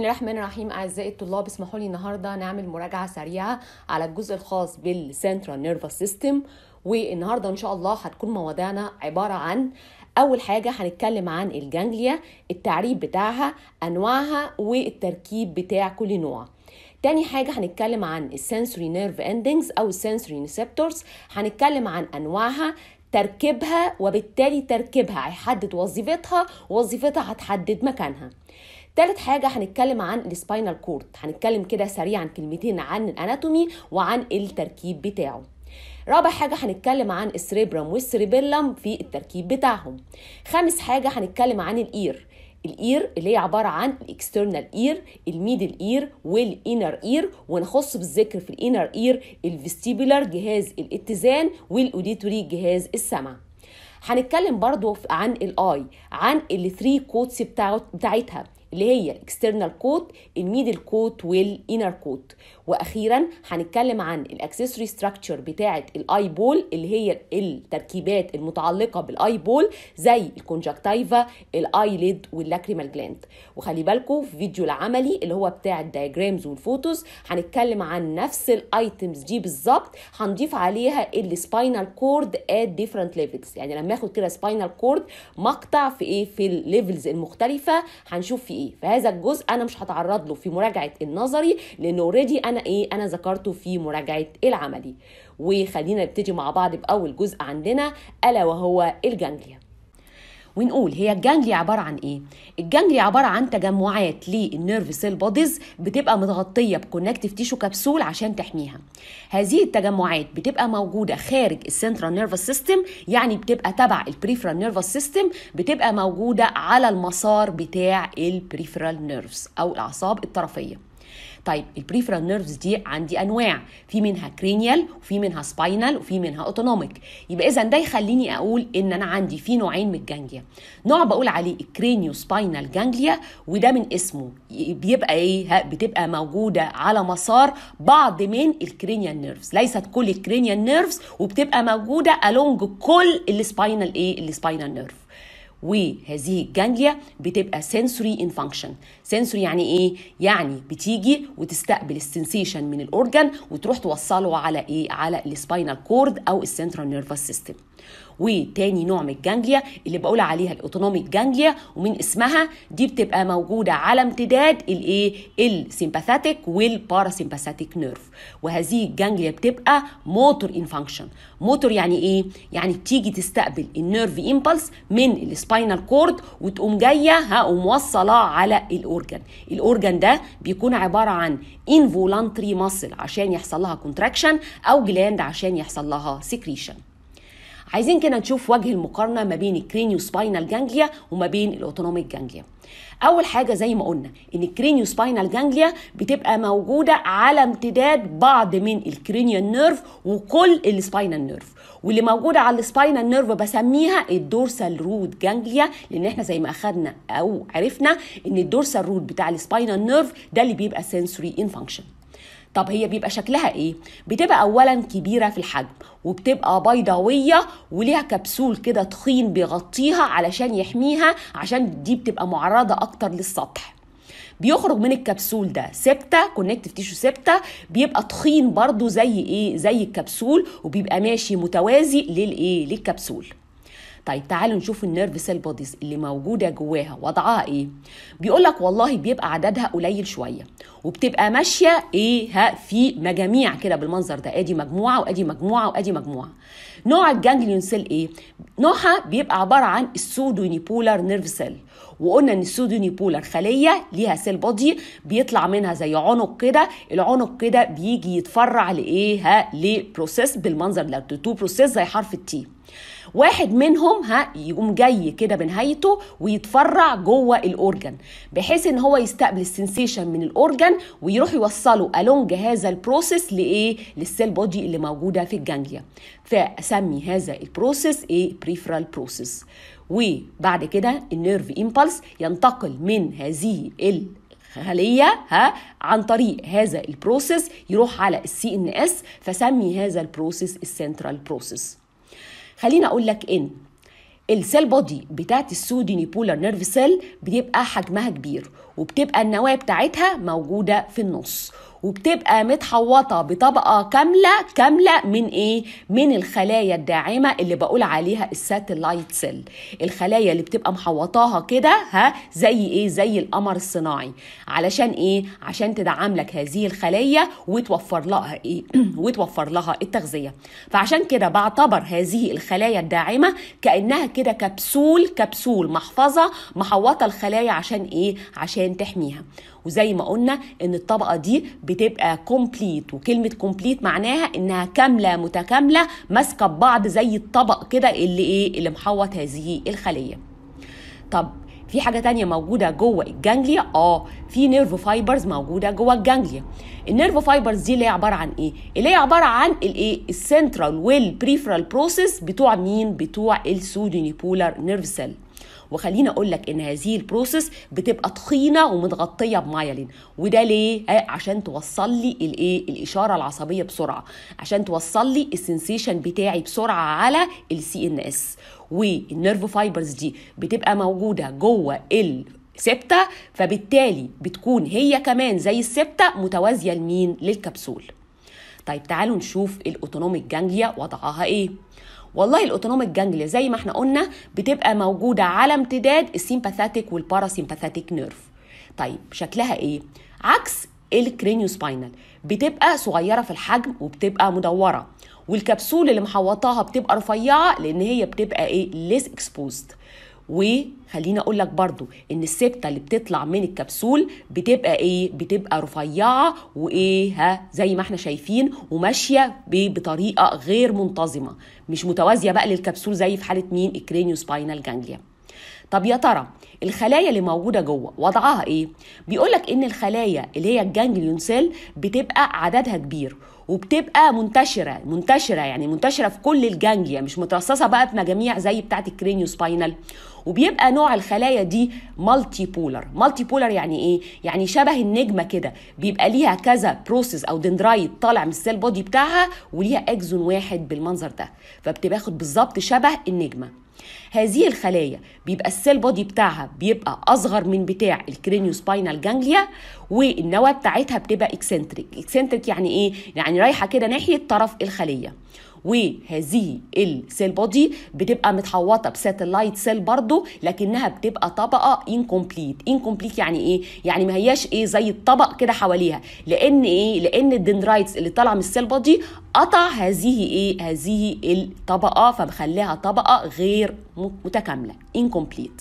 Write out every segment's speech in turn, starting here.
الرحمن الرحيم اعزائي الطلاب اسمحوا لي النهارده نعمل مراجعه سريعه على الجزء الخاص بالسنترال نيرفس سيستم والنهارده ان شاء الله هتكون مواضيعنا عباره عن اول حاجه هنتكلم عن الجانجليا التعريف بتاعها انواعها والتركيب بتاع كل نوع تاني حاجة هنتكلم عن السنسوري نيرف اندنجز أو السنسوري ريسبتورز هنتكلم عن أنواعها تركيبها وبالتالي تركيبها هيحدد وظيفتها وظيفتها هتحدد مكانها تالت حاجة هنتكلم عن السباينال كورد هنتكلم كده سريعا كلمتين عن الاناتومي وعن التركيب بتاعه رابع حاجة هنتكلم عن السريبرم والسريبيلم في التركيب بتاعهم خامس حاجة هنتكلم عن الإير الاير اللي هي عباره عن الاكسترنال اير الميدل اير والانر اير ونخص بالذكر في الانر اير الفيستيبولار جهاز الاتزان والاوديتوري جهاز السمع هنتكلم برضو عن الاي عن الثري كوتس بتاعتها اللي هي الاكسترنال كوت الميدل كوت والانر كوت واخيرا هنتكلم عن الاكسسوري ستراكشر بتاعه الاي بول اللي هي التركيبات المتعلقه بالاي بول زي الكونجكتيفا الايليد واللاكريمال جلاند وخلي بالكم في فيديو العملي اللي هو بتاع الدايجرامز والفوتوز هنتكلم عن نفس الايتمز دي بالظبط هنضيف عليها السباينال كورد ات ديفرنت ليفلز يعني لما اخد كده سباينال كورد مقطع في ايه في الليفلز المختلفه هنشوف في ايه فهذا الجزء انا مش هتعرض له في مراجعه النظري لان اوريدي انا ايه انا ذكرته في مراجعه العملي وخلينا نبتدي مع بعض باول جزء عندنا الا وهو الجانجليا ونقول هي الجانجليا عباره عن ايه الجانجليا عباره عن تجمعات للنيرف سيل بوديز بتبقى متغطيه بكونكتيف تيشو كبسول عشان تحميها هذه التجمعات بتبقى موجوده خارج السنترال نيرفس سيستم يعني بتبقى تبع البريفرال نيرفس سيستم بتبقى موجوده على المسار بتاع البريفرال نيرفز او الاعصاب الطرفيه طيب البريفرال نيرفز دي عندي انواع في منها كرينيال وفي منها سباينال وفي منها اوتونوميك يبقى اذا ده يخليني اقول ان انا عندي في نوعين من الجانجليا نوع بقول عليه الكرينيو سباينال جانجليا وده من اسمه بيبقى ايه بتبقى موجوده على مسار بعض من الكرينيال نيرفز ليست كل الكرينيال نيرفز وبتبقى موجوده الونج كل السباينال ايه السباينال نيرف وهذه الجانجليا بتبقى sensory in function sensory يعني ايه يعني بتيجي وتستقبل السنسيشن من الاورجن وتروح توصله على ايه على السباينال كورد او السنترال نيرفس سيستم وتاني نوع من الجانجليا اللي بقول عليها الاوتونوميك جانجليا ومن اسمها دي بتبقى موجوده على امتداد الايه السيمباثيك والباراسيمباثيك نيرف وهذه الجانجليا بتبقى موتور ان فانكشن موتور يعني ايه يعني بتيجي تستقبل النيرف امبلس من السباينال كورد وتقوم جايه ها وموصله على الاورجن الاورجن ده بيكون عباره عن انفولانتري ماسل عشان يحصل لها كونتراكشن او جلاند عشان يحصل لها سكريشن عايزين كده نشوف وجه المقارنه ما بين الكرينيو سباينال جانجليا وما بين الاوتونوميك جانجليا اول حاجه زي ما قلنا ان الكرينيو سباينال جانجليا بتبقى موجوده على امتداد بعض من الكرينيال نيرف وكل السباينال نيرف واللي موجوده على السباينال نيرف بسميها الدورسال روت جانجليا لان احنا زي ما اخدنا او عرفنا ان الدورسال روت بتاع السباينال نيرف ده اللي بيبقى سنسوري ان فانكشن طب هي بيبقى شكلها ايه بتبقى اولا كبيره في الحجم وبتبقى بيضاويه وليها كبسول كده تخين بيغطيها علشان يحميها عشان دي بتبقى معرضه اكتر للسطح بيخرج من الكبسول ده سبتة كونكتيف تيشو سبتة بيبقى تخين برضو زي ايه زي الكبسول وبيبقى ماشي متوازي للايه للكبسول طيب تعالوا نشوف النيرف سيل بوديز اللي موجوده جواها وضعها ايه بيقول لك والله بيبقى عددها قليل شويه وبتبقى ماشيه ايه ها في مجاميع كده بالمنظر ده ادي مجموعه وادي مجموعه وادي مجموعه نوع الجانجليون سيل ايه نوعها بيبقى عباره عن السودونيبولار نيرف سيل وقلنا ان السودونيبولار خليه ليها سيل بودي بيطلع منها زي عنق كده العنق كده بيجي يتفرع لايه ها لبروسيس بالمنظر ده تو بروسيس زي حرف التي واحد منهم ها يقوم جاي كده بنهايته ويتفرع جوه الاورجن بحيث ان هو يستقبل السنسيشن من الاورجن ويروح يوصله الونج هذا البروسيس لايه للسيل بودي اللي موجوده في الجانجليا فاسمي هذا البروسيس ايه بريفرال بروسيس وبعد كده النيرف امبلس ينتقل من هذه ال خليه ها عن طريق هذا البروسيس يروح على السي ان اس فسمي هذا البروسيس السنترال بروسيس خليني اقول لك ان السيل بودي بتاعت السوديني بولار نيرف سيل بيبقى حجمها كبير وبتبقى النواه بتاعتها موجوده في النص وبتبقى متحوطه بطبقه كامله كامله من ايه من الخلايا الداعمه اللي بقول عليها الساتلايت سيل الخلايا اللي بتبقى محوطاها كده ها زي ايه زي القمر الصناعي علشان ايه عشان تدعم لك هذه الخلايا وتوفر لها ايه وتوفر لها التغذيه فعشان كده بعتبر هذه الخلايا الداعمه كانها كده كبسول كبسول محفظه محوطه الخلايا عشان ايه عشان تحميها وزي ما قلنا ان الطبقه دي بتبقى كومبليت وكلمه كومبليت معناها انها كامله متكامله ماسكه ببعض زي الطبق كده اللي ايه اللي محوط هذه الخليه طب في حاجة تانية موجودة جوه الجانجليا اه في نيرف فايبرز موجودة جوه الجانجليا النيرف فايبرز دي اللي هي عبارة عن ايه اللي هي عبارة عن الايه السنترال والبريفرال بروسيس بتوع مين بتوع السوديني بولار نيرف سيل وخليني اقول لك ان هذه البروسيس بتبقى تخينه ومتغطيه بمايلين وده ليه آه عشان توصل لي الايه الاشاره العصبيه بسرعه عشان توصل لي السنسيشن بتاعي بسرعه على السي ان اس والنيرف فايبرز دي بتبقى موجوده جوه ال سبتة فبالتالي بتكون هي كمان زي السبتة متوازية لمين للكبسول طيب تعالوا نشوف الاوتونوميك جانجليا وضعها ايه والله الاوتونوميك جانجليا زي ما احنا قلنا بتبقى موجوده على امتداد السيمباثيك والباراسيمباثيك نيرف طيب شكلها ايه عكس الكرينيو سباينال بتبقى صغيره في الحجم وبتبقى مدوره والكبسول اللي محوطاها بتبقى رفيعه لان هي بتبقى ايه ليس اكسبوزد وخليني اقول لك برضو ان السبتة اللي بتطلع من الكبسول بتبقى ايه بتبقى رفيعه وايه ها زي ما احنا شايفين وماشيه بطريقه غير منتظمه مش متوازيه بقى للكبسول زي في حاله مين الكرينيو سباينال جانجليا طب يا ترى الخلايا اللي موجوده جوه وضعها ايه بيقول لك ان الخلايا اللي هي الجانجليون سيل بتبقى عددها كبير وبتبقى منتشره منتشره يعني منتشره في كل الجانجليا مش مترصصه بقى في مجاميع زي بتاعه الكرينيو سباينال وبيبقى نوع الخلايا دي مالتي بولر مالتي بولر يعني ايه يعني شبه النجمه كده بيبقى ليها كذا بروسيس او دندرايت طالع من السيل بودي بتاعها وليها اكزون واحد بالمنظر ده فبتاخد بالظبط شبه النجمه هذه الخلايا بيبقى السيل بودي بتاعها بيبقى اصغر من بتاع الكرينيو سباينال جانجليا والنواه بتاعتها بتبقى اكسنتريك اكسنتريك يعني ايه يعني رايحه كده ناحيه طرف الخليه وهذه السيل بودي بتبقى متحوطه بساتلايت سيل برضو لكنها بتبقى طبقه انكمبليت انكمبليت يعني ايه يعني ما هياش ايه زي الطبق كده حواليها لان ايه لان الدندرايتس اللي طالعه من السيل بودي قطع هذه ايه هذه الطبقه فمخليها طبقه غير متكامله انكمبليت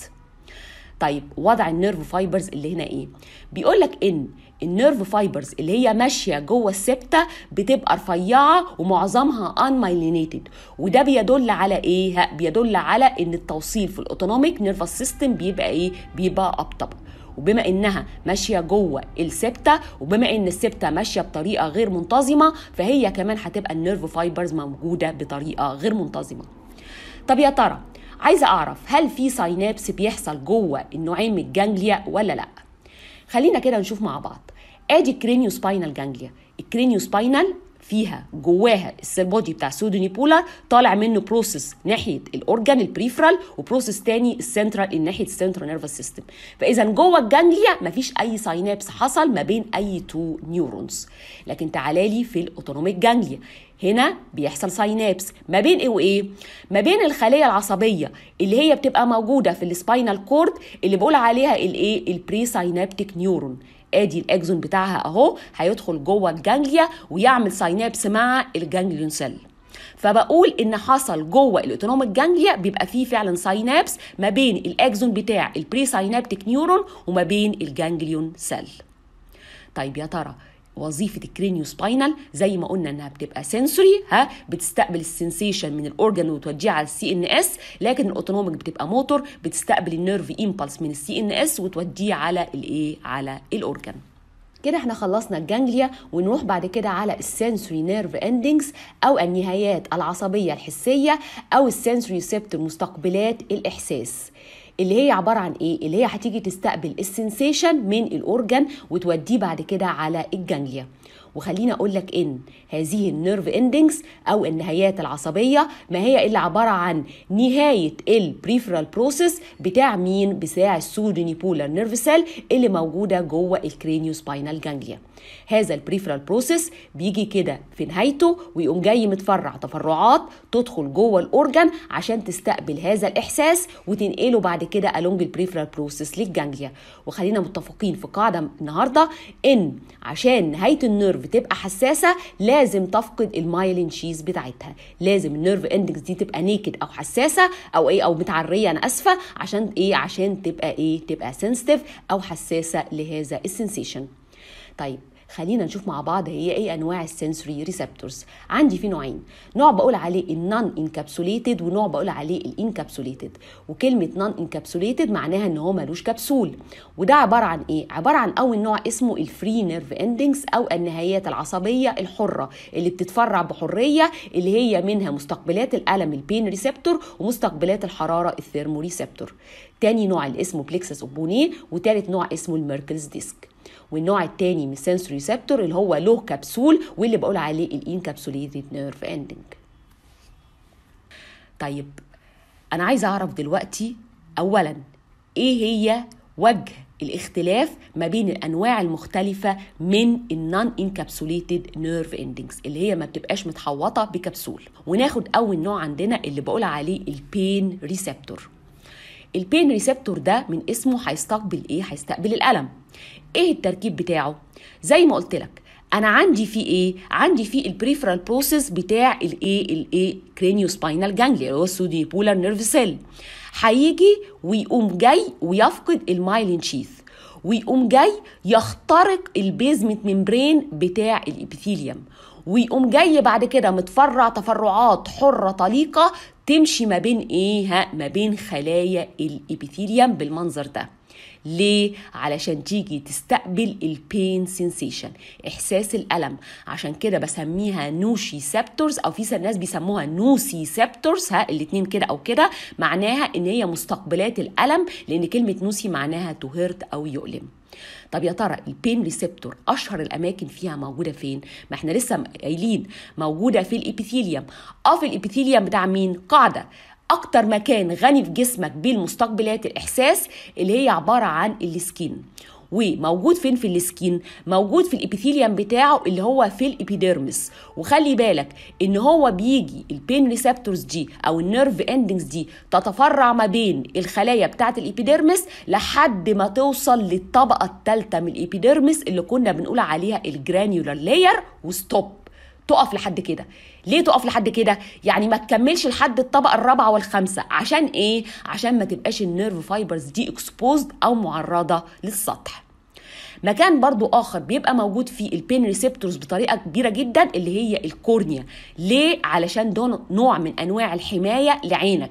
طيب وضع النيرف فايبرز اللي هنا ايه بيقول لك ان النيرف فايبرز اللي هي ماشيه جوه السبته بتبقى رفيعه ومعظمها انمايلينيتد وده بيدل على ايه بيدل على ان التوصيل في الاوتونوميك نيرفس سيستم بيبقى ايه بيبقى ابطأ وبما انها ماشيه جوه السبته وبما ان السبته ماشيه بطريقه غير منتظمه فهي كمان هتبقى النيرف فايبرز موجوده بطريقه غير منتظمه طب يا ترى عايزه اعرف هل في ساينابس بيحصل جوه النوعين من الجانجليا ولا لا خلينا كده نشوف مع بعض ادي الكرينيو سباينال جانجليا الكرينيو سباينال فيها جواها السيل بودي بتاع سودوني بولار طالع منه بروسيس ناحيه الاورجان البريفرال وبروسيس تاني السنترال ناحيه السنترال نيرفس سيستم فاذا جوه الجانجليا مفيش اي ساينابس حصل ما بين اي تو نيورونز لكن تعالى لي في الاوتونوميك جانجليا هنا بيحصل ساينابس ما بين ايه وايه ما بين الخليه العصبيه اللي هي بتبقى موجوده في السباينال كورد اللي بقول عليها الايه البري ساينابتيك نيورون ادي الاكزون بتاعها اهو هيدخل جوه الجانجليا ويعمل ساينابس مع الجانجليون سيل فبقول ان حصل جوه الاوتونوميك جانجليا بيبقى فيه فعلا ساينابس ما بين الاكزون بتاع البري ساينابتيك نيورون وما بين الجانجليون سيل طيب يا ترى وظيفه الكرينيو سباينال زي ما قلنا انها بتبقى سنسوري ها بتستقبل السنسيشن من الاورجن وتوديها على السي ان اس لكن الاوتونوميك بتبقى موتور بتستقبل النيرف امبلس من السي ان اس وتوديه على الايه على الاورجن كده احنا خلصنا الجانجليا ونروح بعد كده على السنسوري نيرف اندنجز او النهايات العصبيه الحسيه او السنسوري سيبتور مستقبلات الاحساس اللي هي عباره عن ايه اللي هي هتيجي تستقبل السنسيشن من الاورجن وتوديه بعد كده على الجانجليا وخليني اقول لك ان هذه النيرف اندنجز او النهايات العصبيه ما هي الا عباره عن نهايه البريفرال بروسيس بتاع مين بتاع السودونيبولار نيرف سيل اللي موجوده جوه الكرينيو سباينال جانجليا هذا البريفرال بروسيس بيجي كده في نهايته ويقوم جاي متفرع تفرعات تدخل جوه الاورجن عشان تستقبل هذا الاحساس وتنقله بعد كده along البريفرال بروسيس للجانجليا وخلينا متفقين في قاعده النهارده ان عشان نهايه النيرف تبقى حساسه لازم تفقد المايلين شيز بتاعتها لازم النيرف اندكس دي تبقى نيكد او حساسه او ايه او متعريه انا اسفه عشان ايه عشان تبقى ايه تبقى سنسيتيف او حساسه لهذا السنسيشن طيب خلينا نشوف مع بعض هي ايه انواع السنسوري ريسبتورز عندي في نوعين نوع بقول عليه النون انكابسوليتد ونوع بقول عليه الانكابسوليتد وكلمه نون انكابسوليتد معناها ان هو ملوش كبسول وده عباره عن ايه عباره عن اول نوع اسمه الفري نيرف اندنجز او النهايات العصبيه الحره اللي بتتفرع بحريه اللي هي منها مستقبلات الالم البين ريسبتور ومستقبلات الحراره الثيرمو ريسبتور تاني نوع اللي اسمه بليكسس اوبونيه وتالت نوع اسمه الميركلز ديسك والنوع الثاني من السنسوري ريسبتور اللي هو له كبسول واللي بقول عليه الانكابسوليتد نيرف اندنج طيب انا عايزه اعرف دلوقتي اولا ايه هي وجه الاختلاف ما بين الانواع المختلفه من النون انكابسوليتد نيرف اندنجز اللي هي ما بتبقاش متحوطه بكبسول وناخد اول نوع عندنا اللي بقول عليه البين ريسبتور البين ريسبتور ده من اسمه هيستقبل ايه هيستقبل الالم ايه التركيب بتاعه زي ما قلت لك انا عندي في ايه عندي في البريفرال بروسيس بتاع الايه الايه كرينيو سباينال جانجليا اللي هو السوديبولار نيرف سيل هيجي ويقوم جاي ويفقد المايلين شيث ويقوم جاي يخترق البيزمنت ممبرين بتاع الابيثيليوم ويقوم جاي بعد كده متفرع تفرعات حرة طليقة تمشي ما بين ايه ها ما بين خلايا الابيثيليوم بالمنظر ده ليه؟ علشان تيجي تستقبل البين سensation احساس الالم عشان كده بسميها نوشي سبتورز او في ناس بيسموها نوسي سبتورز ها الاتنين كده او كده معناها ان هي مستقبلات الالم لان كلمه نوسي معناها تو هيرت او يؤلم طب يا ترى البين ريسبتور اشهر الاماكن فيها موجوده فين ما احنا لسه قايلين موجوده في الابيثيليوم اه في الابيثيليوم بتاع مين قاعده اكتر مكان غني في جسمك بالمستقبلات الاحساس اللي هي عباره عن السكين وموجود فين في السكين موجود في الابيثيليوم بتاعه اللي هو في الابيديرمس وخلي بالك ان هو بيجي البين ريسبتورز دي او النيرف اندنجز دي تتفرع ما بين الخلايا بتاعه الابيديرمس لحد ما توصل للطبقه الثالثه من الابيديرمس اللي كنا بنقول عليها الجرانيولار لاير وستوب تقف لحد كده ليه تقف لحد كده يعني ما تكملش لحد الطبقه الرابعه والخامسه عشان ايه عشان ما تبقاش النيرف فايبرز دي اكسبوزد او معرضه للسطح مكان برضو اخر بيبقى موجود فيه البين ريسبتورز بطريقه كبيره جدا اللي هي الكورنيا ليه علشان ده نوع من انواع الحمايه لعينك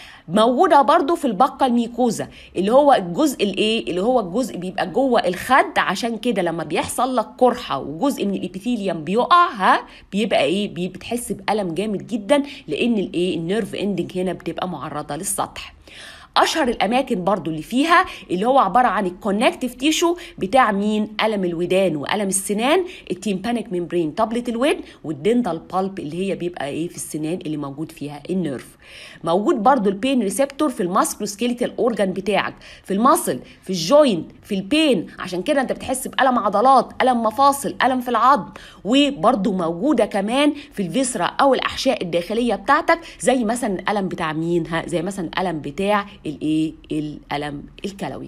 موجوده برضو في البقه الميكوزا اللي هو الجزء الايه اللي هو الجزء بيبقى جوه الخد عشان كده لما بيحصل لك قرحه وجزء من الابيثيليوم بيقع ها بيبقى ايه بتحس بالم جامد جدا لان الايه النيرف اندنج هنا بتبقى معرضه للسطح اشهر الاماكن برضو اللي فيها اللي هو عباره عن الكونكتيف تيشو بتاع مين الم الودان والم السنان التيمبانيك ممبرين طبله الودن والدنتال بالب اللي هي بيبقى ايه في السنان اللي موجود فيها النيرف موجود برضو البين ريسبتور في الماسكروسكيليتال اورجان بتاعك في الماسل في الجوينت في البين عشان كده انت بتحس بالم عضلات الم مفاصل الم في العظم وبرضو موجوده كمان في الفيسرا او الاحشاء الداخليه بتاعتك زي مثلا الالم بتاع مين ها زي مثلا الالم بتاع الايه الالم الكلوي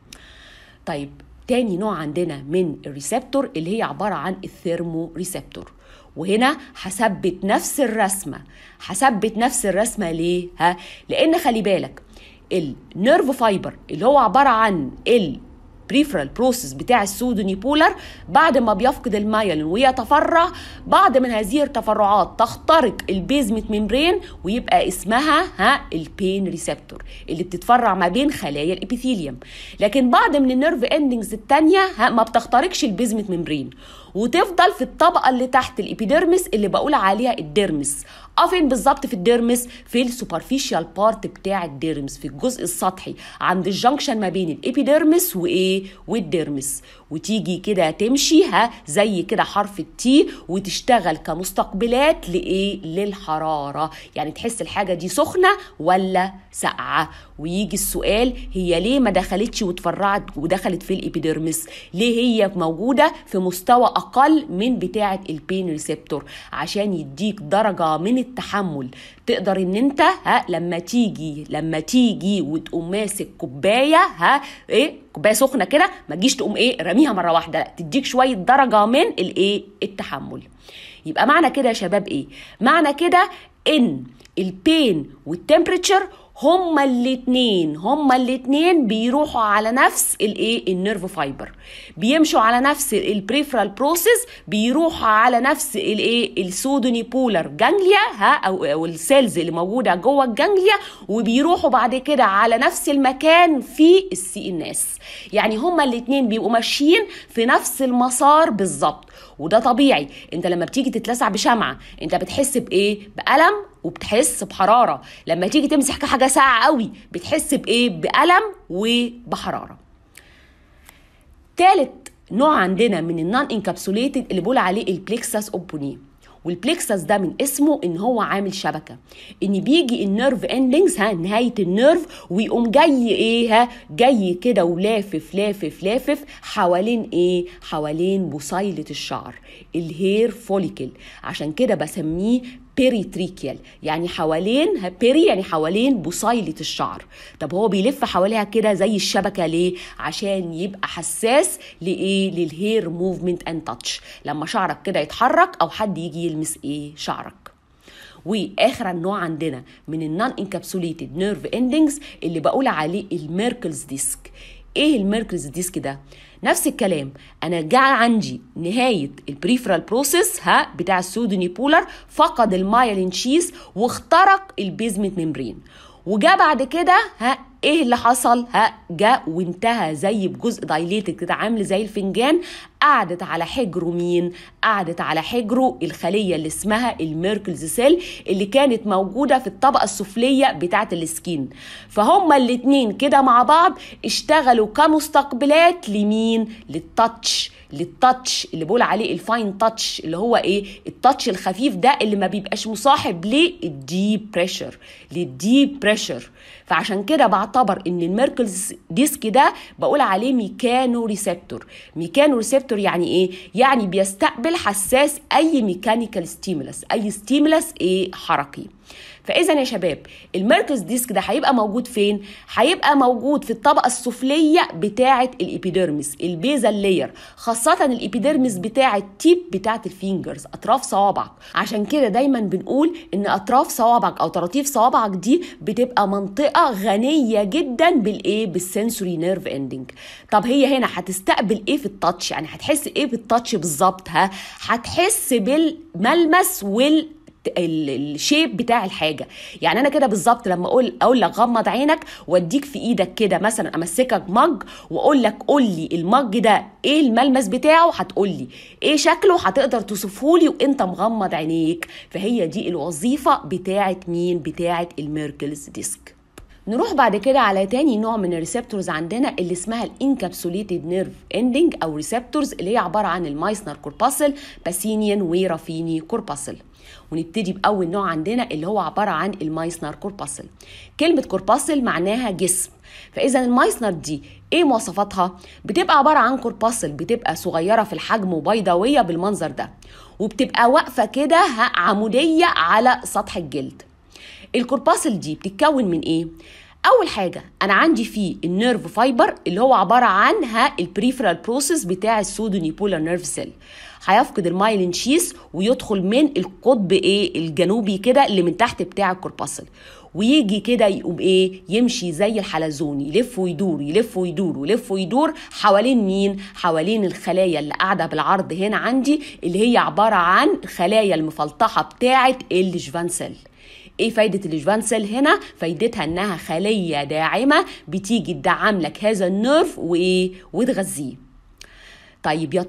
طيب تاني نوع عندنا من الريسبتور اللي هي عباره عن الثيرمو ريسبتور وهنا هثبت نفس الرسمه هثبت نفس الرسمه ليه ها لان خلي بالك النيرف فايبر اللي هو عباره عن ال بريفرال بروسيس بتاع السودونيبولار بعد ما بيفقد المايلين ويتفرع بعض من هذه التفرعات تخترق البيزمنت ممبرين ويبقى اسمها ها البين ريسبتور اللي بتتفرع ما بين خلايا الابيثيليوم لكن بعض من النيرف اندنجز الثانيه ها ما بتخترقش البيزمنت ممبرين وتفضل في الطبقه اللي تحت الابيديرمس اللي بقول عليها الديرمس اه فين بالظبط في الديرمس في السوبرفيشال بارت بتاع الديرمس في الجزء السطحي عند الجنكشن ما بين الابيديرمس وايه والديرمس وتيجي كده تمشي ها زي كده حرف التي وتشتغل كمستقبلات لايه للحراره يعني تحس الحاجه دي سخنه ولا ساقعه ويجي السؤال هي ليه ما دخلتش وتفرعت ودخلت في الابيديرمس ليه هي موجوده في مستوى اقل من بتاعه البين ريسبتور عشان يديك درجه من التحمل تقدر ان انت ها لما تيجي لما تيجي وتقوم ماسك كوبايه ها ايه كوبايه سخنه كده ما تجيش تقوم ايه رميها مره واحده لا تديك شويه درجه من الايه التحمل يبقى معنى كده يا شباب ايه معنى كده ان البين والتمبريتشر هما الاتنين هما الاتنين بيروحوا على نفس الايه النيرف فايبر بيمشوا على نفس البريفرال بروسيس بيروحوا على نفس الايه السودوني بولر جانجليا ها او, أو السيلز اللي موجوده جوه الجانجليا وبيروحوا بعد كده على نفس المكان في السي ان اس يعني هما الاتنين بيبقوا ماشيين في نفس المسار بالظبط وده طبيعي انت لما بتيجي تتلسع بشمعه انت بتحس بايه بالم وبتحس بحراره لما تيجي تمسح حاجه ساقعه قوي بتحس بايه بالم وبحراره تالت نوع عندنا من النون انكابسوليتد اللي بقول عليه البليكسس اوبوني والبليكسس ده من اسمه ان هو عامل شبكه ان بيجي النيرف اندنجز ها نهايه النيرف ويقوم جاي ايه ها جاي كده ولافف لافف لافف حوالين ايه حوالين بصيله الشعر الهير فوليكل عشان كده بسميه بيريتريكيال يعني حوالين بيري يعني حوالين بصيلة الشعر طب هو بيلف حواليها كده زي الشبكة ليه عشان يبقى حساس لإيه للهير موفمنت اند تاتش لما شعرك كده يتحرك أو حد يجي يلمس إيه شعرك واخر نوع عندنا من النون انكابسوليتد نيرف اندنجز اللي بقول عليه الميركلز ديسك ايه الميركلز ديسك ده نفس الكلام انا جاء عندي نهايه البريفرال بروسيس ها بتاع السودوني بولر فقد المايلين شيس واخترق البيزمنت ممبرين وجا بعد كده ها ايه اللي حصل ها جاء وانتهى زي بجزء دايليتد كده عامل زي الفنجان قعدت على حجره مين قعدت على حجره الخليه اللي اسمها الميركلز سيل اللي كانت موجوده في الطبقه السفليه بتاعه السكين فهما الاتنين كده مع بعض اشتغلوا كمستقبلات لمين للتاتش للتاتش اللي بقول عليه الفاين تاتش اللي هو ايه التاتش الخفيف ده اللي ما بيبقاش مصاحب للديب بريشر للديب بريشر فعشان كده بعتبر ان الميركلز ديسك ده بقول عليه ميكانو ريسبتور ميكانو ريسبتور يعني ايه يعني بيستقبل حساس اي ميكانيكال ستيمولس اي ستيمولس ايه حركي فاذا يا شباب الميركلز ديسك ده هيبقى موجود فين هيبقى موجود في الطبقه السفليه بتاعه الابيديرمس البيزال لاير خاصه الابيديرمس بتاعه التيب بتاعه الفينجرز اطراف صوابعك عشان كده دايما بنقول ان اطراف صوابعك او طراطيف صوابعك دي بتبقى منطقه غنيه جدا بالايه بالسنسوري نيرف اندنج طب هي هنا هتستقبل ايه في التاتش يعني هتحس ايه بالتاتش بالظبط ها هتحس بالملمس وال الشيب بتاع الحاجه يعني انا كده بالظبط لما اقول اقول لك غمض عينك واديك في ايدك كده مثلا امسكك مج واقول لك قول لي المج ده ايه الملمس بتاعه هتقول لي ايه شكله هتقدر توصفه لي وانت مغمض عينيك فهي دي الوظيفه بتاعه مين بتاعه الميركلز ديسك نروح بعد كده على تاني نوع من الريسبتورز عندنا اللي اسمها الانكابسوليتد نيرف اندنج او ريسبتورز اللي هي عباره عن المايسنر كورباسل باسينيان ورافيني كورباسل ونبتدي باول نوع عندنا اللي هو عباره عن المايسنر كورباسل كلمه كورباسل معناها جسم فاذا المايسنر دي ايه مواصفاتها بتبقى عباره عن كورباسل بتبقى صغيره في الحجم وبيضاويه بالمنظر ده وبتبقى واقفه كده عموديه على سطح الجلد الكورباسل دي بتتكون من ايه اول حاجه انا عندي فيه النيرف فايبر اللي هو عباره عنها البريفرال بروسيس بتاع السودوني بولار نيرف سيل هيفقد المايلين شيس ويدخل من القطب ايه الجنوبي كده اللي من تحت بتاع الكورباسل ويجي كده يقوم ايه يمشي زي الحلزون يلف ويدور يلف ويدور ويلف ويدور حوالين مين حوالين الخلايا اللي قاعده بالعرض هنا عندي اللي هي عباره عن الخلايا المفلطحه بتاعه الجفان سيل ايه فايدة الجفان سيل هنا؟ فايدتها انها خلية داعمة بتيجي تدعم لك هذا النيرف وايه؟ وتغذيه. طيب يا ترى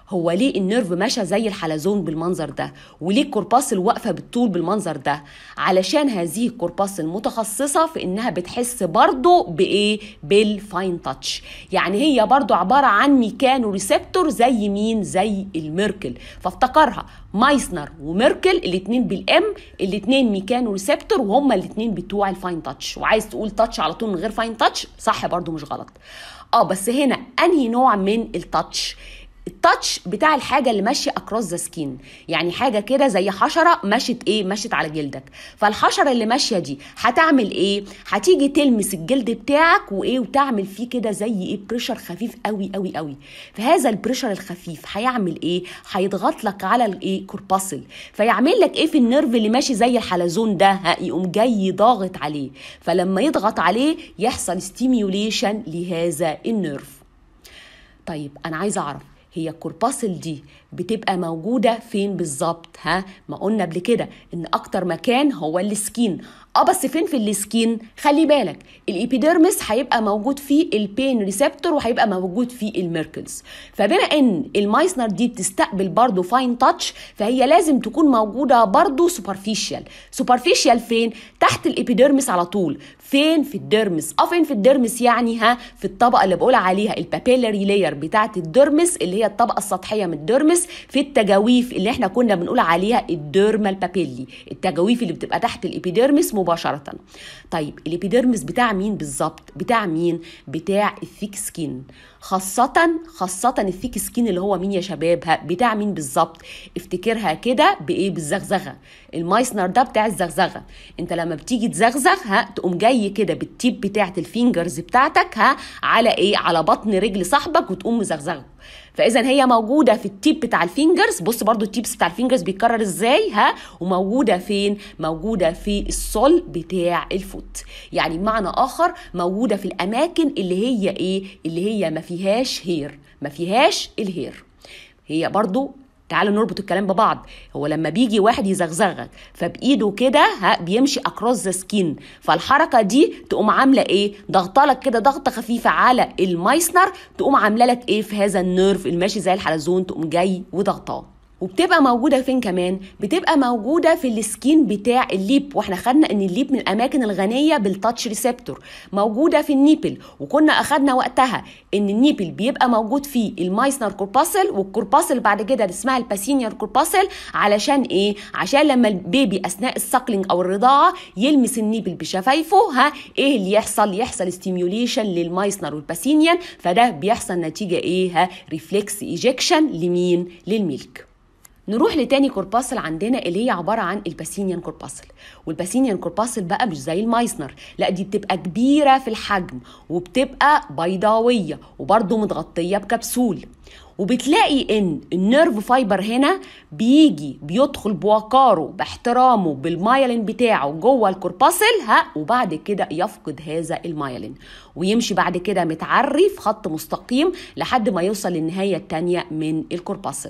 هو ليه النيرف ماشى زي الحلزون بالمنظر ده وليه الكورباسل واقفه بالطول بالمنظر ده علشان هذه الكورباسل متخصصه في انها بتحس برضو بايه بالفاين تاتش يعني هي برضو عباره عن ميكانو ريسبتور زي مين زي الميركل فافتكرها مايسنر وميركل الاثنين بالام الاثنين ميكانو ريسبتور وهما الاثنين بتوع الفاين تاتش وعايز تقول تاتش على طول من غير فاين تاتش صح برضو مش غلط اه بس هنا انهي نوع من التاتش التاتش بتاع الحاجه اللي ماشيه اكروس ذا سكين يعني حاجه كده زي حشره مشت ايه مشت على جلدك فالحشره اللي ماشيه دي هتعمل ايه هتيجي تلمس الجلد بتاعك وايه وتعمل فيه كده زي ايه بريشر خفيف قوي قوي قوي فهذا البريشر الخفيف هيعمل ايه هيضغط لك على الايه كورباسل فيعمل لك ايه في النيرف اللي ماشي زي الحلزون ده ها يقوم جاي ضاغط عليه فلما يضغط عليه يحصل ستيميوليشن لهذا النيرف طيب انا عايزه اعرف هي الكورباسل دي بتبقى موجودة فين بالظبط ها ما قلنا قبل كده ان اكتر مكان هو السكين اه بس فين في السكين خلي بالك الابيديرمس هيبقى موجود فيه البين ريسبتور وهيبقى موجود فيه الميركلز فبما ان المايسنر دي بتستقبل برضو فاين تاتش فهي لازم تكون موجوده برضو سوبرفيشال سوبرفيشال فين تحت الابيديرمس على طول فين في الديرمس اه فين في الديرمس يعني ها في الطبقه اللي بقول عليها البابيلاري لاير بتاعه الديرمس اللي هي الطبقه السطحيه من الديرمس في التجاويف اللي احنا كنا بنقول عليها الديرمال بابيلي التجاويف اللي بتبقى تحت الابيديرمس مباشره طيب الابيديرمس بتاع مين بالظبط بتاع مين بتاع الثيك سكين خاصة خاصة الثيك سكين اللي هو مين يا شباب ها بتاع مين بالظبط افتكرها كده بايه بالزغزغه المايسنر ده بتاع الزغزغه انت لما بتيجي تزغزغ ها تقوم جاي كده بالتيب بتاعت الفينجرز بتاعتك ها على ايه على بطن رجل صاحبك وتقوم مزغزغه فاذا هي موجوده في التيب بتاع الفينجرز بص برضو التيبس بتاع الفينجرز بيتكرر ازاي ها وموجوده فين موجوده في الصل بتاع الفوت يعني بمعنى اخر موجوده في الاماكن اللي هي ايه اللي هي ما فيهاش هير ما فيهاش الهير هي برضو تعالوا نربط الكلام ببعض هو لما بيجي واحد يزغزغك فبايده كده ها بيمشي اكروس ذا سكين فالحركه دي تقوم عامله ايه ضغطه لك كده ضغطه خفيفه على المايسنر تقوم عامله لك ايه في هذا النيرف الماشي زي الحلزون تقوم جاي وضغطاه وبتبقى موجودة فين كمان؟ بتبقى موجودة في السكين بتاع الليب واحنا خدنا ان الليب من الاماكن الغنية بالتاتش ريسبتور موجودة في النيبل وكنا اخدنا وقتها ان النيبل بيبقى موجود فيه المايسنر كورباسل والكورباسل بعد كده اسمها الباسينير كورباسل علشان ايه؟ عشان لما البيبي اثناء الساكلينج او الرضاعة يلمس النيبل بشفايفه ها ايه اللي يحصل؟ يحصل ستيميوليشن للمايسنر والباسينيان فده بيحصل نتيجة ايه؟ ها ريفلكس ايجكشن لمين؟ للميلك نروح لتاني كورباسل عندنا اللي هي عباره عن الباسينيان كورباسل والباسينيان كورباسل بقى مش زي المايسنر لا دي بتبقى كبيره في الحجم وبتبقى بيضاويه وبرده متغطيه بكبسول وبتلاقي ان النيرف فايبر هنا بيجي بيدخل بوقاره باحترامه بالمايلين بتاعه جوه الكورباسل ها وبعد كده يفقد هذا المايلين ويمشي بعد كده متعري في خط مستقيم لحد ما يوصل للنهايه الثانيه من الكورباسل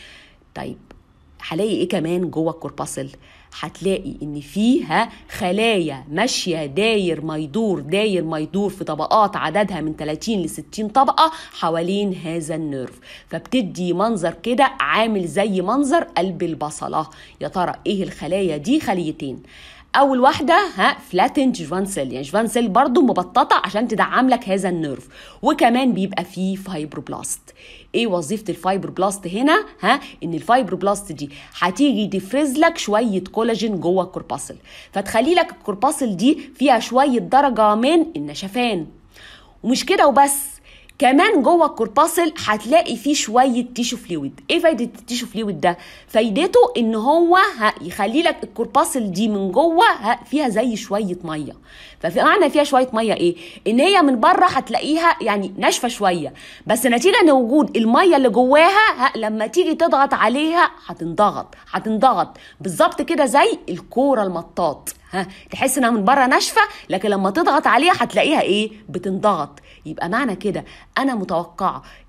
طيب هلاقي ايه كمان جوه الكورباسل هتلاقي ان فيها خلايا ماشيه داير ما يدور داير ما يدور في طبقات عددها من 30 ل 60 طبقه حوالين هذا النيرف فبتدي منظر كده عامل زي منظر قلب البصله يا ترى ايه الخلايا دي خليتين اول واحده ها فلاتن جوان سيل يعني جوان سيل برضو مبططه عشان تدعم لك هذا النيرف وكمان بيبقى فيه فايبروبلاست ايه وظيفه الفايبروبلاست هنا ها ان الفايبروبلاست دي هتيجي تفرز لك شويه كولاجين جوه الكورباسل فتخلي لك الكورباسل دي فيها شويه درجه من النشفان ومش كده وبس كمان جوه الكورباسل هتلاقي فيه شويه تيشو فلويد ايه فايده التيشو فلويد ده فايدته ان هو يخلي لك الكورباسل دي من جوه فيها زي شويه ميه ففي معنى فيها شويه ميه ايه ان هي من بره هتلاقيها يعني ناشفه شويه بس نتيجه لوجود الميه اللي جواها لما تيجي تضغط عليها هتنضغط هتنضغط بالظبط كده زي الكوره المطاط ها تحس انها من بره ناشفه لكن لما تضغط عليها هتلاقيها ايه بتنضغط يبقى معنى كده انا متوقعه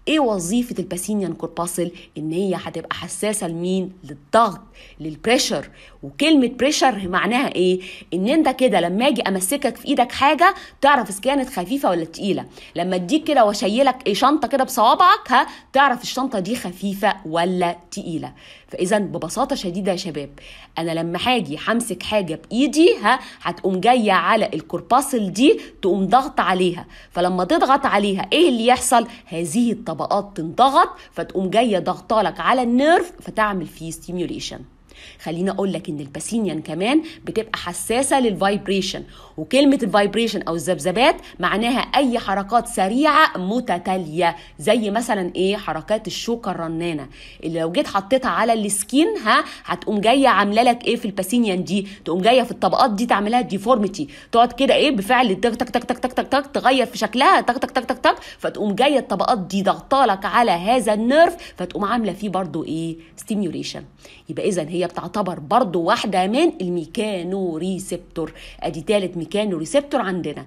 ايه وظيفه الباسينيان كورباسل ان هي هتبقى حساسه لمين للضغط للبريشر وكلمه بريشر معناها ايه ان انت كده لما اجي امسكك في ايدك حاجه تعرف اذا كانت خفيفه ولا تقيله لما اديك كده واشيلك ايه شنطه كده بصوابعك ها تعرف الشنطه دي خفيفه ولا تقيله فاذا ببساطه شديده يا شباب انا لما هاجي همسك حاجه بايدي ها هتقوم جايه على الكورباسل دي تقوم ضغط عليها فلما تضغط عليها ايه اللي يحصل هذه الطبقات تنضغط فتقوم جايه ضغطالك على النيرف فتعمل فيه ستيميوليشن خليني اقول لك ان الباسينيان كمان بتبقى حساسه للفايبريشن وكلمه الفايبريشن او الذبذبات معناها اي حركات سريعه متتاليه زي مثلا ايه حركات الشوكه الرنانه اللي لو جيت حطيتها على السكين ها هتقوم جايه عامله لك ايه في الباسينيان دي تقوم جايه في الطبقات دي تعملها ديفورميتي تقعد كده ايه بفعل تك تك تك تك تك تك تك تغير في شكلها تك تك تك تك تك فتقوم جايه الطبقات دي ضغطالك على هذا النيرف فتقوم عامله فيه برضو ايه ستيميوليشن يبقى اذا هي بتعتبر برضو واحده من الميكانو ريسبتور ادي تالت ميكانو ريسبتور عندنا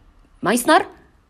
مايسنر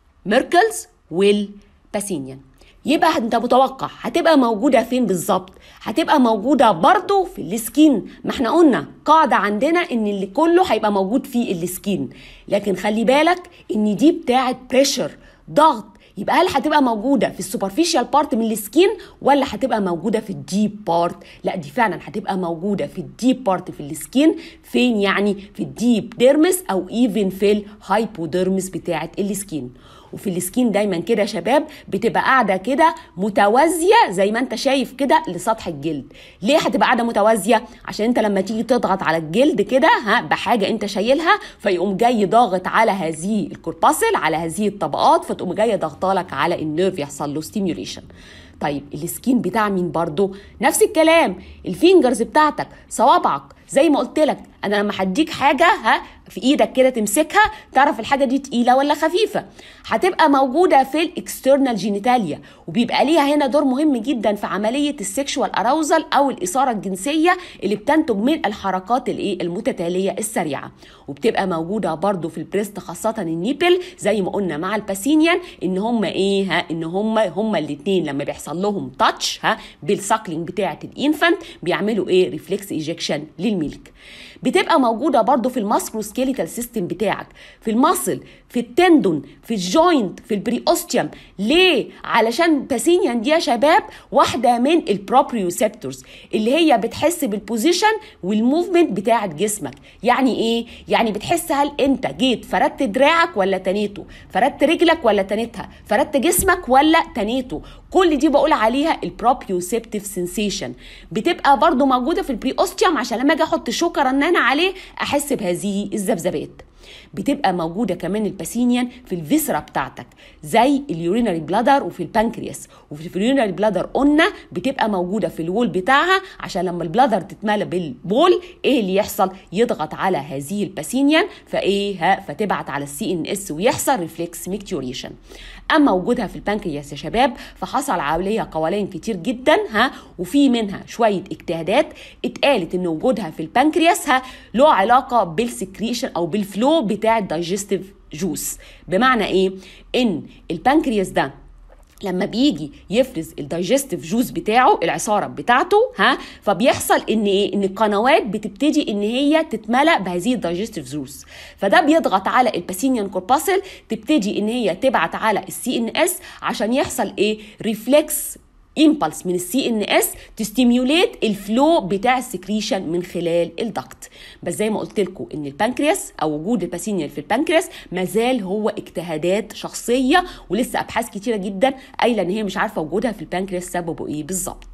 ميركلز والباسينيان يبقى انت متوقع هتبقى موجوده فين بالظبط هتبقى موجوده برضو في السكين ما احنا قلنا قاعده عندنا ان اللي كله هيبقى موجود في السكين لكن خلي بالك ان دي بتاعه بريشر ضغط يبقى هل هتبقى موجوده في السوبرفيشال بارت من السكين ولا هتبقى موجوده في الديب بارت لا دي فعلا هتبقى موجوده في الديب بارت في السكين فين يعني في الديب ديرمس او ايفن في الهايبوديرمس بتاعه السكين وفي السكين دايما كده يا شباب بتبقى قاعده كده متوازيه زي ما انت شايف كده لسطح الجلد ليه هتبقى قاعده متوازيه عشان انت لما تيجي تضغط على الجلد كده ها بحاجه انت شايلها فيقوم جاي ضاغط على هذه الكورباسل على هذه الطبقات فتقوم جايه ضغطالك على النيرف يحصل له ستيميوليشن طيب السكين بتاع مين برضو نفس الكلام الفينجرز بتاعتك صوابعك زي ما قلت لك انا لما هديك حاجه ها في ايدك كده تمسكها تعرف الحاجه دي تقيله ولا خفيفه هتبقى موجوده في الاكسترنال جينيتاليا وبيبقى ليها هنا دور مهم جدا في عمليه السكشوال اراوزل او الاثاره الجنسيه اللي بتنتج من الحركات الايه المتتاليه السريعه وبتبقى موجوده برضو في البريست خاصه النيبل زي ما قلنا مع الباسينيان ان هم ايه ها ان هم هم الاثنين لما بيحصل لهم تاتش ها بالساكلينج بتاعه الانفانت بيعملوا ايه ريفلكس ايجكشن للميلك بتبقى موجوده برضو في الماسكروسكيليتال سيستم بتاعك في الماسل في التندون في الجوينت في البريوستيوم ليه علشان باسينيان دي يا شباب واحده من البروبريوسبتورز اللي هي بتحس بالبوزيشن والموفمنت بتاعه جسمك يعني ايه يعني بتحس هل انت جيت فردت دراعك ولا تنيته فردت رجلك ولا تنيتها فردت جسمك ولا تنيته كل دي بقول عليها البروبيوسبتيف سensation بتبقى برضو موجوده في البريوستيوم عشان لما اجي احط شوكه رنانه عليه احس بهذه الذبذبات بتبقى موجودة كمان الباسينيان في الفيسرا بتاعتك زي اليورينري بلادر وفي البنكرياس وفي اليورينري بلادر قلنا بتبقى موجودة في الوول بتاعها عشان لما البلادر تتملى بالبول ايه اللي يحصل يضغط على هذه الباسينيان فايه ها فتبعت على السي ان اس ويحصل ريفلكس ميكتوريشن اما وجودها في البنكرياس يا شباب فحصل عليها قوانين كتير جدا ها وفي منها شويه اجتهادات اتقالت ان وجودها في البنكرياس ها له علاقه بالسكريشن او بالفلو بتاع الدايجستيف جوس بمعنى ايه ان البنكرياس ده لما بيجي يفرز الدايجستيف جوز بتاعه العصاره بتاعته ها فبيحصل ان ايه ان القنوات بتبتدي ان هي تتملى بهذه الدايجستيف جوز فده بيضغط على الباسينيان كورباسل تبتدي ان هي تبعت على السي ان اس عشان يحصل ايه ريفلكس امبلس من السي ان اس تستيميوليت الفلو بتاع السكريشن من خلال الدكت بس زي ما قلت لكم ان البنكرياس او وجود الباسينيال في البنكرياس مازال هو اجتهادات شخصيه ولسه ابحاث كتيره جدا قايله ان هي مش عارفه وجودها في البنكرياس سببه ايه بالظبط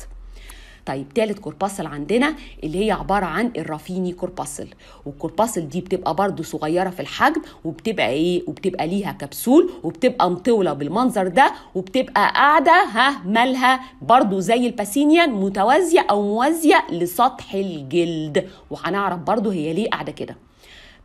طيب تالت كورباسل عندنا اللي هي عبارة عن الرافيني كورباسل والكورباسل دي بتبقى برضو صغيرة في الحجم وبتبقى ايه وبتبقى ليها كبسول وبتبقى مطولة بالمنظر ده وبتبقى قاعدة ها مالها برضو زي الباسينيان متوازية او موازية لسطح الجلد وهنعرف برضو هي ليه قاعدة كده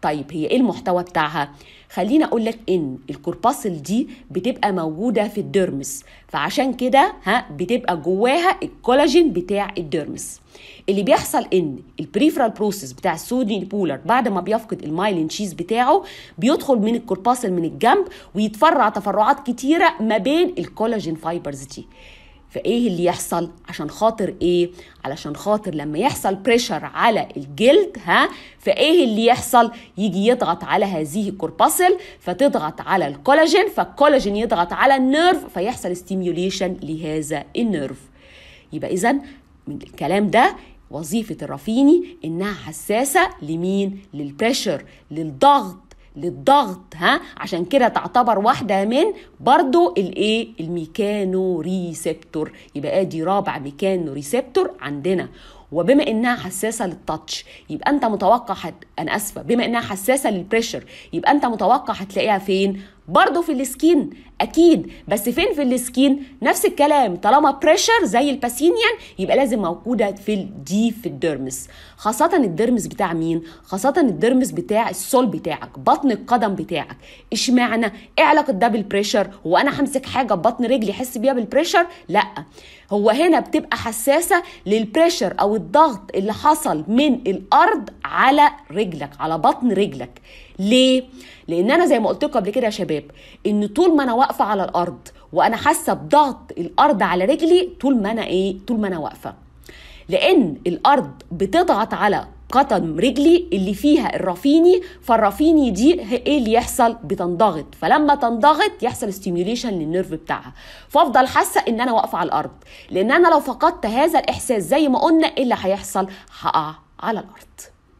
طيب هي ايه المحتوى بتاعها خليني اقول لك ان الكورباسل دي بتبقى موجوده في الديرمس فعشان كده ها بتبقى جواها الكولاجين بتاع الديرمس اللي بيحصل ان البريفرال بروسيس بتاع السودني بولر بعد ما بيفقد المايلين شيز بتاعه بيدخل من الكورباسل من الجنب ويتفرع تفرعات كتيره ما بين الكولاجين فايبرز دي فايه اللي يحصل عشان خاطر ايه علشان خاطر لما يحصل بريشر على الجلد ها فايه اللي يحصل يجي يضغط على هذه الكورباسل فتضغط على الكولاجين فالكولاجين يضغط على النيرف فيحصل ستيميوليشن لهذا النيرف يبقى اذا من الكلام ده وظيفة الرافيني إنها حساسة لمين؟ للبريشر للضغط للضغط ها عشان كده تعتبر واحدة من برضو الايه الميكانو ريسبتور يبقى ادي رابع ميكانو ريسبتور عندنا وبما انها حساسه للتاتش يبقى انت متوقع هت... انا اسفه بما انها حساسه للبريشر يبقى انت متوقع هتلاقيها فين برضه في السكين اكيد بس فين في السكين نفس الكلام طالما بريشر زي الباسينيان يبقى لازم موجوده في الدي في الديرمس خاصه الديرمس بتاع مين خاصه الديرمس بتاع السول بتاعك بطن القدم بتاعك اشمعنى ايه علاقه ده بالبريشر هو انا همسك حاجه ببطن رجلي احس بيها بالبريشر لا هو هنا بتبقى حساسه للبريشر او الضغط اللي حصل من الارض على رجلك على بطن رجلك ليه لان انا زي ما قلت لكم قبل كده يا شباب ان طول ما انا واقفه على الارض وانا حاسه بضغط الارض على رجلي طول ما انا ايه طول ما انا واقفه لان الارض بتضغط على قطن رجلي اللي فيها الرافيني فالرافيني دي ايه اللي يحصل بتنضغط فلما تنضغط يحصل ستيميوليشن للنيرف بتاعها فافضل حاسه ان انا واقفه على الارض لان انا لو فقدت هذا الاحساس زي ما قلنا ايه اللي هيحصل هقع على الارض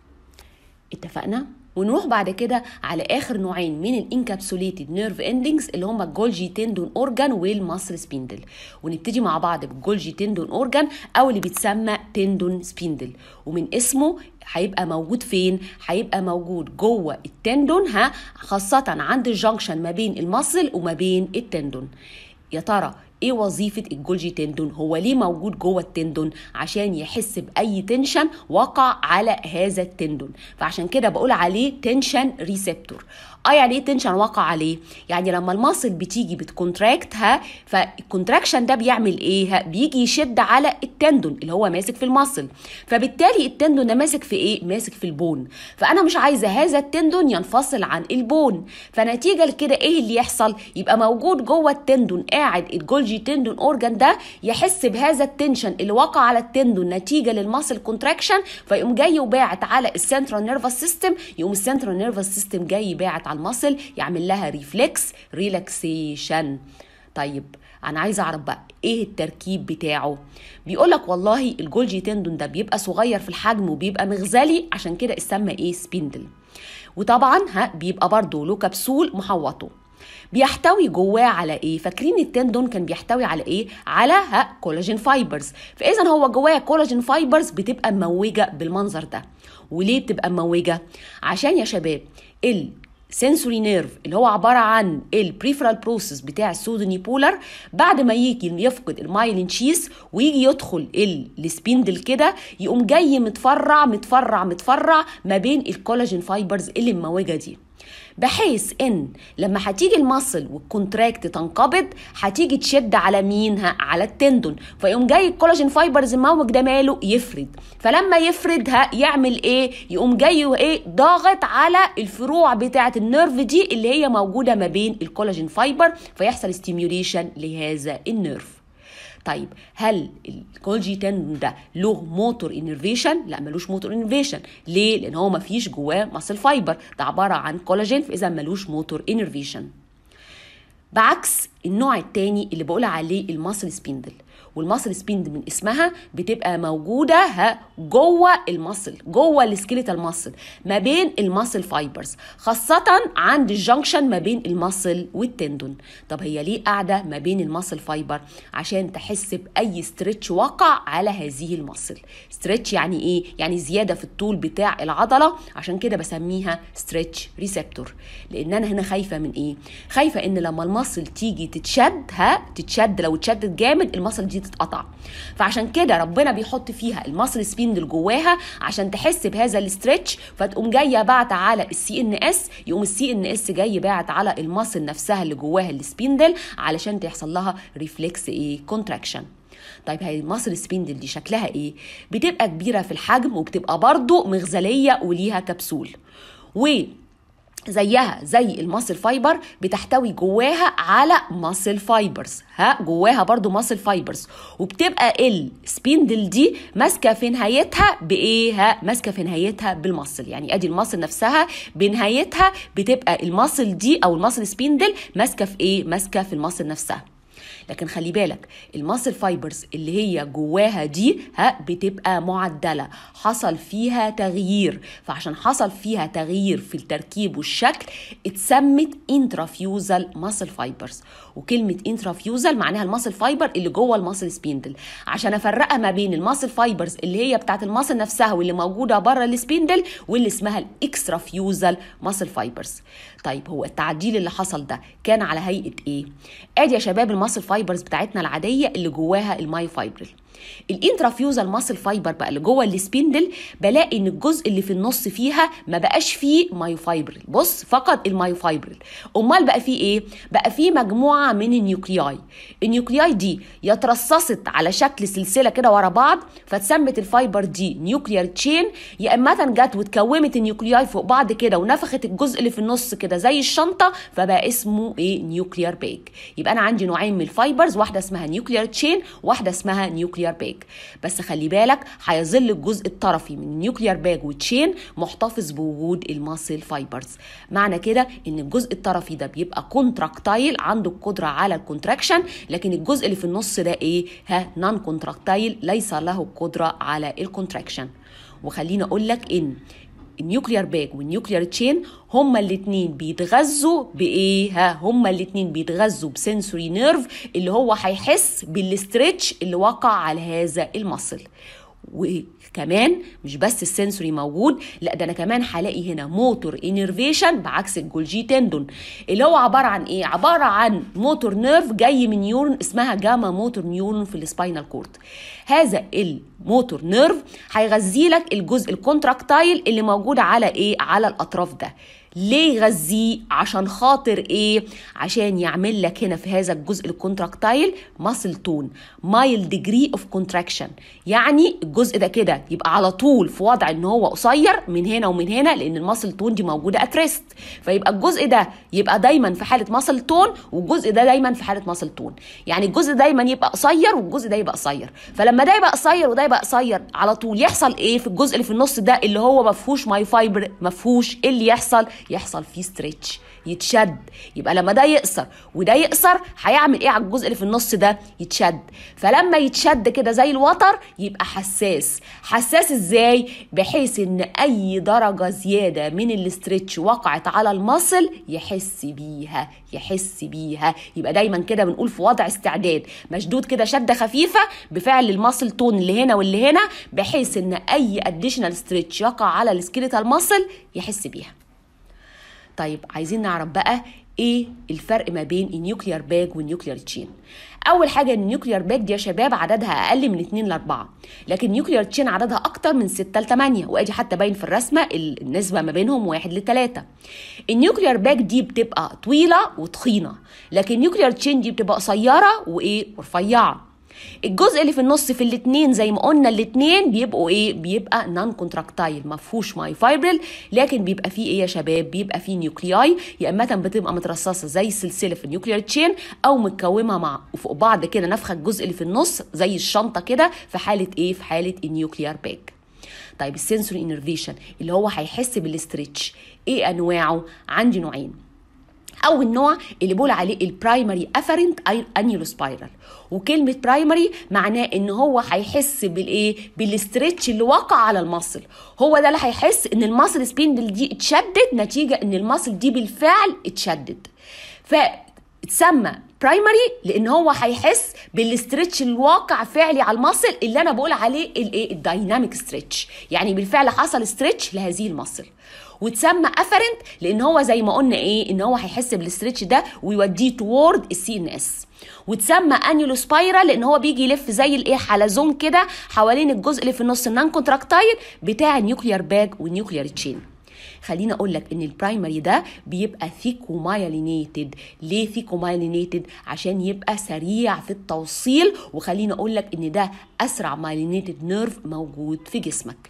اتفقنا ونروح بعد كده على اخر نوعين من الانكابسوليتد نيرف اندنجز اللي هم الجولجي تندون اورجان والمصل سبيندل ونبتدي مع بعض بالجولجي تندون اورجان او اللي بيتسمى تندون سبيندل ومن اسمه هيبقى موجود فين هيبقى موجود جوه التندون ها خاصه عند الجنكشن ما بين المصل وما بين التندون يا ترى ايه وظيفه الجولجي تندون هو ليه موجود جوه التندون عشان يحس باي تنشن وقع على هذا التندون فعشان كده بقول عليه تنشن ريسبتور اه يعني ايه تنشن وقع عليه يعني لما الماسل بتيجي بتكونتراكتها فالكونتراكشن ده بيعمل ايه بيجي يشد على التندون اللي هو ماسك في الماسل فبالتالي التندون ده ماسك في ايه ماسك في البون فانا مش عايزه هذا التندون ينفصل عن البون فنتيجه لكده ايه اللي يحصل يبقى موجود جوه التندون قاعد الجولجي تندون اورجان ده يحس بهذا التنشن اللي وقع على التندون نتيجه للماسل كونتراكشن فيقوم جاي وباعت على السنترال نيرفس سيستم يقوم السنترال نيرفس سيستم جاي باعت على المصل يعمل لها ريفلكس ريلاكسيشن طيب انا عايزه اعرف بقى ايه التركيب بتاعه بيقول لك والله الجولجي تندون ده بيبقى صغير في الحجم وبيبقى مغزلي عشان كده اتسمى ايه سبيندل وطبعا ها بيبقى برضه له كبسول محوطه بيحتوي جواه على ايه فاكرين التندون كان بيحتوي على ايه على ها كولاجين فايبرز فاذا هو جواه كولاجين فايبرز بتبقى مموجه بالمنظر ده وليه بتبقى مموجه عشان يا شباب ال سنسوري نيرف اللي هو عباره عن البريفرال بروسيس بتاع السودني بولر بعد ما يجي يفقد المايلين شيس ويجي يدخل السبيندل كده يقوم جاي متفرع متفرع متفرع ما بين الكولاجين فايبرز اللي مموجه دي بحيث ان لما هتيجي المصل والكونتراكت تنقبض هتيجي تشد على مين على التندون فيقوم جاي الكولاجين فايبرز الموج ده ماله يفرد فلما يفردها يعمل ايه يقوم جاي وايه ضاغط على الفروع بتاعه النيرف دي اللي هي موجوده ما بين الكولاجين فايبر فيحصل ستيميوليشن لهذا النيرف طيب هل الكولجي تندون ده له موتور انرفيشن لا ملوش موتور انرفيشن ليه لان هو ما فيش جواه ماسل فايبر ده عباره عن كولاجين فاذا ملوش موتور انرفيشن بعكس النوع التاني اللي بقول عليه الماسل سبيندل والماسل سبيند من اسمها بتبقى موجوده ها جوه الماسل جوه السكيليتال ماسل ما بين الماسل فايبرز خاصه عند الجنكشن ما بين الماسل والتندون طب هي ليه قاعده ما بين الماسل فايبر عشان تحس باي ستريتش وقع على هذه الماسل ستريتش يعني ايه يعني زياده في الطول بتاع العضله عشان كده بسميها ستريتش ريسبتور لان انا هنا خايفه من ايه خايفه ان لما الماسل تيجي تتشد ها تتشد لو اتشدت جامد الماسل دي تتقطع فعشان كده ربنا بيحط فيها المصل سبيندل جواها عشان تحس بهذا الاسترتش فتقوم جايه باعت على السي ان اس يقوم السي ان اس جاي باعت على المصل نفسها اللي جواها السبيندل علشان تحصل لها ريفلكس ايه كونتراكشن طيب هي المصل سبيندل دي شكلها ايه بتبقى كبيره في الحجم وبتبقى برضو مغزليه وليها كبسول و زيها زي الماسل فايبر بتحتوي جواها على ماسل فايبرز ها جواها برضو ماسل فايبرز وبتبقى السبيندل دي ماسكه في نهايتها بايه ها ماسكه في نهايتها بالماسل يعني ادي الماسل نفسها بنهايتها بتبقى الماسل دي او الماسل سبيندل ماسكه في ايه ماسكه في الماسل نفسها لكن خلي بالك الماسل فايبرز اللي هي جواها دي ها بتبقى معدله حصل فيها تغيير فعشان حصل فيها تغيير في التركيب والشكل اتسمت انترافيوزال ماسل فايبرز وكلمه انترافيوزال معناها الماسل فايبر اللي جوه الماسل سبيندل عشان افرقها ما بين الماسل فايبرز اللي هي بتاعت الماسل نفسها واللي موجوده بره السبيندل واللي اسمها الاكسترافيوزال ماسل فايبرز طيب هو التعديل اللي حصل ده كان على هيئه ايه ادي يا شباب الماسل فايبرز بتاعتنا العاديه اللي جواها الماي فايبرل الانترافيوزال ماسل فايبر بقى اللي جوه السبيندل بلاقي ان الجزء اللي في النص فيها ما بقاش فيه مايوفايبرل بص فقط المايوفايبرل امال بقى فيه ايه بقى فيه مجموعه من النيوكلياي النيوكلياي دي يترصصت على شكل سلسله كده ورا بعض فتسمت الفايبر دي نيوكليار تشين يا اما جت واتكومت النيوكلياي فوق بعض كده ونفخت الجزء اللي في النص كده زي الشنطه فبقى اسمه ايه نيوكليار باج يبقى انا عندي نوعين من الفايبرز واحده اسمها نيوكليار تشين واحده اسمها نيوكليار باج بس خلي بالك هيظل الجزء الطرفي من النيوكليار باج وتشين محتفظ بوجود الماسل فايبرز معنى كده ان الجزء الطرفي ده بيبقى كونتراكتايل عنده القدره على الكونتراكشن لكن الجزء اللي في النص ده ايه ها نون كونتراكتايل ليس له القدره على الكونتراكشن وخليني اقول لك ان النيوكليار باج والنيوكليار تشين هما الاتنين بيتغذوا بايه ها هما الاتنين بيتغذوا بسنسوري نيرف اللي هو هيحس بالاسترتش اللي وقع على هذا المصل وكمان مش بس السنسوري موجود لا ده انا كمان هلاقي هنا موتور انرفيشن بعكس الجولجي تندون اللي هو عباره عن ايه عباره عن موتور نيرف جاي من نيورون اسمها جاما موتور نيورون في السباينال كورد هذا الموتور نيرف هيغذي لك الجزء الكونتراكتايل اللي موجود على ايه على الاطراف ده ليه يغذيه عشان خاطر ايه عشان يعمل لك هنا في هذا الجزء الكونتراكتايل ماسل تون مايل ديجري اوف كونتراكشن يعني الجزء ده كده يبقى على طول في وضع ان هو قصير من هنا ومن هنا لان الماسل تون دي موجوده اتريست فيبقى الجزء ده يبقى دايما في حاله ماسل تون والجزء ده دايما في حاله ماسل تون يعني الجزء دايما يبقى قصير والجزء ده يبقى قصير فلما ده يبقى قصير وده يبقى قصير على طول يحصل ايه في الجزء اللي في النص ده اللي هو ما فيهوش ماي فايبر ما فيهوش ايه اللي يحصل يحصل فيه ستريتش يتشد يبقى لما ده يقصر وده يقصر هيعمل ايه على الجزء اللي في النص ده يتشد فلما يتشد كده زي الوتر يبقى حساس حساس ازاي بحيث ان اي درجه زياده من الاسترتش وقعت على المصل يحس بيها يحس بيها يبقى دايما كده بنقول في وضع استعداد مشدود كده شده خفيفه بفعل المصل تون اللي هنا واللي هنا بحيث ان اي اديشنال ستريتش يقع على السكيليتال مصل يحس بيها طيب عايزين نعرف بقى ايه الفرق ما بين النيوكليار باج والنيوكليار تشين اول حاجه ان النيوكليار باج دي يا شباب عددها اقل من 2 ل 4 لكن النيوكليار تشين عددها اكتر من 6 ل 8 وادي حتى باين في الرسمه النسبه ما بينهم 1 ل 3 النيوكليار باج دي بتبقى طويله وتخينه لكن النيوكليار تشين دي بتبقى قصيره وايه ورفيعه الجزء اللي في النص في الاثنين زي ما قلنا الاثنين بيبقوا ايه بيبقى نون كونتراكتايل ما فيهوش ماي فايبرل لكن بيبقى فيه ايه يا شباب بيبقى فيه نيوكلياي يا اما بتبقى مترصصه زي السلسله في النيوكليار تشين او متكومه مع فوق بعض كده نفخه الجزء اللي في النص زي الشنطه كده في حاله ايه في حاله النيوكليار باج طيب السنسوري انرفيشن اللي هو هيحس بالاسترتش ايه انواعه عندي نوعين اول نوع اللي بقول عليه البرايمري افرنت انيولو سبايرال وكلمه برايمري معناه ان هو هيحس بالايه بالاسترتش اللي وقع على المصل هو ده اللي هيحس ان المصل سبيندل دي اتشدد نتيجه ان المصل دي بالفعل اتشدد فتسمى برايمري لان هو هيحس بالاسترتش الواقع فعلي على المصل اللي انا بقول عليه الايه الدايناميك ستريتش يعني بالفعل حصل ستريتش لهذه المصل وتسمى افرنت لان هو زي ما قلنا ايه ان هو هيحس بالاسترتش ده ويوديه توورد السي ان اس وتسمى انيولو سبايرال لان هو بيجي يلف زي الايه حلزون كده حوالين الجزء اللي في النص النان كونتراكتايل بتاع النيوكليار باج والنيوكليار تشين خليني اقول لك ان البرايمري ده بيبقى ثيكومايلينيتد ليه ثيكومايلينيتد عشان يبقى سريع في التوصيل وخليني اقول لك ان ده اسرع مايلينيتد نيرف موجود في جسمك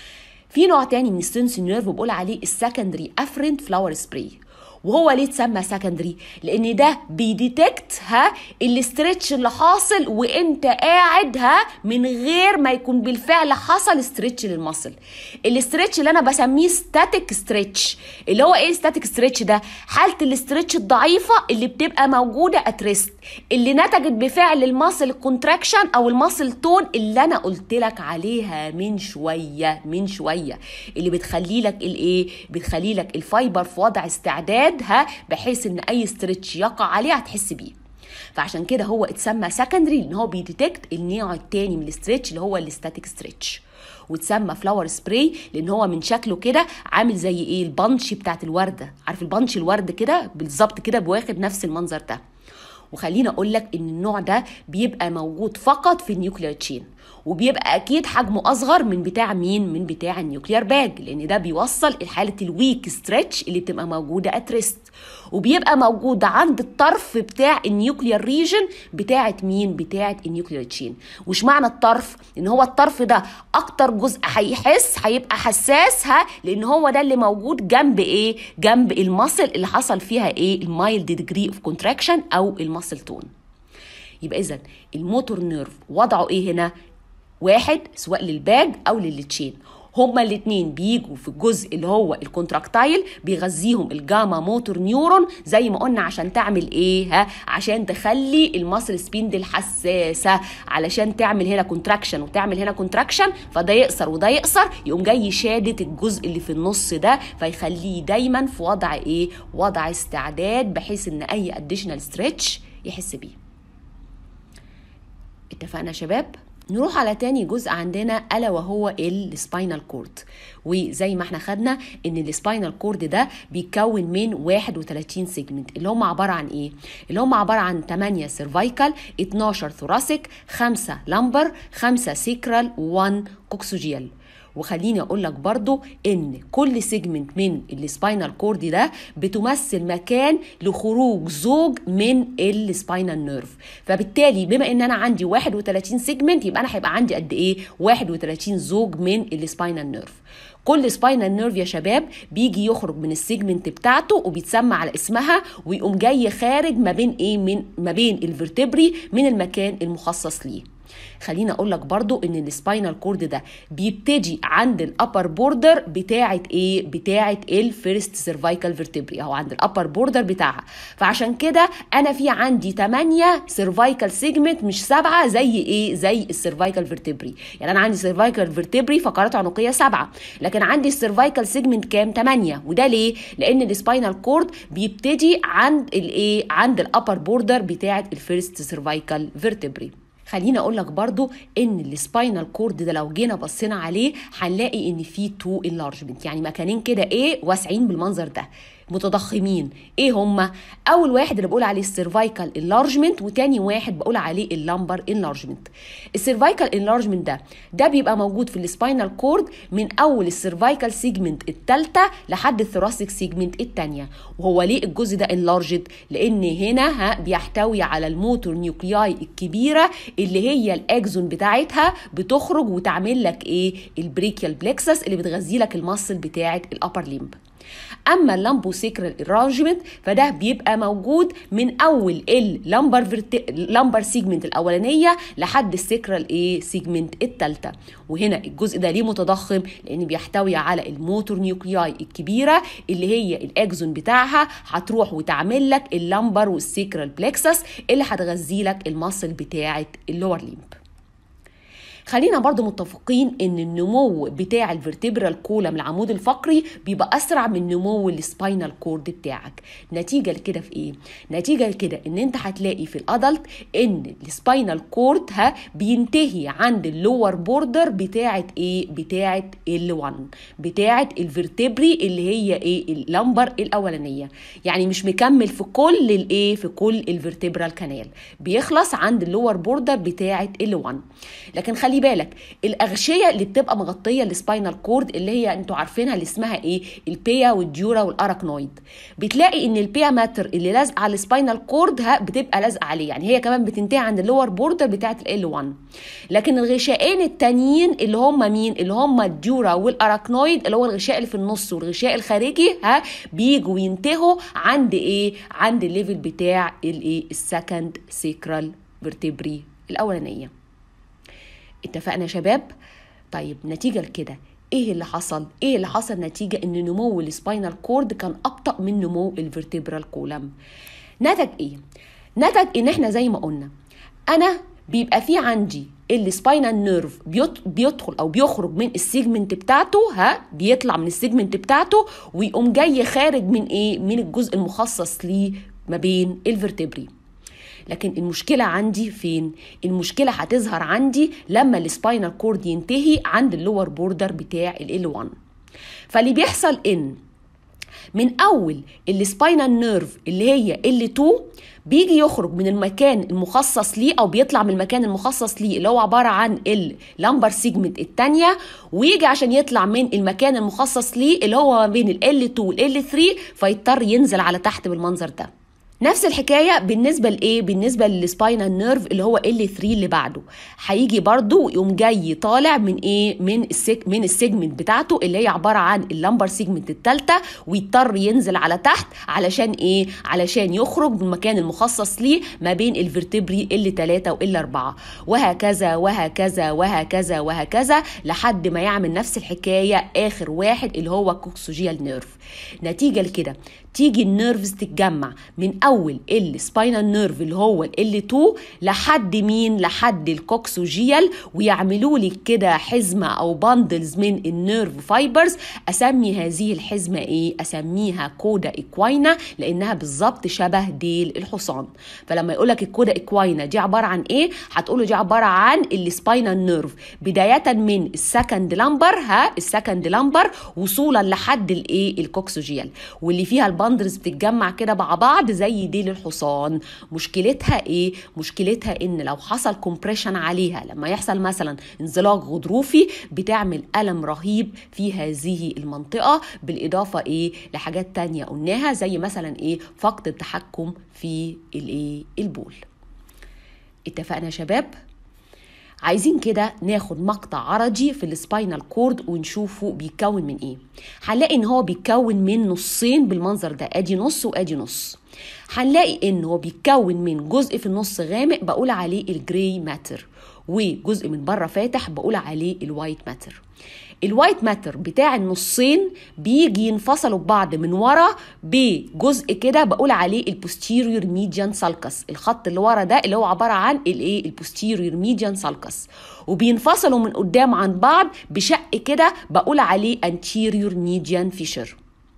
في نوع تاني من السنس نيرف بقول عليه السكندري افرنت فلاور سبراي وهو ليه اتسمى سكندري لان ده بيديتكت ها الاسترتش اللي حاصل وانت قاعد ها من غير ما يكون بالفعل حصل استرتش للمصل الاسترتش اللي انا بسميه ستاتيك ستريتش اللي هو ايه ستاتيك ستريتش ده حاله الاسترتش الضعيفه اللي بتبقى موجوده اتريست اللي نتجت بفعل المصل الكونتراكشن او المصل تون اللي انا قلت لك عليها من شويه من شويه اللي بتخلي لك الايه بتخلي لك الفايبر في وضع استعداد ها بحيث ان اي ستريتش يقع عليه هتحس بيه فعشان كده هو اتسمى سكندري لان هو بيديتكت النوع التاني من الاستريتش اللي هو الاستاتيك ستريتش وتسمى فلاور سبراي لان هو من شكله كده عامل زي ايه البانش بتاعت الورده عارف البانش الورد كده بالظبط كده بواخد نفس المنظر ده وخليني اقول لك ان النوع ده بيبقى موجود فقط في النيوكلير تشين وبيبقى اكيد حجمه اصغر من بتاع مين من بتاع النيوكلير باج لان ده بيوصل لحاله الويك ستريتش اللي بتبقى موجوده ات ريست وبيبقى موجود عند الطرف بتاع النيوكلير ريجن بتاعه مين بتاعه النيوكلير تشين وش معنى الطرف ان هو الطرف ده اكتر جزء هيحس هيبقى حساس ها لان هو ده اللي موجود جنب ايه جنب المصل اللي حصل فيها ايه المايلد ديجري اوف كونتراكشن او المصل تون يبقى اذا الموتور نيرف وضعه ايه هنا واحد سواء للباج او للتشين هما الاثنين بيجوا في الجزء اللي هو الكونتراكتايل بيغذيهم الجاما موتور نيورون زي ما قلنا عشان تعمل ايه ها عشان تخلي المصل سبيندل حساسه علشان تعمل هنا كونتراكشن وتعمل هنا كونتراكشن فده يقصر وده يقصر يقوم جاي شادد الجزء اللي في النص ده فيخليه دايما في وضع ايه وضع استعداد بحيث ان اي اديشنال ستريتش يحس بيه اتفقنا يا شباب نروح على تاني جزء عندنا الا وهو السباينال كورد وزي ما احنا خدنا ان السباينال كورد ده بيتكون من 31 سيجمنت اللي هم عباره عن ايه اللي هم عباره عن 8 سيرفايكال 12 ثوراسيك 5 لامبر 5 سيكرال و1 كوكسوجيال وخليني اقول لك برضو ان كل سيجمنت من السباينال كورد ده بتمثل مكان لخروج زوج من السباينال نيرف فبالتالي بما ان انا عندي 31 سيجمنت يبقى انا هيبقى عندي قد ايه 31 زوج من السباينال نيرف كل سباينال نيرف يا شباب بيجي يخرج من السيجمنت بتاعته وبيتسمى على اسمها ويقوم جاي خارج ما بين ايه من ما بين الفرتبري من المكان المخصص ليه خليني اقول لك برضو ان السباينال كورد ده بيبتدي عند الابر بوردر بتاعه ايه بتاعه الفيرست سيرفايكال فيرتبري او عند الابر بوردر بتاعها فعشان كده انا في عندي 8 سيرفايكال سيجمنت مش سبعه زي ايه زي السيرفايكال فيرتبري يعني انا عندي سيرفايكال فيرتبري فقرات عنقيه سبعه لكن عندي السيرفايكال سيجمنت كام 8 وده ليه لان السباينال كورد بيبتدي عند الايه عند الابر بوردر بتاعه الفيرست سيرفايكال فيرتبري خليني اقول لك برضو ان السباينال كورد ده لو جينا بصينا عليه هنلاقي ان فيه تو انلارجمنت يعني مكانين كده ايه واسعين بالمنظر ده متضخمين ايه هما اول واحد اللي بقول عليه السيرفايكال انلارجمنت وتاني واحد بقول عليه اللامبر انلارجمنت السيرفايكال انلارجمنت ده ده بيبقى موجود في السباينال كورد من اول السيرفايكال سيجمنت الثالثه لحد الثوراسيك سيجمنت الثانيه وهو ليه الجزء ده انلارجد لان هنا ها بيحتوي على الموتور نيوكلياي الكبيره اللي هي الاكزون بتاعتها بتخرج وتعمل لك ايه البريكيال بلكسس اللي بتغذي لك المصل بتاعه الابر ليمب اما اللامبو سيكرال ارانجمنت فده بيبقى موجود من اول اللامبر فرت... لامبر سيجمنت الاولانيه لحد السيكرال ايه سيجمنت الثالثه وهنا الجزء ده ليه متضخم لان بيحتوي على الموتور نيوكلياي الكبيره اللي هي الاكزون بتاعها هتروح وتعمل لك اللامبر والسيكرال بلكسس اللي هتغذي لك المصل بتاعه اللور ليمب خلينا برضو متفقين ان النمو بتاع الفرتبرال كولم العمود الفقري بيبقى اسرع من نمو السباينال كورد بتاعك نتيجه لكده في ايه نتيجه لكده ان انت هتلاقي في الادلت ان السباينال كورد ها بينتهي عند اللور بوردر بتاعه ايه بتاعه ال1 بتاعه الفرتبري اللي هي ايه اللمبر الاولانيه يعني مش مكمل في كل الايه في كل الفرتبرال كانال بيخلص عند اللور بوردر بتاعه ال1 لكن خلي بالك الاغشيه اللي بتبقى مغطيه السباينال كورد اللي هي انتوا عارفينها اللي اسمها ايه البيا والديورا والاراكنويد بتلاقي ان البيا ماتر اللي لازقه على السباينال كورد ها بتبقى لازقه عليه يعني هي كمان بتنتهي عند اللور بوردر بتاعه ال 1 لكن الغشائين التانيين اللي هم مين اللي هم الديورا والاراكنويد اللي هو الغشاء اللي في النص والغشاء الخارجي ها بيجوا ينتهوا عند ايه عند الليفل بتاع الايه السكند سيكرال فيرتبري الاولانيه اتفقنا يا شباب طيب نتيجه لكده ايه اللي حصل ايه اللي حصل نتيجه ان نمو السباينال كورد كان ابطا من نمو الفرتبرال كولم نتج ايه نتج ان احنا زي ما قلنا انا بيبقى في عندي السباينال نيرف بيدخل او بيخرج من السيجمنت بتاعته ها بيطلع من السيجمنت بتاعته ويقوم جاي خارج من ايه من الجزء المخصص ليه ما بين الفرتبري لكن المشكلة عندي فين؟ المشكلة هتظهر عندي لما السباينال كورد ينتهي عند اللور بوردر بتاع ال 1 فاللي بيحصل ان من اول السباينال نيرف اللي هي ال 2 بيجي يخرج من المكان المخصص ليه او بيطلع من المكان المخصص ليه اللي هو عباره عن اللامبر سيجمنت الثانيه ويجي عشان يطلع من المكان المخصص ليه اللي هو ما بين ال 2 وال 3 فيضطر ينزل على تحت بالمنظر ده نفس الحكايه بالنسبه لايه بالنسبه للسباينال نيرف اللي هو ال 3 اللي بعده هيجي برده ويقوم جاي طالع من ايه من السيك من السيجمنت بتاعته اللي هي عباره عن اللمبر سيجمنت الثالثه ويضطر ينزل على تحت علشان ايه علشان يخرج من المكان المخصص ليه ما بين الفرتبري ال 3 وال 4 وهكذا وهكذا وهكذا وهكذا لحد ما يعمل نفس الحكايه اخر واحد اللي هو كوكسوجيال نيرف نتيجه لكده تيجي النيرفز تتجمع من اول السباينال نيرف اللي هو ال 2 لحد مين لحد الكوكسوجيال ويعملوا لي كده حزمه او باندلز من النيرف فايبرز اسمي هذه الحزمه ايه اسميها كودا اكواينا لانها بالظبط شبه ديل الحصان فلما يقول لك الكودا اكواينا دي عباره عن ايه هتقوله دي عباره عن السباينال نيرف بدايه من السكند لامبر ها السكند لامبر وصولا لحد الايه الكوكسوجيال واللي فيها الباندرز بتتجمع كده مع بعض زي ديل الحصان مشكلتها ايه مشكلتها ان لو حصل كومبريشن عليها لما يحصل مثلا انزلاق غضروفي بتعمل الم رهيب في هذه المنطقه بالاضافه ايه لحاجات تانية قلناها زي مثلا ايه فقد التحكم في الايه البول اتفقنا يا شباب عايزين كده ناخد مقطع عرضي في السباينال كورد ونشوفه بيتكون من ايه هنلاقي ان هو بيتكون من نصين بالمنظر ده ادي نص وادي نص هنلاقي ان هو بيتكون من جزء في النص غامق بقول عليه الجراي ماتر وجزء من بره فاتح بقول عليه الوايت ماتر الوايت ماتر بتاع النصين بيجي ينفصلوا ببعض من ورا بجزء كده بقول عليه البوستيريور ميديان سالكس الخط اللي ورا ده اللي هو عباره عن الايه البوستيريور ميديان سالكس وبينفصلوا من قدام عن بعض بشق كده بقول عليه anterior ميديان فيشر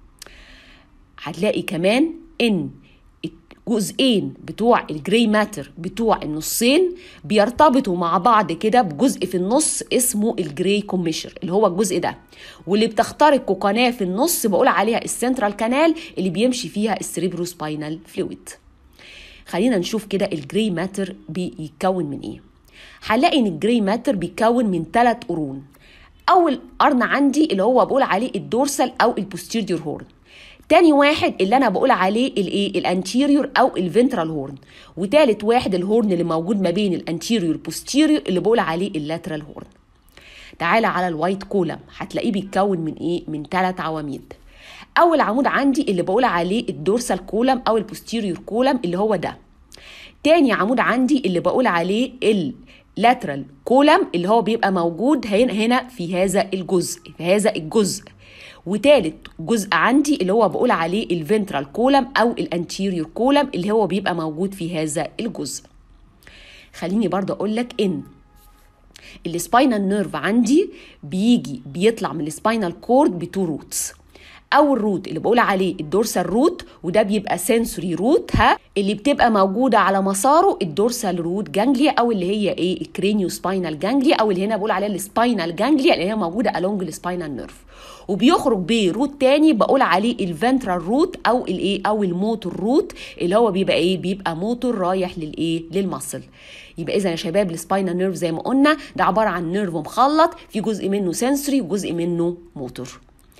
هتلاقي كمان ان جزئين بتوع الجراي ماتر بتوع النصين بيرتبطوا مع بعض كده بجزء في النص اسمه الجراي كوميشر اللي هو الجزء ده واللي بتخترق قناه في النص بقول عليها السنترال كانال اللي بيمشي فيها السريبرو سباينال فلويد خلينا نشوف كده الجراي ماتر بيتكون من ايه هنلاقي ان الجراي ماتر بيتكون من ثلاث قرون اول قرن عندي اللي هو بقول عليه الدورسال او البوستيريور هورن تاني واحد اللي انا بقول عليه الايه الانتيريور او الفنترال هورن وتالت واحد الهورن اللي موجود ما بين الانتيريور بوستيريور اللي بقول عليه اللاترال هورن تعالى على الوايت كولم هتلاقيه بيتكون من ايه من ثلاث عواميد اول عمود عندي اللي بقول عليه الدورسال كولم او البوستيريور كولم اللي هو ده تاني عمود عندي اللي بقول عليه اللاترال كولم اللي هو بيبقى موجود هنا هنا في هذا الجزء في هذا الجزء وتالت جزء عندي اللي هو بقول عليه الفنترال كولم او الانتيريور كولم اللي هو بيبقى موجود في هذا الجزء خليني برضه اقول لك ان السباينال نيرف عندي بيجي بيطلع من السباينال كورد بتو روتس اول روت اللي بقول عليه الدورسال روت وده بيبقى سنسوري روت ها اللي بتبقى موجوده على مساره الدورسال روت جانجليا او اللي هي ايه الكرينيو سباينال جانجليا او اللي هنا بقول عليها السباينال جانجليا اللي هي موجوده الونج السباينال نيرف وبيخرج بروت تاني بقول عليه الفنترال روت او الايه او الموتور روت اللي هو بيبقى ايه بيبقى موتور رايح للايه للمصل يبقى اذا يا شباب السباينال نيرف زي ما قلنا ده عباره عن نيرف مخلط في جزء منه سنسوري وجزء منه موتور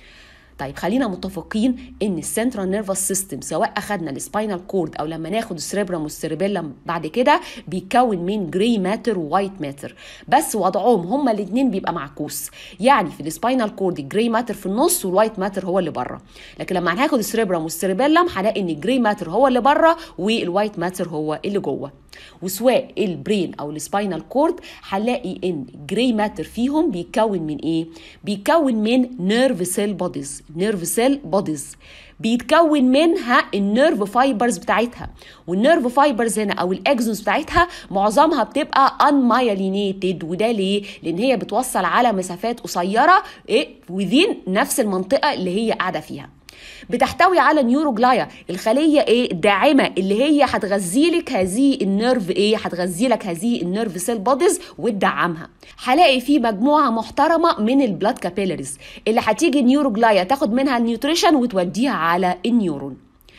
طيب خلينا متفقين ان السنترال نيرفس سيستم سواء اخدنا السباينال كورد او لما ناخد السريبرم والسيربيلم بعد كده بيتكون من جراي ماتر ووايت ماتر بس وضعهم هما الاثنين بيبقى معكوس يعني في السباينال كورد الجراي ماتر في النص والوايت ماتر هو اللي بره لكن لما هناخد السريبرم والسيربيلم هنلاقي ان الجراي ماتر هو اللي بره والوايت ماتر هو اللي جوه وسواء البرين او السباينال كورد هنلاقي ان جراي ماتر فيهم بيتكون من ايه بيتكون من نيرف سيل بوديز نيرف سيل بوديز بيتكون منها النيرف فايبرز بتاعتها والنيرف فايبرز هنا او الاكزونز بتاعتها معظمها بتبقى انمايلينيتد وده ليه لان هي بتوصل على مسافات قصيره ايه وذين نفس المنطقه اللي هي قاعده فيها بتحتوي على نيوروجلايا الخليه ايه الداعمه اللي هي هتغذي لك هذه النيرف ايه هتغذي لك هذه النيرف سيل بوديز وتدعمها هلاقي في مجموعه محترمه من البلاد كابيلاريز اللي هتيجي نيوروجلايا تاخد منها النيوتريشن وتوديها على النيورون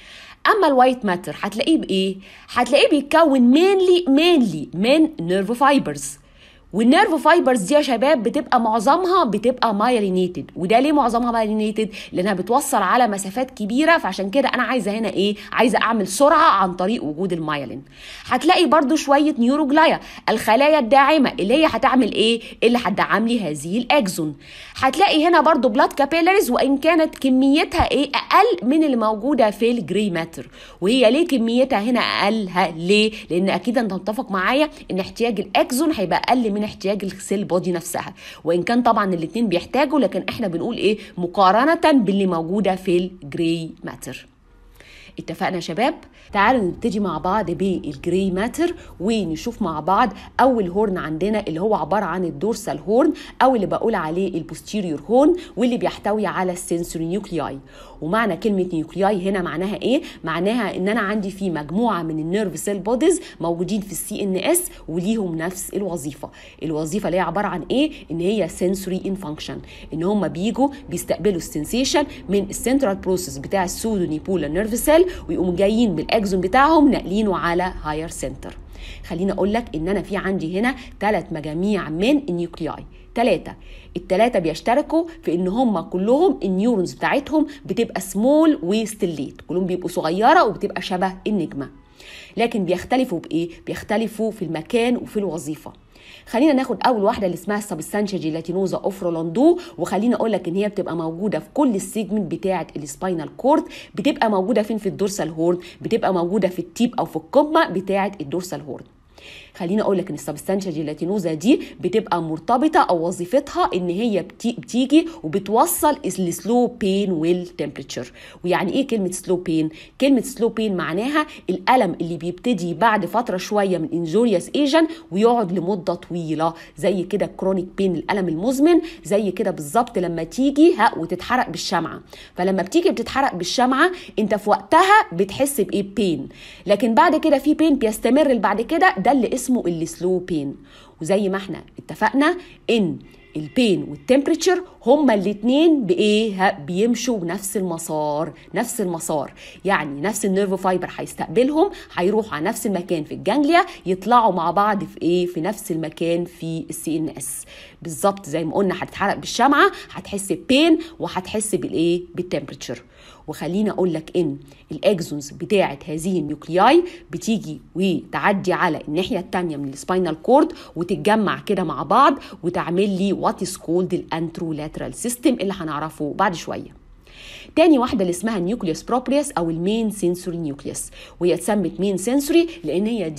اما الوايت ماتر هتلاقيه بايه هتلاقيه بيتكون مينلي مينلي من نيرف فايبرز والنيرف فايبرز دي يا شباب بتبقى معظمها بتبقى مايلينيتد وده ليه معظمها مايلينيتد لانها بتوصل على مسافات كبيره فعشان كده انا عايزه هنا ايه عايزه اعمل سرعه عن طريق وجود المايلين هتلاقي برضو شويه نيوروجلايا الخلايا الداعمه اللي هي هتعمل ايه اللي هتدعم لي هذه الاكزون هتلاقي هنا برضو بلاد كابيلاريز وان كانت كميتها ايه اقل من اللي موجوده في الجري ماتر وهي ليه كميتها هنا اقل ليه لان اكيد انت متفق معايا ان احتياج الاكزون هيبقى اقل من احتياج السيل بودي نفسها وان كان طبعا الاثنين بيحتاجوا لكن احنا بنقول ايه مقارنه باللي موجوده في الجري ماتر اتفقنا يا شباب تعالوا نبتدي مع بعض بالجري ماتر ونشوف مع بعض اول هورن عندنا اللي هو عباره عن الدورسال هورن او اللي بقول عليه البوستيريور هورن واللي بيحتوي على السنسوري نيوكلياي ومعنى كلمه نيوكلياي هنا معناها ايه معناها ان انا عندي في مجموعه من النيرف سيل بوديز موجودين في السي ان اس وليهم نفس الوظيفه الوظيفه اللي هي عباره عن ايه ان هي سنسوري ان فانكشن ان هم بيجوا بيستقبلوا السنسيشن من السنترال بروسيس بتاع السودو نيبولا نيرف سيل ويقوموا جايين بالاكزون بتاعهم ناقلينه على هاير سنتر خليني اقول لك ان انا في عندي هنا ثلاث مجاميع من النيوكلياي ثلاثة الثلاثة بيشتركوا في ان هم كلهم النيورونز بتاعتهم بتبقى سمول وستليت كلهم بيبقوا صغيرة وبتبقى شبه النجمة لكن بيختلفوا بايه بيختلفوا في المكان وفي الوظيفه خلينا ناخد اول واحده اللي اسمها السبستانشيا جيلاتينوزا اوف رولاندو وخلينا اقول لك ان هي بتبقى موجوده في كل السيجمنت بتاعه السباينال كورد بتبقى موجوده فين في الدورسال هورن بتبقى موجوده في التيب او في القمه بتاعه الدورسال هورن خليني اقول لك ان السبستانشيا جيلاتينوزا دي بتبقى مرتبطه او وظيفتها ان هي بتيجي وبتوصل السلو بين والتمبريتشر ويعني ايه كلمه سلو بين كلمه سلو بين معناها الالم اللي بيبتدي بعد فتره شويه من انجوريوس ايجن ويقعد لمده طويله زي كده كرونيك بين الالم المزمن زي كده بالظبط لما تيجي ها وتتحرق بالشمعه فلما بتيجي بتتحرق بالشمعه انت في وقتها بتحس بايه بين لكن بعد كده في بين بيستمر بعد كده ده اللي اسمه السلو بين وزي ما احنا اتفقنا ان البين والتمبريتشر هما الاتنين بايه بيمشوا بنفس المسار نفس المسار يعني نفس النيرف فايبر هيستقبلهم هيروحوا على نفس المكان في الجانجليا يطلعوا مع بعض في ايه في نفس المكان في السي ان اس بالظبط زي ما قلنا هتتحرق بالشمعه هتحس ببين وهتحس بالايه بالتمبريتشر وخليني اقول لك ان الاكزونز بتاعه هذه النيوكلياي بتيجي وتعدي على الناحيه الثانيه من السباينال كورد وتتجمع كده مع بعض وتعمل لي وات از كولد الانترولاترال سيستم اللي هنعرفه بعد شويه تاني واحده اللي اسمها النيوكليوس بروبريوس او المين سنسوري نيوكليوس وهي اتسمت مين سنسوري لان هي دي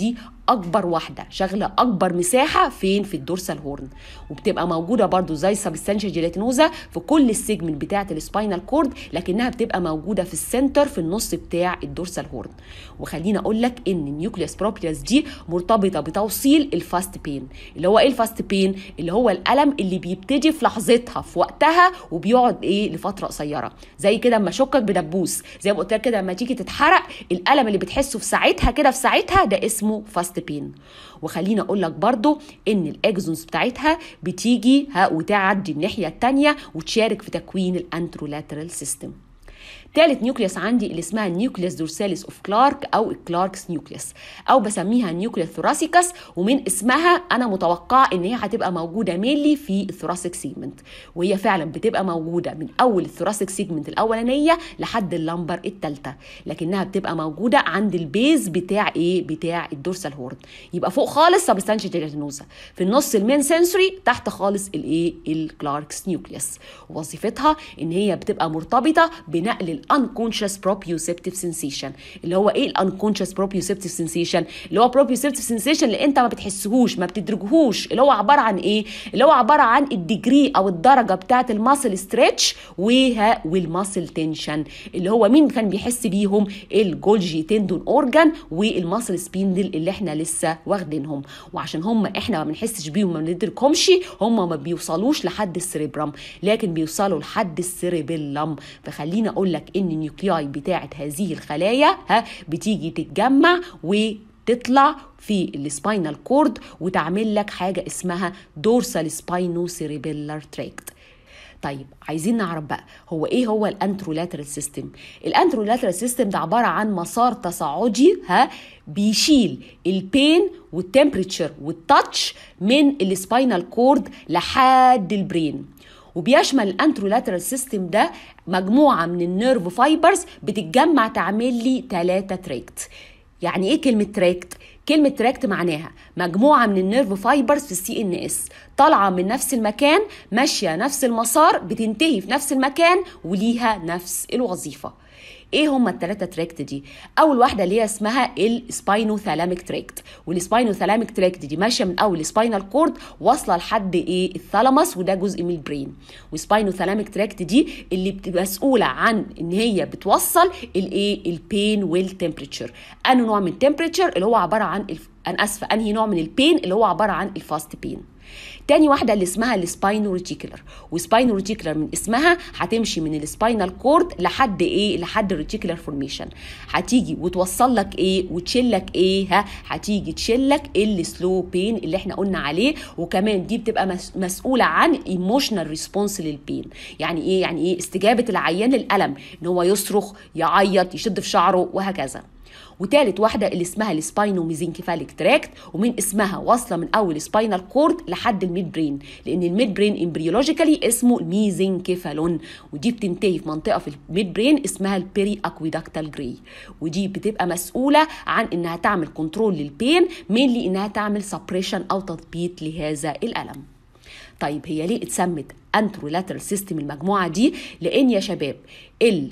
اكبر واحده شغله اكبر مساحه فين في الدورسال هورن وبتبقى موجوده برضو زي السبستانشيا جيلاتينوزا في كل السيجمنت بتاعه السباينال كورد لكنها بتبقى موجوده في السنتر في النص بتاع الدورسال هورن وخليني اقول لك ان النيوكليوس بروبريوس دي مرتبطه بتوصيل الفاست بين اللي هو ايه الفاست بين اللي هو الالم اللي بيبتدي في لحظتها في وقتها وبيقعد ايه لفتره قصيره زي كده اما اشكك بدبوس زي ما قلت لك كده لما تيجي تتحرق الالم اللي بتحسه في ساعتها كده في ساعتها ده اسمه فاست بين وخليني اقول لك برضو ان الاكزونز بتاعتها بتيجي ها وتعدي الناحيه الثانيه وتشارك في تكوين الانترولاترال سيستم تالت نيوكليوس عندي اللي اسمها نيوكليوس دورساليس اوف كلارك او كلاركس نيوكليوس او بسميها نيوكليوس ثوراسيكس ومن اسمها انا متوقعه ان هي هتبقى موجوده مينلي في الثوراسيك سيجمنت وهي فعلا بتبقى موجوده من اول الثوراسيك سيجمنت الاولانيه لحد اللمبر الثالثه لكنها بتبقى موجوده عند البيز بتاع ايه بتاع الدورسال هورن يبقى فوق خالص سبستانشيا جيلاتينوزا في النص المين سنسوري تحت خالص الايه الكلاركس نيوكليوس وظيفتها ان هي بتبقى مرتبطه بنقل الانكونشس بروبيوسيبتيف سنسيشن اللي هو ايه الانكونشس بروبيوسيبتيف سنسيشن اللي هو بروبيوسيبتيف سنسيشن اللي انت ما بتحسهوش ما بتدرجهوش اللي هو عباره عن ايه اللي هو عباره عن الديجري او الدرجه بتاعه الماسل ستريتش وها والماسل تنشن اللي هو مين كان بيحس بيهم الجولجي تندون اورجان والماسل سبيندل اللي احنا لسه واخدينهم وعشان هم احنا ما بنحسش بيهم ما بندركهمش هم ما بيوصلوش لحد السريبرام لكن بيوصلوا لحد السريبيلم فخليني اقول لك ان النيوكلياي بتاعه هذه الخلايا ها بتيجي تتجمع و تطلع في السباينال كورد وتعمل لك حاجه اسمها دورسال سباينو سيريبيلار تراكت طيب عايزين نعرف بقى هو ايه هو الانترولاترال سيستم الانترولاترال سيستم ده عباره عن مسار تصاعدي ها بيشيل البين والتمبريتشر والتاتش من السباينال كورد لحد البرين وبيشمل الانترولاترال سيستم ده مجموعه من النيرف فايبرز بتتجمع تعمل لي ثلاثه تراكت يعني ايه كلمه تراكت كلمة تراكت معناها مجموعة من النيرف فايبرز في السي ان اس طالعة من نفس المكان ماشية نفس المسار بتنتهي في نفس المكان وليها نفس الوظيفة ايه هما الثلاثه تراكت دي اول واحده اللي هي اسمها السباينو ثالاميك تراكت والسباينو ثالاميك تراكت دي ماشيه من اول سباينال كورد واصله لحد ايه الثالاموس وده جزء من البرين والسباينو ثالاميك تراكت دي اللي بتبقى مسؤوله عن ان هي بتوصل الايه البين والتمبريتشر انه نوع من التمبريتشر اللي هو عباره عن الف... انا اسفه انهي نوع من البين اللي هو عباره عن الفاست بين تاني واحده اللي اسمها السباينو ريتيكولر وسباينو ريتيكولر من اسمها هتمشي من السباينال كورد لحد ايه لحد الريتيكولر فورميشن هتيجي وتوصل لك ايه وتشيل لك ايه ها هتيجي تشيل لك السلو بين اللي احنا قلنا عليه وكمان دي بتبقى مسؤوله عن ايموشنال ريسبونس للبين يعني ايه يعني ايه استجابه العيان للالم ان هو يصرخ يعيط يشد في شعره وهكذا وتالت واحدة اللي اسمها السباينو ميزنكيفاليك تراكت ومن اسمها واصلة من أول سباينال كورد لحد الميد برين لأن الميد برين امبريولوجيكالي اسمه الميزنكيفالون ودي بتنتهي في منطقة في الميد برين اسمها البيري أكويداكتال جراي ودي بتبقى مسؤولة عن إنها تعمل كنترول للبين مينلي إنها تعمل سبريشن أو تثبيط لهذا الألم طيب هي ليه اتسمت انترولاترال سيستم المجموعة دي لأن يا شباب ال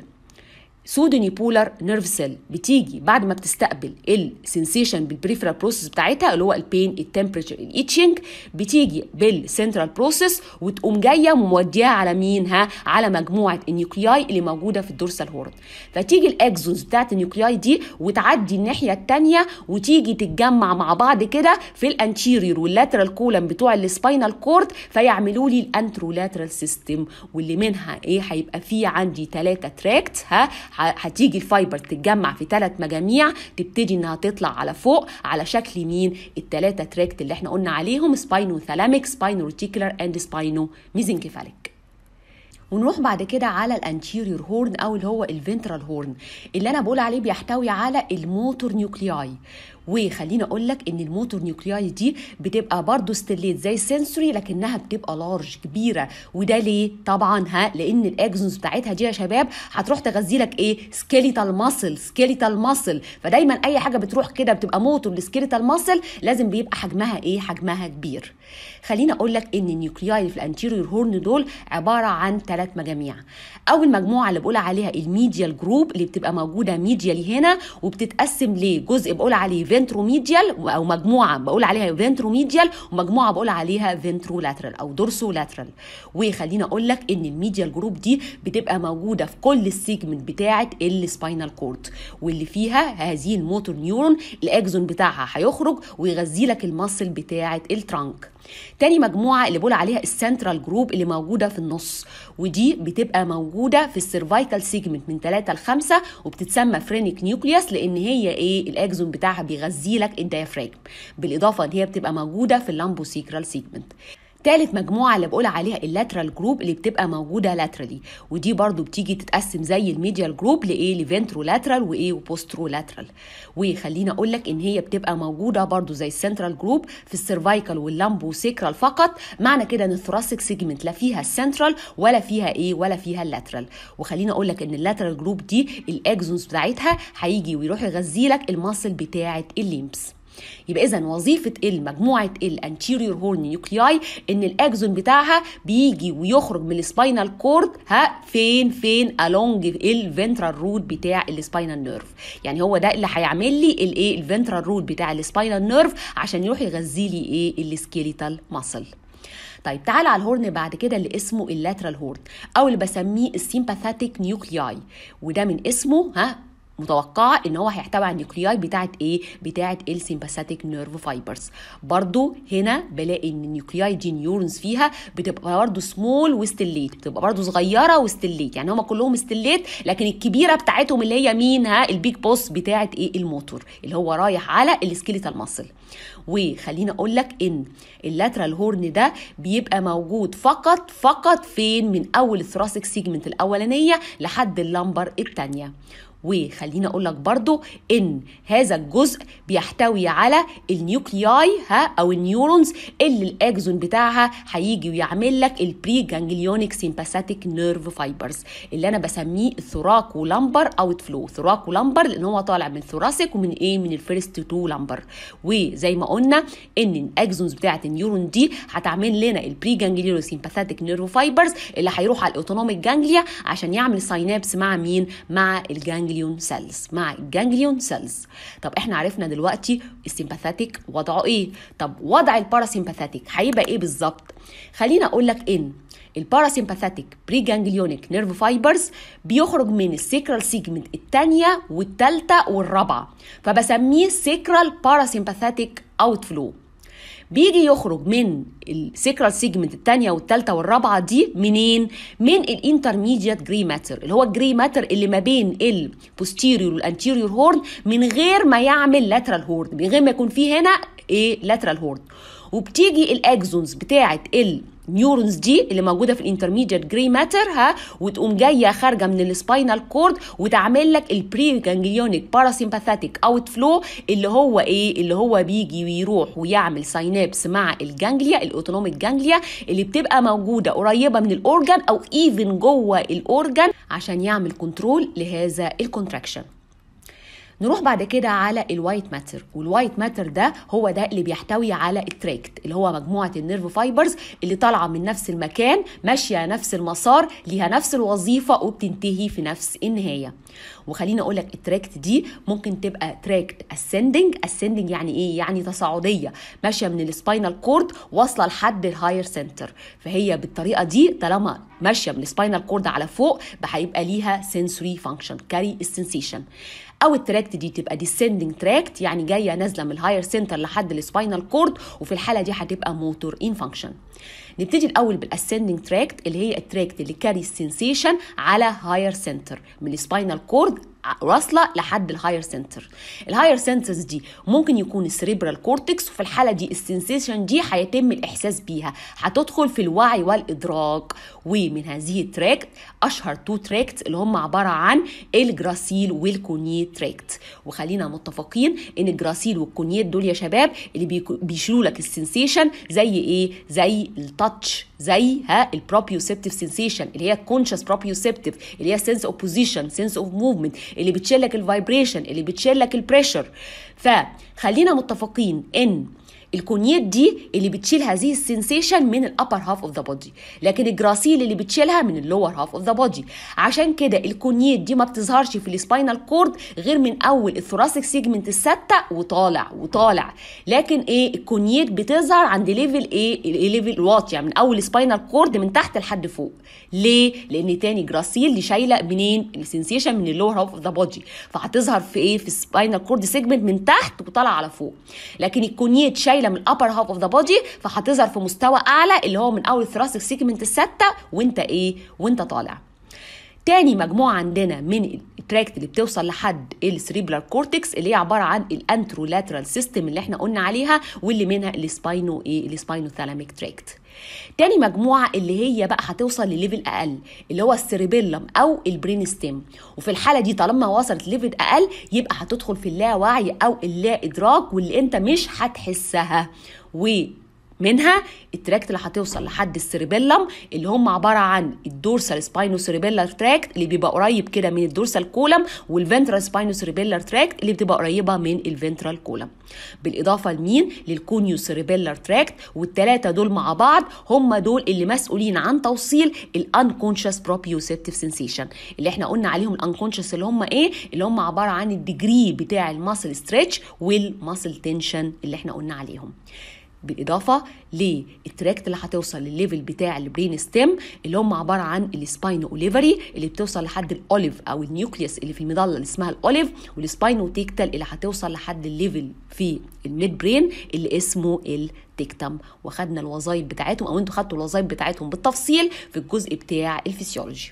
سودوني بولار نيرف سيل بتيجي بعد ما بتستقبل السنسيشن بالبريفرال بروسيس بتاعتها اللي هو البين التمبريتشر الايتشنج بتيجي بالسنترال بروسيس وتقوم جايه موديها على مين ها على مجموعه النيوكلياي اللي موجوده في الدورسال هورن فتيجي الاكزونز بتاعت النيوكلياي دي وتعدي الناحيه الثانيه وتيجي تتجمع مع بعض كده في الانتيريور واللاترال كولم بتوع السباينال كورد فيعملوا لي الانترولاترال سيستم واللي منها ايه هيبقى فيه عندي ثلاثه تراكت ها هتيجي الفايبر تتجمع في ثلاث مجاميع تبتدي انها تطلع على فوق على شكل مين الثلاثه تراكت اللي احنا قلنا عليهم سباينو ثالاميك سباينو ريتيكولار اند سباينو ميزنكيفاليك ونروح بعد كده على الانتيريور هورن او اللي هو الفنترال هورن اللي انا بقول عليه بيحتوي على الموتور نيوكلياي وخليني اقول لك ان الموتور نيوكلياي دي بتبقى برضو ستيليت زي السنسوري لكنها بتبقى لارج كبيره وده ليه طبعا ها لان الاكزونز بتاعتها دي يا شباب هتروح تغذي لك ايه سكيليتال ماسل سكيليتال ماسل فدايما اي حاجه بتروح كده بتبقى موتور لسكيليتال ماسل لازم بيبقى حجمها ايه حجمها كبير خليني اقول لك ان النيوكلياي في الانتيريور هورن دول عباره عن ثلاث مجاميع اول مجموعه اللي بقول عليها الميديال جروب اللي بتبقى موجوده ميديالي هنا وبتتقسم لجزء بقول عليه فينتروميديال او مجموعه بقول عليها فينتروميديال ومجموعه بقول عليها فينترولاترال او دورسولاترال وخليني اقول لك ان الميديال جروب دي بتبقى موجوده في كل السيجمنت بتاعه السباينال كورد واللي فيها هذه الموتور نيورون الاكزون بتاعها هيخرج ويغذي لك المصل بتاعه الترانك تاني مجموعة اللي بقول عليها السنترال جروب اللي موجودة في النص ودي بتبقى موجودة في السيرفايكال سيجمنت من 3 ل 5 وبتتسمى فرينيك نيوكليوس لأن هي إيه الأكزون بتاعها بيغذي لك الديافراجم بالإضافة إن هي بتبقى موجودة في اللامبوسيكرال سيجمنت تالت مجموعة اللي بقول عليها اللاترال جروب اللي بتبقى موجودة لاترالي ودي برضو بتيجي تتقسم زي الميديال جروب لإيه لفنترو لاترال وإيه وبوسترو لاترال وخليني أقول لك إن هي بتبقى موجودة برضو زي السنترال جروب في السيرفايكال واللامبو سيكرال فقط معنى كده إن الثوراسيك سيجمنت لا فيها السنترال ولا فيها إيه ولا فيها اللاترال وخليني أقول لك إن اللاترال جروب دي الأكزونز بتاعتها هيجي ويروح يغذي لك الماسل بتاعة الليمبس يبقى اذا وظيفه المجموعه الانتيريور هورن نيوكلياي ان الاكزون بتاعها بيجي ويخرج من السباينال كورد ها فين فين along الفنترال روت بتاع السباينال نيرف يعني هو ده اللي هيعمل لي الايه الفنترال روت بتاع السباينال نيرف عشان يروح يغذي لي ايه السكيليتال ماسل طيب تعال على الهورن بعد كده اللي اسمه اللاترال هورن او اللي بسميه السيمباثيك نيوكلياي وده من اسمه ها متوقعه ان هو هيحتوي على النيوكلياي بتاعه ايه بتاعه السيمباثيك نيرف فايبرز برضو هنا بلاقي ان النيوكلياي دي نيورونز فيها بتبقى برضو سمول وستليت بتبقى برضو صغيره وستليت يعني هم كلهم ستليت لكن الكبيره بتاعتهم اللي هي مين ها البيج بوس بتاعه ايه الموتور اللي هو رايح على السكيليتال ماسل وخليني اقول لك ان اللاترال هورن ده بيبقى موجود فقط فقط فين من اول الثراسيك سيجمنت الاولانيه لحد اللمبر الثانيه وخليني اقول لك برضو ان هذا الجزء بيحتوي على النيوكلياي ها او النيورونز اللي الاكزون بتاعها هيجي ويعمل لك البري جانجليونيك سيمباثيك نيرف فايبرز اللي انا بسميه الثوراكو لامبر اوت فلو ثوراكو لامبر لان هو طالع من ثوراسيك ومن ايه من الفيرست تو لامبر وزي ما قلنا ان الاكزونز بتاعت النيورون دي هتعمل لنا البري جانجليونيك سيمباثيك نيرف فايبرز اللي هيروح على الاوتونوميك جانجليا عشان يعمل ساينابس مع مين مع الجانجليا الجانجليون سيلز مع الجانجليون سيلز طب احنا عرفنا دلوقتي السيمباثيك وضعه ايه طب وضع الباراسيمباثيك هيبقى ايه بالظبط خلينا اقول لك ان الباراسيمباثيك بري جانجليونيك نيرف فايبرز بيخرج من السيكرال سيجمنت الثانيه والثالثه والرابعه فبسميه سيكرال باراسيمباثيك اوت فلو بيجي يخرج من السيكرال سيجمنت الثانيه والثالثه والرابعه دي منين من الانترميديات جري ماتر اللي هو الجري ماتر اللي ما بين البوستيريور والانتيريور هورن من غير ما يعمل لاترال هورن من غير ما يكون في هنا ايه لاترال هورن وبتيجي الاكزونز بتاعه ال نيورونز دي اللي موجوده في الانترميديت جري ماتر ها وتقوم جايه خارجه من السباينال كورد وتعمل لك البري جانجليونيك باراسيمباثيك اوت فلو اللي هو ايه اللي هو بيجي ويروح ويعمل ساينابس مع الجانجليا الاوتونوميك جانجليا اللي بتبقى موجوده قريبه من الاورجان او ايفن جوه الاورجان عشان يعمل كنترول لهذا الكونتراكشن نروح بعد كده على الوايت ماتر والوايت ماتر ده هو ده اللي بيحتوي على التراكت اللي هو مجموعه النيرف فايبرز اللي طالعه من نفس المكان ماشيه نفس المسار ليها نفس الوظيفه وبتنتهي في نفس النهايه وخليني اقول لك التراكت دي ممكن تبقى تراكت اسندنج اسندنج يعني ايه يعني تصاعديه ماشيه من السباينال كورد واصله لحد الهاير سنتر فهي بالطريقه دي طالما ماشيه من السباينال كورد على فوق هيبقى ليها سنسوري فانكشن كاري السنسيشن او التراكت دي تبقى ديسندنج تراكت يعني جايه نازله من الهاير سنتر لحد السباينال كورد وفي الحاله دي هتبقى موتور ان فانكشن نبتدي الاول بالاسندنج تراكت اللي هي التراكت اللي كاري السنسيشن على هاير سنتر من السباينال كورد واصله لحد الهاير سنتر الهاير سنترز دي ممكن يكون السريبرال كورتكس وفي الحاله دي السنسيشن دي هيتم الاحساس بيها هتدخل في الوعي والادراك ومن هذه التراكت اشهر تو تراكت اللي هم عباره عن الجراسيل والكونيت تراكت وخلينا متفقين ان الجراسيل والكونيت دول يا شباب اللي بيشيلوا لك السنسيشن زي ايه زي التاتش زي ها البروبيوسيبتيف سنسيشن اللي هي الكونشس بروبيوسيبتيف اللي هي سنس اوف بوزيشن سنس اوف موفمنت اللي بتشيل لك الفايبريشن اللي بتشيل لك البريشر فخلينا متفقين ان الكونيات دي اللي بتشيل هذه السنسيشن من الابر هاف اوف ذا بودي لكن الجراسيل اللي بتشيلها من اللور هاف اوف ذا بودي عشان كده الكونيات دي ما بتظهرش في السباينال كورد غير من اول الثوراسيك سيجمنت السته وطالع وطالع لكن ايه الكونيات بتظهر عند ليفل ايه ليفل واطيه من اول سباينال كورد من تحت لحد فوق ليه لان تاني جراسيل اللي شايله منين السنسيشن من اللور هاف اوف ذا بودي فهتظهر في ايه في السباينال كورد سيجمنت من تحت وطالعه على فوق لكن الكونيات شايله من الابر هاف اوف ذا بودي فهتظهر في مستوى اعلى اللي هو من اول الثراسيك سيجمنت السته وانت ايه وانت طالع تاني مجموعة عندنا من التراكت اللي بتوصل لحد السريبرال كورتكس اللي هي عبارة عن الانترولاترال سيستم اللي احنا قلنا عليها واللي منها السباينو ايه السباينو ثالاميك تراكت تاني مجموعة اللي هي بقى هتوصل لليفل أقل اللي هو السيريبيلم أو البرين ستيم وفي الحالة دي طالما وصلت ليفل أقل يبقى هتدخل في اللاوعي أو اللا إدراك واللي أنت مش هتحسها و منها التراكت اللي هتوصل لحد السيربيلم اللي هم عباره عن الدورسال سباينو سيربيلر تراكت اللي بيبقى قريب كده من الدورسال كولم والفنترال سباينو سيربيلر تراكت اللي بتبقى قريبه من الفنترال كولم بالاضافه لمين للكونيو سيربيلر تراكت والثلاثه دول مع بعض هم دول اللي مسؤولين عن توصيل الانكونشس بروبيوسيبتيف سنسيشن اللي احنا قلنا عليهم الانكونشس اللي هم ايه اللي هم عباره عن الديجري بتاع الماسل ستريتش والماسل تنشن اللي احنا قلنا عليهم بالاضافه للتراكت اللي هتوصل للليفل بتاع البرين ستيم اللي هم عباره عن السباينو اوليفري اللي بتوصل لحد الاوليف او النيوكليوس اللي في المظله اللي اسمها الاوليف والسباينو تيكتال اللي هتوصل لحد الليفل في الميد برين اللي اسمه التكتم واخدنا الوظائف بتاعتهم او انتوا خدتوا الوظائف بتاعتهم بالتفصيل في الجزء بتاع الفسيولوجي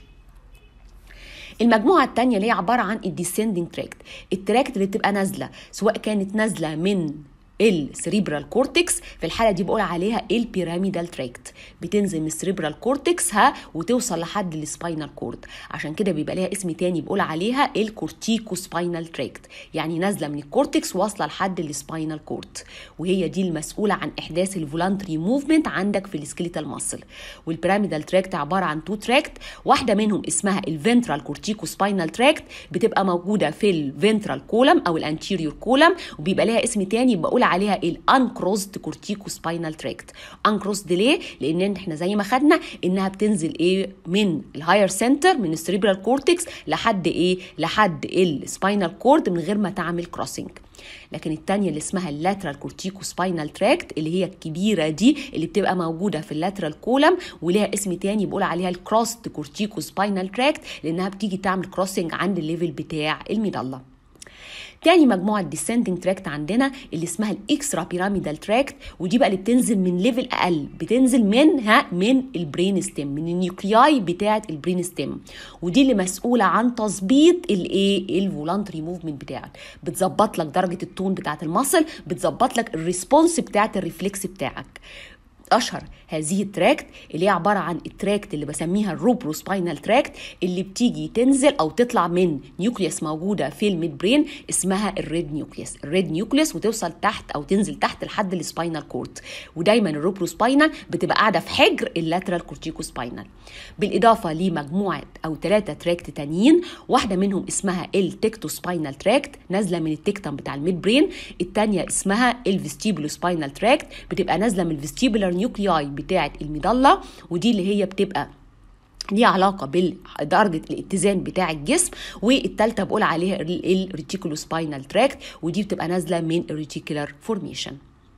المجموعه الثانيه اللي هي عباره عن الديسندنج تراكت التراكت اللي بتبقى نازله سواء كانت نازله من السريبرال كورتكس في الحاله دي بقول عليها البيراميدال تراكت بتنزل من السريبرال كورتكس ها وتوصل لحد السباينال كورد عشان كده بيبقى ليها اسم تاني بقول عليها الكورتيكو سباينال تراكت يعني نازله من الكورتكس واصله لحد السباينال كورد وهي دي المسؤوله عن احداث الفولانتري موفمنت عندك في السكيليتال ماسل والبيراميدال تراكت عباره عن تو تراكت واحده منهم اسمها الفنترال كورتيكو سباينال تراكت بتبقى موجوده في الفنترال كولم او الانتيريور كولم وبيبقى ليها اسم تاني بقول عليها الانكروزد كورتيكو سباينال تراكت انكروزد ليه لان احنا زي ما خدنا انها بتنزل ايه من الهاير سنتر من السريبرال كورتكس لحد ايه لحد السباينال كورد من غير ما تعمل كروسنج لكن التانية اللي اسمها اللاترال كورتيكو سباينال تراكت اللي هي الكبيرة دي اللي بتبقى موجودة في اللاترال كولم وليها اسم تاني بيقول عليها الكروست كورتيكو سباينال تراكت لانها بتيجي تعمل كروسنج عند الليفل بتاع الميدالة تاني مجموعة ديسندنج تراكت عندنا اللي اسمها الاكسترا بيراميدال تراكت ودي بقى اللي بتنزل من ليفل اقل بتنزل منها من البرين ستيم من النيوكلياي بتاعه البرين ستيم ودي اللي مسؤولة عن تظبيط الايه الفولانتري موفمنت بتاعك بتظبط لك درجة التون بتاعه المصل بتظبط لك الريسبونس بتاعه الريفلكس بتاعك اشهر هذه التراكت اللي هي عباره عن التراكت اللي بسميها الروبرو سباينال تراكت اللي بتيجي تنزل او تطلع من نيوكليوس موجوده في الميد برين اسمها الريد نيوكليوس الريد نيوكليوس وتوصل تحت او تنزل تحت لحد السباينال كورد ودايما الروبرو سباينال بتبقى قاعده في حجر اللاترال كورتيكو سباينال بالاضافه لمجموعه او ثلاثه تراكت تانيين واحده منهم اسمها التكتو سباينال تراكت نازله من التكتم بتاع الميد برين الثانيه اسمها الفيستيبولو سباينال تراكت بتبقى نازله من الفيستيبولار نيوكلياي بتاعه المظله ودي اللي هي بتبقى ليها علاقة بدرجة الاتزان بتاع الجسم والتالتة بقول عليها الريتيكولو سباينال تراكت ودي بتبقى نازلة من الريتيكولار فورميشن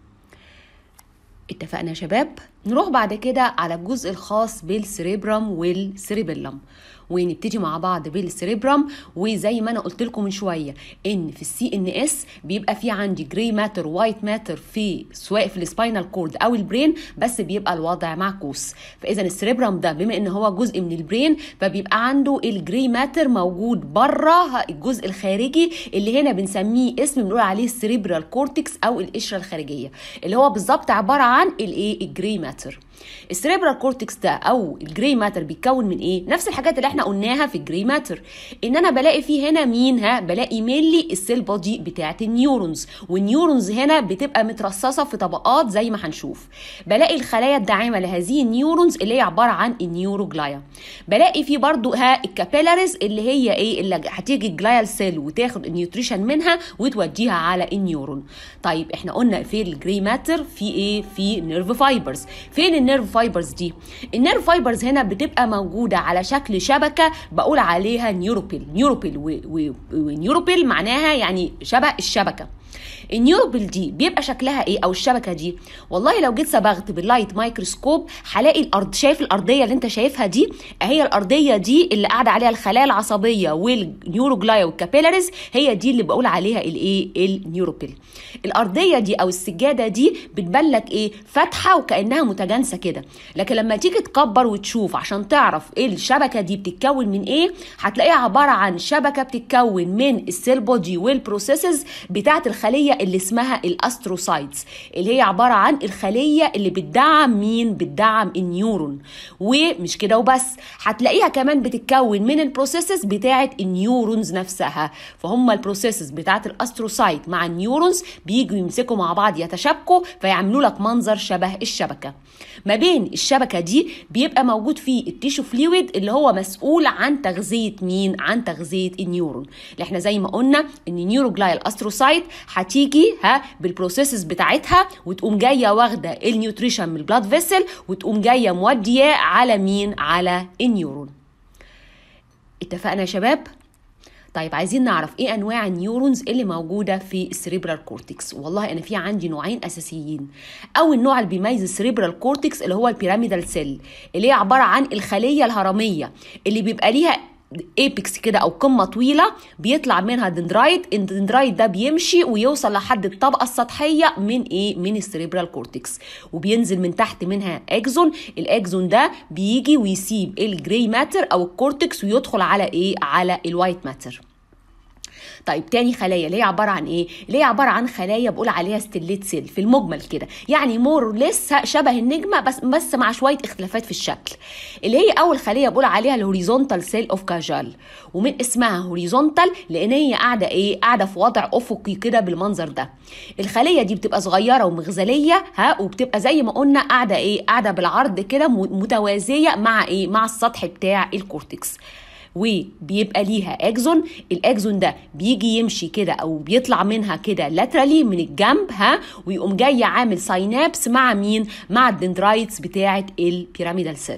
اتفقنا يا شباب نروح بعد كده على الجزء الخاص بالسريبرم والسريبيلم ونبتدي مع بعض بالسريبرم وزي ما انا قلت لكم من شويه ان في السي ان اس بيبقى في عندي جراي ماتر وايت ماتر في سواء في السباينال كورد او البرين بس بيبقى الوضع معكوس فاذا السريبرم ده بما ان هو جزء من البرين فبيبقى عنده الجراي ماتر موجود بره الجزء الخارجي اللي هنا بنسميه اسم بنقول عليه السريبرال كورتكس او القشره الخارجيه اللي هو بالظبط عباره عن الايه الجراي ماتر السريبرال كورتكس ده او الجراي ماتر بيتكون من ايه نفس الحاجات اللي احنا قلناها في الجراي ماتر ان انا بلاقي فيه هنا مين ها بلاقي مينلي السيل بودي بتاعه النيورونز والنيورونز هنا بتبقى مترصصه في طبقات زي ما هنشوف بلاقي الخلايا الداعمه لهذه النيورونز اللي هي عباره عن النيوروجلايا بلاقي في برضو ها الكابيلاريز اللي هي ايه اللي هتيجي الجلايال سيل وتاخد النيوتريشن منها وتوديها على النيورون طيب احنا قلنا في الجري ماتر في ايه في نيرف فايبرز فين النيرف فايبرز دي النيرف فايبرز هنا بتبقى موجوده على شكل شبكه بقول عليها نيوروبيل نيوروبيل ونيوروبيل معناها يعني شبه الشبكه النيوروبل دي بيبقى شكلها ايه او الشبكه دي والله لو جيت صبغت باللايت مايكروسكوب هلاقي الارض شايف الارضيه اللي انت شايفها دي هي الارضيه دي اللي قاعده عليها الخلايا العصبيه والنيوروجلايا والكابيلاريز هي دي اللي بقول عليها الايه النيوروبل الارضيه دي او السجاده دي بتبان لك ايه فاتحه وكانها متجانسه كده لكن لما تيجي تكبر وتشوف عشان تعرف ايه الشبكه دي بتتكون من ايه هتلاقيها عباره عن شبكه بتتكون من السيل بودي والبروسيسز بتاعه الخليه اللي اسمها الاستروسايتس اللي هي عباره عن الخليه اللي بتدعم مين بتدعم النيورون ومش كده وبس هتلاقيها كمان بتتكون من البروسيسز بتاعه النيورونز نفسها فهم البروسيسز بتاعه الاستروسايت مع النيورونز بييجوا يمسكوا مع بعض يتشابكوا فيعملوا لك منظر شبه الشبكه ما بين الشبكه دي بيبقى موجود فيه التيشو فلويد اللي هو مسؤول عن تغذيه مين عن تغذيه النيورون اللي احنا زي ما قلنا ان نيوروجلايال استروسايت هتيجي ها بالبروسيسز بتاعتها وتقوم جايه واخده النيوتريشن من البلاد فيسل وتقوم جايه موديه على مين على النيورون اتفقنا يا شباب طيب عايزين نعرف ايه انواع النيورونز اللي موجوده في السريبرال كورتكس والله انا في عندي نوعين اساسيين اول نوع اللي بيميز السريبرال كورتكس اللي هو البيراميدال سيل اللي هي عباره عن الخليه الهرميه اللي بيبقى ليها ايبكس كده او قمه طويله بيطلع منها دندرايت الدندرايت ده بيمشي ويوصل لحد الطبقه السطحيه من ايه من السريبرال كورتكس وبينزل من تحت منها اكزون الاكزون ده بيجي ويسيب الجراي ماتر او الكورتكس ويدخل على ايه على الوايت ماتر طيب تاني خلايا اللي هي عباره عن ايه اللي هي عباره عن خلايا بقول عليها ستيليت سيل في المجمل كده يعني مور لس شبه النجمه بس بس مع شويه اختلافات في الشكل اللي هي اول خليه بقول عليها الهوريزونتال سيل اوف كاجال ومن اسمها هوريزونتال لان هي قاعده ايه قاعده في وضع افقي كده بالمنظر ده الخليه دي بتبقى صغيره ومغزليه ها وبتبقى زي ما قلنا قاعده ايه قاعده بالعرض كده متوازيه مع ايه مع السطح بتاع الكورتكس وبيبقى ليها اكزون الاكزون ده بيجي يمشي كده او بيطلع منها كده لاترالي من الجنب ها ويقوم جاي عامل ساينابس مع مين مع الدندرايتس بتاعه البيراميدال سيل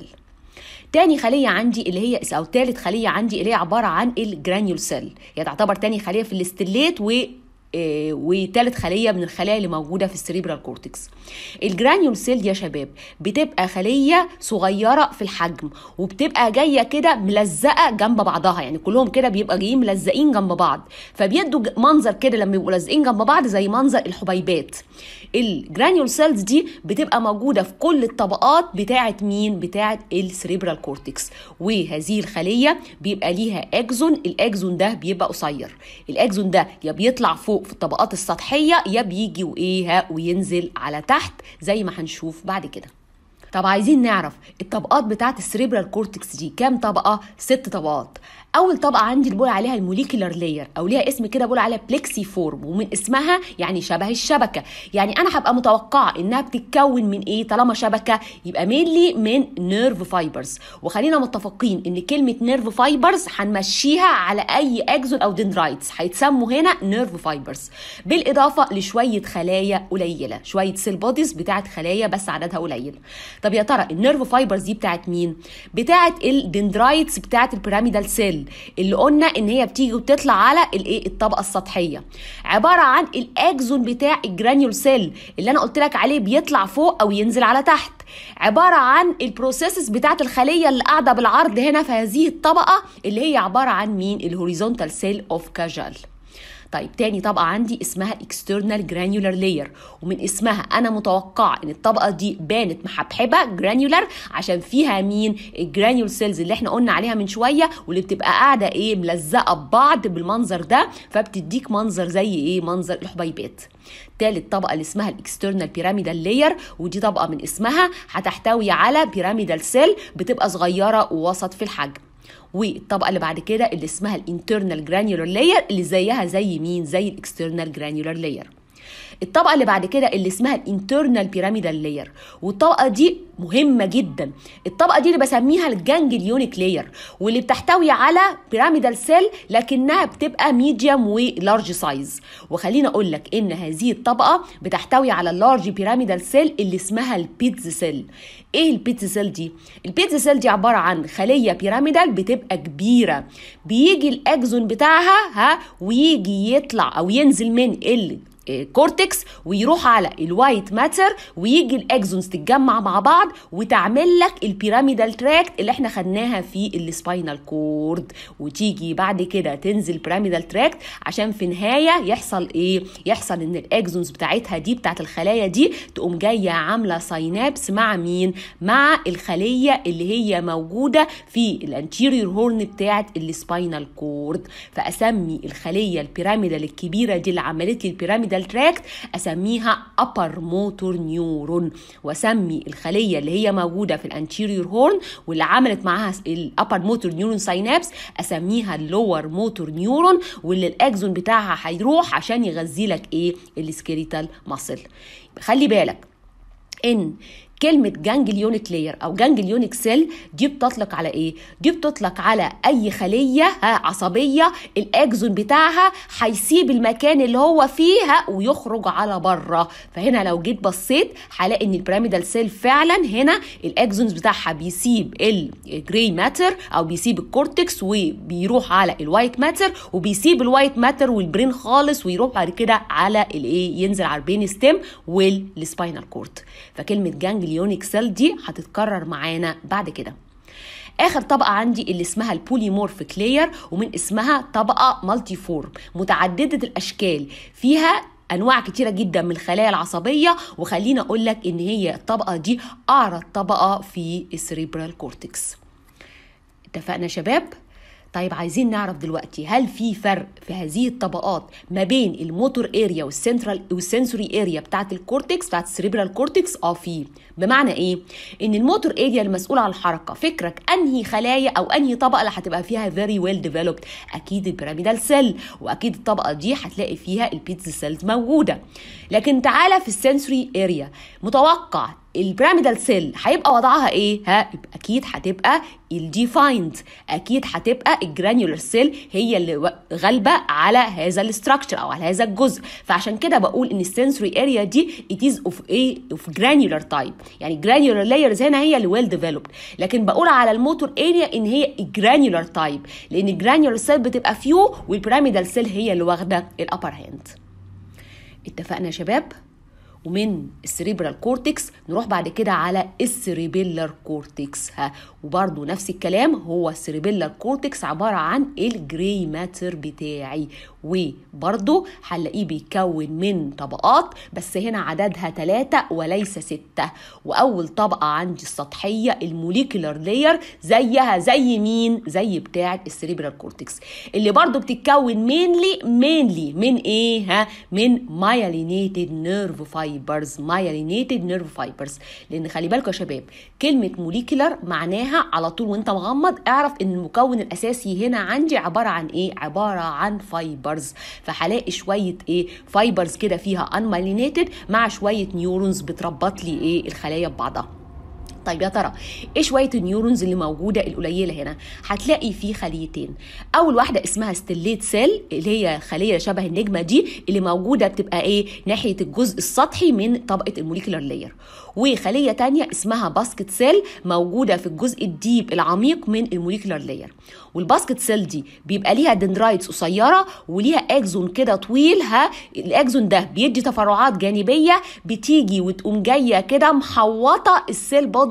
تاني خلية عندي اللي هي أو تالت خلية عندي اللي هي عبارة عن الجرانيول سيل هي تعتبر تاني خلية في الاستليت و آه وتالت خليه من الخلايا اللي موجوده في السريبرال كورتكس الجرانيول سيل يا شباب بتبقى خليه صغيره في الحجم وبتبقى جايه كده ملزقه جنب بعضها يعني كلهم كده بيبقى جايين ملزقين جنب بعض فبيدوا منظر كده لما يبقوا لازقين جنب بعض زي منظر الحبيبات الجرانيول سيلز دي بتبقى موجوده في كل الطبقات بتاعه مين بتاعه السريبرال كورتكس وهذه الخليه بيبقى ليها اكزون الاكزون ده بيبقى قصير الاكزون ده يا بيطلع فوق في الطبقات السطحيه يا بيجي وايه وينزل على تحت زي ما هنشوف بعد كده طب عايزين نعرف الطبقات بتاعت السريبرال كورتكس دي كام طبقه ست طبقات اول طبقه عندي اللي بقول عليها الموليكولار لاير او ليها اسم كده بقول عليها بلكسي فورم ومن اسمها يعني شبه الشبكه يعني انا هبقى متوقعه انها بتتكون من ايه طالما شبكه يبقى مينلي من نيرف فايبرز وخلينا متفقين ان كلمه نيرف فايبرز هنمشيها على اي اكزون او دندرايتس هيتسموا هنا نيرف فايبرز بالاضافه لشويه خلايا قليله شويه سيل بوديز بتاعت خلايا بس عددها قليل طب يا ترى النيرف فايبرز دي بتاعت مين بتاعت الدندرايتس بتاعت البيراميدال سيل اللي قلنا ان هي بتيجي وتطلع على الايه الطبقه السطحيه عباره عن الاكزون بتاع الجرانيول سيل اللي انا قلت لك عليه بيطلع فوق او ينزل على تحت عباره عن البروسيسز بتاعت الخليه اللي قاعده بالعرض هنا في هذه الطبقه اللي هي عباره عن مين الهوريزونتال سيل اوف كاجال طيب تاني طبقه عندي اسمها اكسترنال جرانيولار لاير ومن اسمها انا متوقعه ان الطبقه دي بانت محبحبه جرانيولار عشان فيها مين الجرانيول سيلز اللي احنا قلنا عليها من شويه واللي بتبقى قاعده ايه ملزقه ببعض بالمنظر ده فبتديك منظر زي ايه منظر الحبيبات تالت طبقه اللي اسمها الاكسترنال بيراميدال لاير ودي طبقه من اسمها هتحتوي على بيراميدال سيل بتبقى صغيره ووسط في الحجم والطبقه اللي بعد كده اللي اسمها الانترنال جرانيولار لاير اللي زيها زي مين زي الاكسترنال جرانيولار لاير الطبقه اللي بعد كده اللي اسمها الانترنال بيراميدال لاير والطبقه دي مهمه جدا الطبقه دي اللي بسميها الجانجليونيك لاير واللي بتحتوي على بيراميدال سيل لكنها بتبقى ميديوم ولارج سايز وخليني اقول لك ان هذه الطبقه بتحتوي على اللارج بيراميدال سيل اللي اسمها البيتز سيل ايه البيتز سيل دي البيتز سيل دي عباره عن خليه بيراميدال بتبقى كبيره بيجي الاكزون بتاعها ها ويجي يطلع او ينزل من ال كورتكس ويروح على الوايت ماتر ويجي الاكزونز تتجمع مع بعض وتعمل لك البيراميدال تراكت اللي احنا خدناها في السباينال كورد وتيجي بعد كده تنزل بيراميدال تراكت عشان في النهايه يحصل ايه يحصل ان الاكزونز بتاعتها دي بتاعت الخلايا دي تقوم جايه عامله ساينابس مع مين مع الخليه اللي هي موجوده في الانتيريور هورن بتاعت السباينال كورد فاسمي الخليه البيراميدال الكبيره دي اللي عملت لي البيراميدال تراكت اسميها upper motor neuron واسمي الخليه اللي هي موجوده في الانتيريور هورن واللي عملت معاها الابر موتور نيورون ساينابس اسميها اللور موتور نيورون واللي الاكزون بتاعها هيروح عشان يغذي لك ايه السكيليتال ماسل خلي بالك ان كلمة جانجليونيك لاير أو جانجليونيك سيل دي بتطلق على إيه؟ دي بتطلق على أي خلية عصبية الأكزون بتاعها هيسيب المكان اللي هو فيه ويخرج على بره فهنا لو جيت بصيت هلاقي إن البيراميدال سيل فعلا هنا الأكزونز بتاعها بيسيب الجراي ماتر أو بيسيب الكورتكس وبيروح على الوايت ماتر وبيسيب الوايت ماتر والبرين خالص ويروح بعد كده على الإيه؟ ينزل على البرين ستيم والسباينال كورد فكلمة جانجليونيك اليونيك سيل دي هتتكرر معانا بعد كده اخر طبقه عندي اللي اسمها البوليمورفيك لاير ومن اسمها طبقه مالتي فورم متعدده الاشكال فيها انواع كتيره جدا من الخلايا العصبيه وخليني اقول لك ان هي الطبقه دي اعرض طبقه في السريبرال كورتكس اتفقنا يا شباب طيب عايزين نعرف دلوقتي هل في فرق في هذه الطبقات ما بين الموتور اريا والسنترال والسنسوري اريا بتاعت الكورتكس بتاعت السريبرال كورتكس اه في بمعنى ايه ان الموتور اريا المسؤوله عن الحركه فكرك انهي خلايا او انهي طبقه اللي هتبقى فيها فيري ويل ديفلوبد اكيد البيراميدال سيل واكيد الطبقه دي هتلاقي فيها البيتز سيلز موجوده لكن تعالى في السنسوري اريا متوقع البيراميدال سيل هيبقى وضعها ايه ها يبقى اكيد هتبقى الديفايند اكيد هتبقى الجرانيولار سيل هي اللي غالبه على هذا الاستراكشر او على هذا الجزء فعشان كده بقول ان السنسوري اريا دي it is of ايه اوف جرانيولار تايب يعني جرانيولار لايرز هنا هي اللي ويل ديفلوبد لكن بقول على الموتور اريا ان هي جرانيولار تايب لان الجرانيولار سيل بتبقى فيو والبيراميدال سيل هي اللي واخده الابر هاند اتفقنا يا شباب ومن السريبرال كورتكس نروح بعد كده على السريبيلر كورتكس ها وبرده نفس الكلام هو السريبيلر كورتكس عبارة عن الجراي ماتر بتاعي وبرده هنلاقيه بيتكون من طبقات بس هنا عددها ثلاثة وليس ستة وأول طبقة عندي السطحية الموليكولار لاير زيها زي مين؟ زي بتاعة السريبرال كورتكس اللي برضو بتتكون مينلي مينلي من ايه؟ ها؟ من مايلينيتد نيرف فايبرز مايلينيتد نيرف فايبرز لأن خلي بالكم يا شباب كلمة موليكولار معناها على طول وانت مغمض اعرف ان المكون الأساسي هنا عندي عبارة عن ايه؟ عبارة عن فايبر فايبرز فهلاقي شويه ايه فايبرز كده فيها انمالينيتد مع شويه نيورونز بتربط لي ايه الخلايا ببعضها طيب يا ترى ايه شويه النيورونز اللي موجوده القليله هنا هتلاقي في خليتين اول واحده اسمها ستيليت سيل اللي هي خليه شبه النجمه دي اللي موجوده بتبقى ايه ناحيه الجزء السطحي من طبقه الموليكولار لاير وخليه تانية اسمها باسكت سيل موجوده في الجزء الديب العميق من الموليكولار لاير والباسكت سيل دي بيبقى ليها دندرايتس قصيره وليها اكزون كده طويل ها الاكزون ده بيدي تفرعات جانبيه بتيجي وتقوم جايه كده محوطه السيل بادي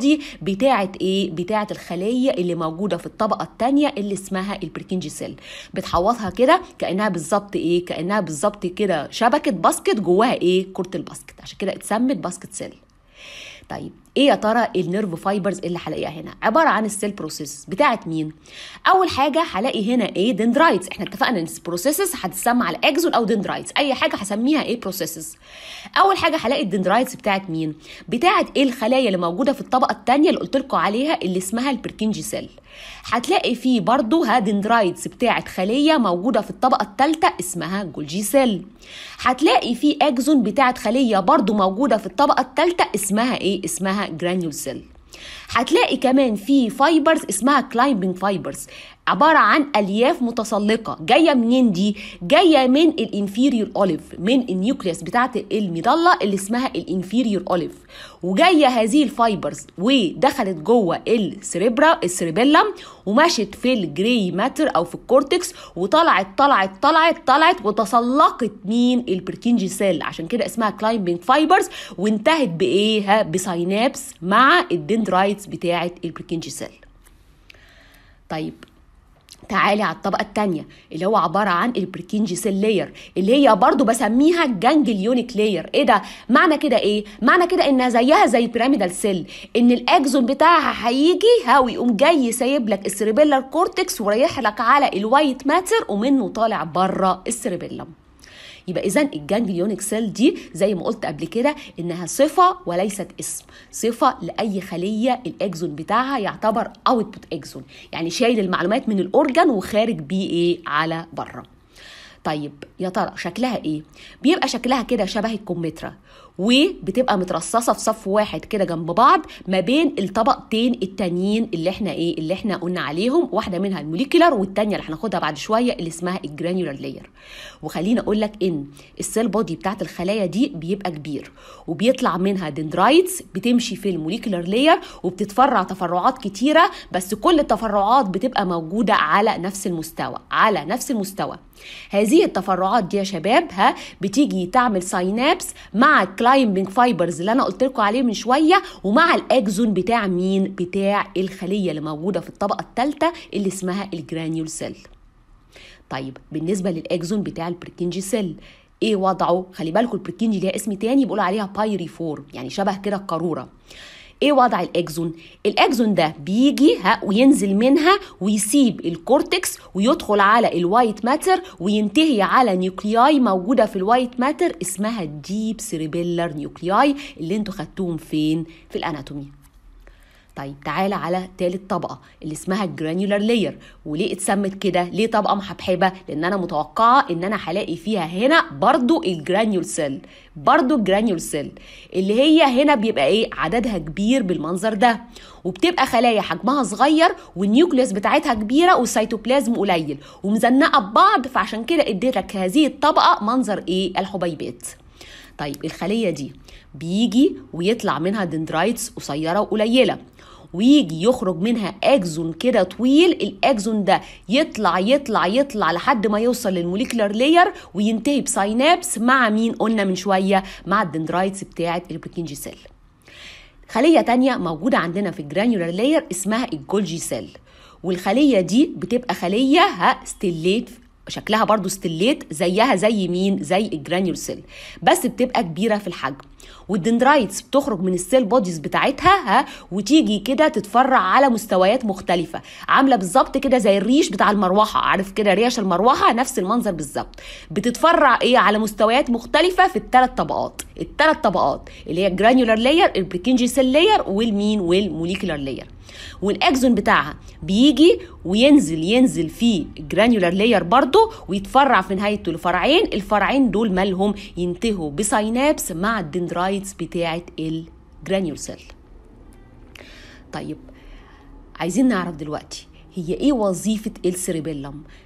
بودي بتاعه ايه بتاعه الخليه اللي موجوده في الطبقه الثانيه اللي اسمها البركنجي سيل بتحوطها كده كانها بالظبط ايه كانها بالظبط كده شبكه باسكت جواها ايه كره الباسكت عشان كده اتسمت باسكت سيل طيب ايه يا ترى النيرف فايبرز اللي هلاقيها هنا عباره عن السيل بروسيس بتاعت مين اول حاجه هلاقي هنا ايه دندرايتس احنا اتفقنا ان البروسيسز هتسمى على اكزون او دندرايتس اي حاجه هسميها ايه بروسيسز اول حاجه هلاقي الدندرايتس بتاعت مين بتاعت ايه الخلايا اللي موجوده في الطبقه الثانيه اللي قلت لكم عليها اللي اسمها البركنجي سيل هتلاقي فيه برضو ها دندرايتس بتاعت خليه موجوده في الطبقه الثالثه اسمها جولجي سيل هتلاقي فيه اكزون بتاعت خليه برضو موجوده في الطبقه الثالثه اسمها ايه اسمها جرانيول سيل هتلاقي كمان في فايبرز اسمها كلايمبنج فايبرز عبارة عن ألياف متسلقة جاية منين دي؟ جاية من الانفيريور أوليف من النيوكليوس بتاعة المظلة اللي اسمها الانفيريور أوليف وجاية هذه الفايبرز ودخلت جوه السريبرا السريبيلم ومشت في الجري ماتر أو في الكورتكس وطلعت طلعت طلعت طلعت وتسلقت مين البركنجي سيل عشان كده اسمها كلايمبنج فايبرز وانتهت بإيه؟ بساينابس مع الدندرايتس بتاعة البركنجي سيل طيب تعالي على الطبقة التانية اللي هو عبارة عن البركينجي سيل لاير اللي هي برضو بسميها الجانجليونيك لاير ايه ده معنى كده ايه معنى كده انها زيها زي البيراميدال سيل ان الاكزون بتاعها هيجي ها ويقوم جاي سايب لك السيربيلر كورتكس ورايح لك على الوايت ماتر ومنه طالع بره السيربيلم يبقى اذا الجانجليونيك سيل دي زي ما قلت قبل كده انها صفه وليست اسم صفه لاي خليه الاكزون بتاعها يعتبر اوتبوت اكزون يعني شايل المعلومات من الاورجان وخارج بيه ايه على بره طيب يا ترى شكلها ايه بيبقى شكلها كده شبه الكمثرى وبتبقى مترصصه في صف واحد كده جنب بعض ما بين الطبقتين التانيين اللي احنا ايه اللي احنا قلنا عليهم واحده منها الموليكولار والتانيه اللي هناخدها بعد شويه اللي اسمها الجرانيولار لاير وخليني اقول لك ان السيل بودي بتاعت الخلايا دي بيبقى كبير وبيطلع منها دندرايتس بتمشي في الموليكولار لاير وبتتفرع تفرعات كتيره بس كل التفرعات بتبقى موجوده على نفس المستوى على نفس المستوى هذه التفرعات دي يا شباب ها بتيجي تعمل ساينابس مع الكلايمبنج فايبرز اللي انا قلت لكم عليه من شويه ومع الاكزون بتاع مين بتاع الخليه اللي موجوده في الطبقه الثالثه اللي اسمها الجرانيول سيل طيب بالنسبه للاكزون بتاع البركنجي سيل ايه وضعه خلي بالكم البركنجي ليها اسم تاني بيقولوا عليها بايري فور يعني شبه كده القاروره ايه وضع الاكزون الاكزون ده بيجي ها وينزل منها ويسيب الكورتكس ويدخل على الوايت ماتر وينتهي على نيوكلياي موجوده في الوايت ماتر اسمها الديب سيريبيلر نيوكلياي اللي انتوا خدتوهم فين في الاناتومي طيب تعالى على تالت طبقة اللي اسمها الجرانيولار لاير وليه اتسمت كده ليه طبقة محبحبة لان انا متوقعة ان انا هلاقي فيها هنا برضو الجرانيول سيل برضو الجرانيول سيل اللي هي هنا بيبقى ايه عددها كبير بالمنظر ده وبتبقى خلايا حجمها صغير والنيوكليوس بتاعتها كبيره والسيتوبلازم قليل ومزنقه ببعض فعشان كده اديتك هذه الطبقه منظر ايه الحبيبات طيب الخليه دي بيجي ويطلع منها دندرايتس قصيره وقليله ويجي يخرج منها اكزون كده طويل الاكزون ده يطلع يطلع يطلع لحد ما يوصل للموليكولار لاير وينتهي بساينابس مع مين قلنا من شويه مع الدندرايتس بتاعه البركنجي سيل خليه تانية موجوده عندنا في الجرانيولار لاير اسمها الجولجي سيل والخليه دي بتبقى خليه ها ستيليت شكلها برضو ستيليت زيها زي مين زي الجرانيول سيل بس بتبقى كبيره في الحجم والدندرايتس بتخرج من السيل بوديز بتاعتها ها وتيجي كده تتفرع على مستويات مختلفه عامله بالظبط كده زي الريش بتاع المروحه عارف كده ريش المروحه نفس المنظر بالظبط بتتفرع ايه على مستويات مختلفه في الثلاث طبقات الثلاث طبقات اللي هي الجرانيولار لاير البريكنجي سيل لاير والمين والموليكولار لاير والاكزون بتاعها بيجي وينزل ينزل في الجرانيولار لاير برضه ويتفرع في نهايته لفرعين الفرعين دول مالهم ينتهوا بساينابس مع الدندرايتس بتاعه الجرانيول سيل طيب عايزين نعرف دلوقتي هي ايه وظيفة السيربيلم؟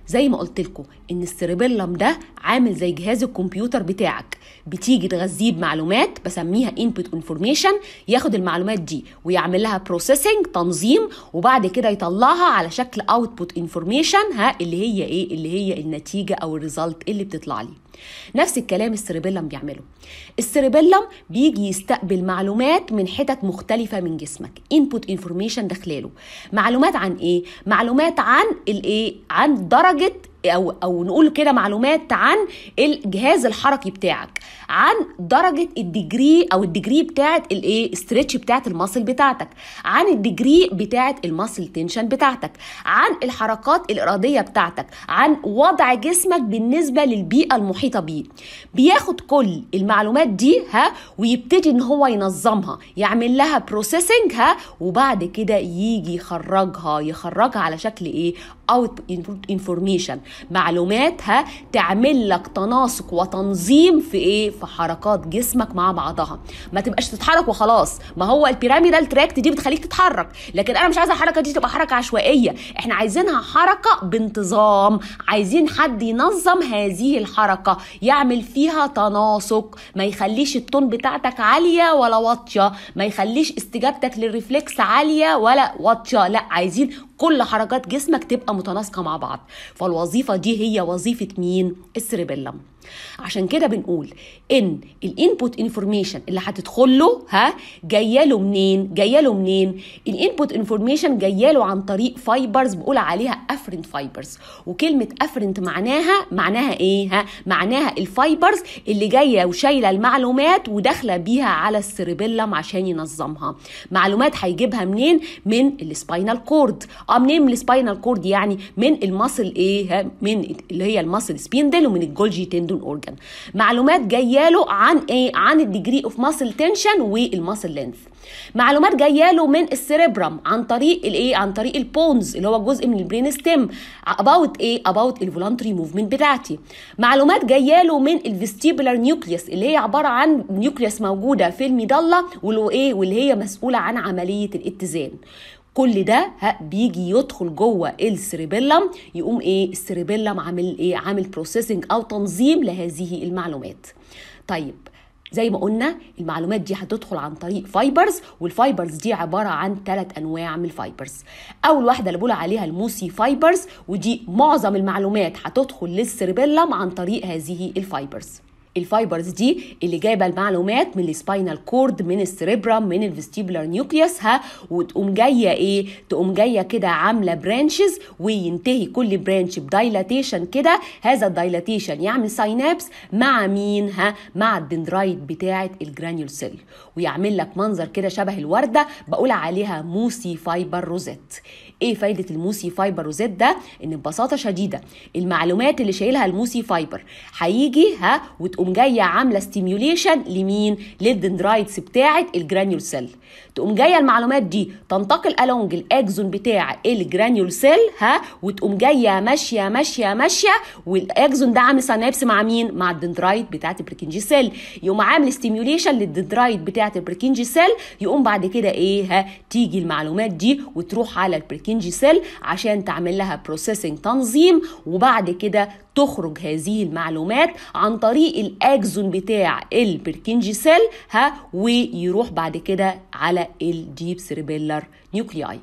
زي ما قلت لكم ان السيربيلم ده عامل زي جهاز الكمبيوتر بتاعك بتيجي تغذيه بمعلومات بسميها انبوت انفورميشن ياخد المعلومات دي ويعمل لها بروسيسنج تنظيم وبعد كده يطلعها على شكل اوتبوت انفورميشن ها اللي هي ايه اللي هي النتيجه او الريزلت اللي بتطلع لي نفس الكلام السيربيلم بيعمله السيربيلم بيجي يستقبل معلومات من حتت مختلفه من جسمك انبوت انفورميشن داخلاله معلومات عن ايه معلومات عن الايه عن درجه او او نقول كده معلومات عن الجهاز الحركي بتاعك عن درجه الديجري او الديجري بتاعت الايه استرتش بتاعت الماسل بتاعتك عن الديجري بتاعت الماسل تنشن بتاعتك عن الحركات الاراديه بتاعتك عن وضع جسمك بالنسبه للبيئه المحيطه بيه بياخد كل المعلومات دي ها ويبتدي ان هو ينظمها يعمل لها بروسيسنج ها وبعد كده يجي يخرجها يخرجها على شكل ايه اوت انفورميشن معلوماتها تعمل لك تناسق وتنظيم في ايه في حركات جسمك مع بعضها ما تبقاش تتحرك وخلاص ما هو البيراميدال تراكت دي بتخليك تتحرك لكن انا مش عايزه الحركه دي تبقى حركه عشوائيه احنا عايزينها حركه بانتظام عايزين حد ينظم هذه الحركه يعمل فيها تناسق ما يخليش التون بتاعتك عاليه ولا واطيه ما يخليش استجابتك للريفلكس عاليه ولا واطيه لا عايزين كل حركات جسمك تبقى متناسقه مع بعض فالوظيفه دي هي وظيفه مين السريبيلم عشان كده بنقول ان الانبوت انفورميشن اللي هتدخل له ها جايه له منين جايه له منين الانبوت انفورميشن جايه له عن طريق فايبرز بقول عليها افرنت فايبرز وكلمه افرنت معناها معناها ايه ها معناها الفايبرز اللي جايه وشايله المعلومات وداخله بيها على السيربيلم عشان ينظمها معلومات هيجيبها منين من السباينال كورد اه منين من السباينال كورد يعني من المصل ايه ها من اللي هي المصل سبيندل ومن الجولجي تندون اورجان معلومات جايه له عن ايه عن الديجري اوف ماسل تنشن والماسل لينث معلومات جايه له من السيريبرم عن طريق الايه عن طريق البونز اللي هو جزء من البرين ستيم اباوت ايه اباوت الفولانتري موفمنت بتاعتي معلومات جايه له من الفيستيبولار نيوكليوس اللي هي عباره عن نيوكليوس موجوده في الميدالة واللي ايه واللي هي مسؤوله عن عمليه الاتزان كل ده بيجي يدخل جوه السريبيلم يقوم ايه السريبيلم عامل ايه عامل بروسيسنج او تنظيم لهذه المعلومات طيب زي ما قلنا المعلومات دي هتدخل عن طريق فايبرز والفايبرز دي عباره عن ثلاث انواع من الفايبرز اول واحده اللي بقول عليها الموسي فايبرز ودي معظم المعلومات هتدخل للسريبيلم عن طريق هذه الفايبرز الفايبرز دي اللي جايبه المعلومات من السباينال كورد من السريبرام من الفيستيبولار نيوكليوس ها وتقوم جايه ايه تقوم جايه كده عامله برانشز وينتهي كل برانش بدايلاتيشن كده هذا الدايلاتيشن يعمل ساينابس مع مين ها مع الدندرايت بتاعه الجرانيول سيل ويعمل لك منظر كده شبه الورده بقول عليها موسي فايبر روزيت ايه فايده الموسي فايبر روزيت ده ان ببساطه شديده المعلومات اللي شايلها الموسي فايبر هيجي ها وتقوم جايه عامله ستيميوليشن لمين للدندرايتس بتاعه الجرانيول سيل تقوم جايه المعلومات دي تنتقل الونج الاكزون بتاع الجرانيول سيل ها وتقوم جايه ماشيه ماشيه ماشيه والاكزون ده عامل سينابس مع مين مع الدندرايت بتاعه البريكنجي سيل يقوم عامل ستيميوليشن للدندرايت بتاعه البريكنجي سيل يقوم بعد كده ايه ها تيجي المعلومات دي وتروح على البريكنجي سيل عشان تعمل لها بروسيسنج تنظيم وبعد كده تخرج هذه المعلومات عن طريق الاكزون بتاع البركنجي سيل ها ويروح بعد كده على الديب سيربيلر نيوكلياي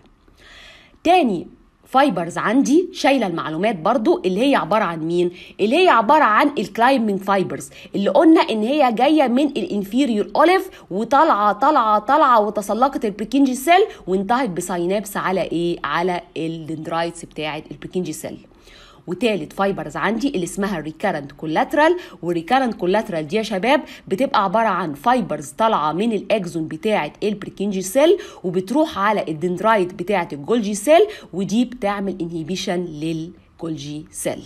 تاني فايبرز عندي شايله المعلومات برضو اللي هي عباره عن مين اللي هي عباره عن الكلايمنج فايبرز اللي قلنا ان هي جايه من الانفيريور اوليف وطالعه طالعه طالعه وتسلقت البريكنجي سيل وانتهت بساينابس على ايه على الدندرايتس بتاعه البريكنجي سيل وتالت فايبرز عندي اللي اسمها ريكارنت كولاترال والريكارنت كولاترال دي يا شباب بتبقى عباره عن فايبرز طالعه من الاكزون بتاعه البريكنجي سيل وبتروح على الدندرايت بتاعه الجولجي سيل ودي بتعمل انهيبيشن للجولجي سيل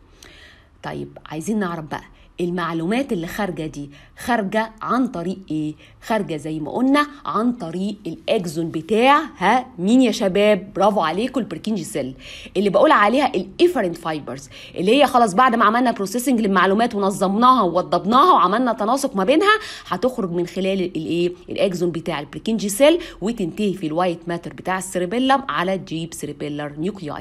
طيب عايزين نعرف بقى المعلومات اللي خارجه دي خارجه عن طريق ايه خارجه زي ما قلنا عن طريق الاكزون بتاع ها مين يا شباب برافو عليكم البركينجي سيل اللي بقول عليها الافرنت فايبرز اللي هي خلاص بعد ما عملنا بروسيسنج للمعلومات ونظمناها ووضبناها وعملنا تناسق ما بينها هتخرج من خلال الايه الاكزون بتاع البركينجي سيل وتنتهي في الوايت ماتر بتاع السيربيلم على الديب سيربيلر نيوكلياي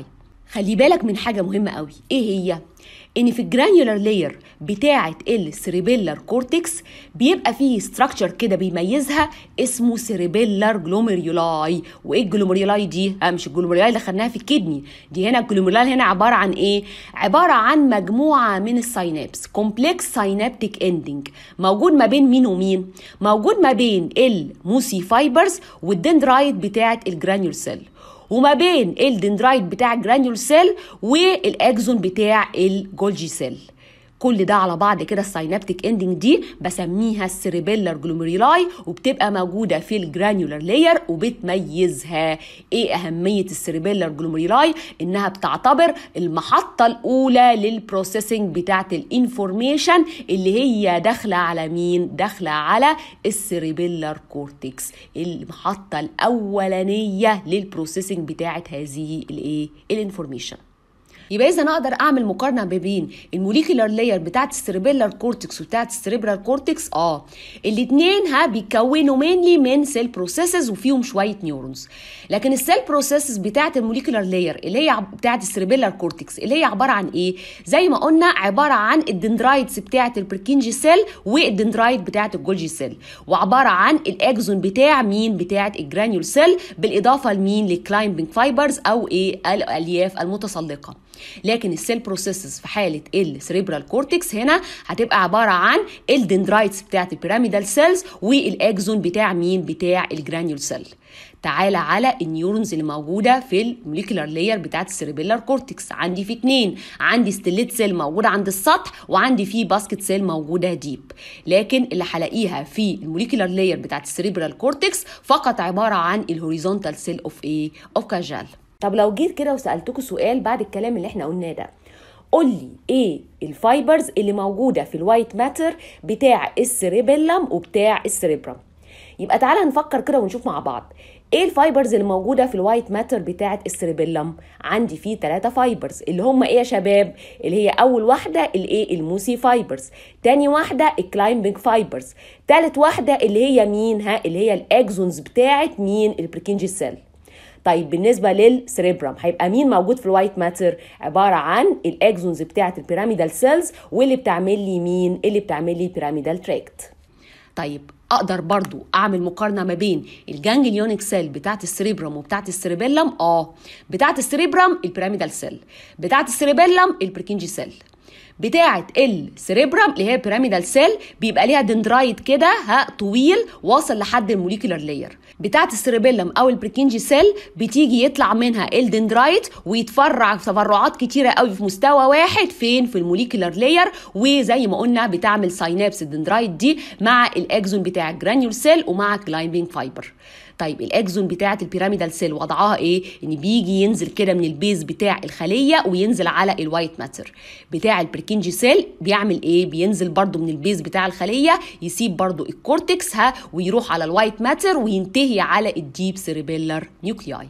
خلي بالك من حاجه مهمه قوي ايه هي ان في الجرانيولار لاير بتاعه السيريبيلر كورتكس بيبقى فيه ستراكشر كده بيميزها اسمه سيريبيلر جلوميريولاي وايه الجلوميريولاي دي اه مش الجلوميريولاي اللي خدناها في الكدني دي هنا الجلوميريولاي هنا عباره عن ايه عباره عن مجموعه من الساينابس كومبلكس ساينابتيك اندنج موجود ما بين مين ومين موجود ما بين الموسي فايبرز والدندرايت بتاعه الجرانيول سيل وما بين الدندرايت بتاع الجرانيول سيل والاكزون بتاع الجولجي سيل كل ده على بعض كده الساينابتيك اندنج دي بسميها السيريبيلر جلوميرولاي وبتبقى موجوده في الجرانيولار لاير وبتميزها ايه اهميه السيريبيلر جلوميرولاي انها بتعتبر المحطه الاولى للبروسيسنج بتاعه الانفورميشن اللي هي داخله على مين داخله على السيريبيلر كورتكس المحطه الاولانيه للبروسيسنج بتاعه هذه الايه الانفورميشن يبقى اذا انا اقدر اعمل مقارنه ما بين الموليكولار لاير بتاعت السيربيلار كورتكس وبتاعت السيربرال كورتكس اه الاثنين ها بيتكونوا مينلي من سيل بروسيسز وفيهم شويه نيورونز لكن السيل بروسيسز بتاعت الموليكولار لاير اللي هي بتاعت السيربيلار كورتكس اللي هي عباره عن ايه زي ما قلنا عباره عن الدندرايتس بتاعت البركينجي سيل والدندرايت بتاعت الجولجي سيل وعباره عن الاكزون بتاع مين بتاعت الجرانيول سيل بالاضافه لمين للكلايمبنج فايبرز او ايه الالياف المتسلقه لكن السيل بروسيسز في حاله السريبرال كورتكس هنا هتبقى عباره عن الدندرايتس بتاعت البيراميدال سيلز والاكزون بتاع مين بتاع الجرانيول سيل تعالى على النيورونز اللي موجوده في الموليكولار لاير بتاعت السيربيلار كورتكس عندي في اتنين عندي ستيليت سيل موجوده عند السطح وعندي في باسكت سيل موجوده ديب لكن اللي هلاقيها في الموليكولار لاير بتاعت السيربيلار كورتكس فقط عباره عن الهوريزونتال سيل اوف ايه اوف كاجال طب لو جيت كده وسالتكوا سؤال بعد الكلام اللي احنا قلناه ده قول لي ايه الفايبرز اللي موجوده في الوايت ماتر بتاع السريبيلم وبتاع السريبرم يبقى تعالى نفكر كده ونشوف مع بعض ايه الفايبرز اللي موجوده في الوايت ماتر بتاعه السريبيلم عندي فيه ثلاثه فايبرز اللي هم ايه يا شباب اللي هي اول واحده الايه الموسي فايبرز تاني واحده الكلايمبنج فايبرز تالت واحده اللي هي مين ها اللي هي الاكزونز بتاعه مين البريكنجي سيل طيب بالنسبه للسريبرم هيبقى مين موجود في الوايت ماتر عباره عن الاكزونز بتاعه البيراميدال سيلز واللي بتعمل لي مين اللي بتعمل لي بيراميدال تراكت طيب اقدر برضو اعمل مقارنه ما بين الجانجليونيك سيل بتاعه السريبرم وبتاعه السريبيلم اه بتاعه السريبرم البيراميدال سيل بتاعه السريبيلم البريكنجي سيل بتاعه السريبرم اللي هي بيراميدال سيل بيبقى ليها دندرايت كده ها طويل واصل لحد الموليكولار لاير بتاعه السريبيلم او البريكنجي سيل بتيجي يطلع منها الدندرايت ويتفرع في تفرعات كتيره قوي في مستوى واحد فين في الموليكولار لاير وزي ما قلنا بتعمل ساينابس الدندرايت دي مع الاكزون بتاع الجرانيول سيل ومع الكلايمبنج فايبر طيب الاكزون بتاعه البيراميدال سيل وضعها ايه ان بيجي ينزل كده من البيز بتاع الخليه وينزل على الوايت ماتر بتاع البركنجي سيل بيعمل ايه بينزل برضو من البيز بتاع الخليه يسيب برضو الكورتكس ها ويروح على الوايت ماتر وينتهي على الديب سيريبيلر نيوكلياي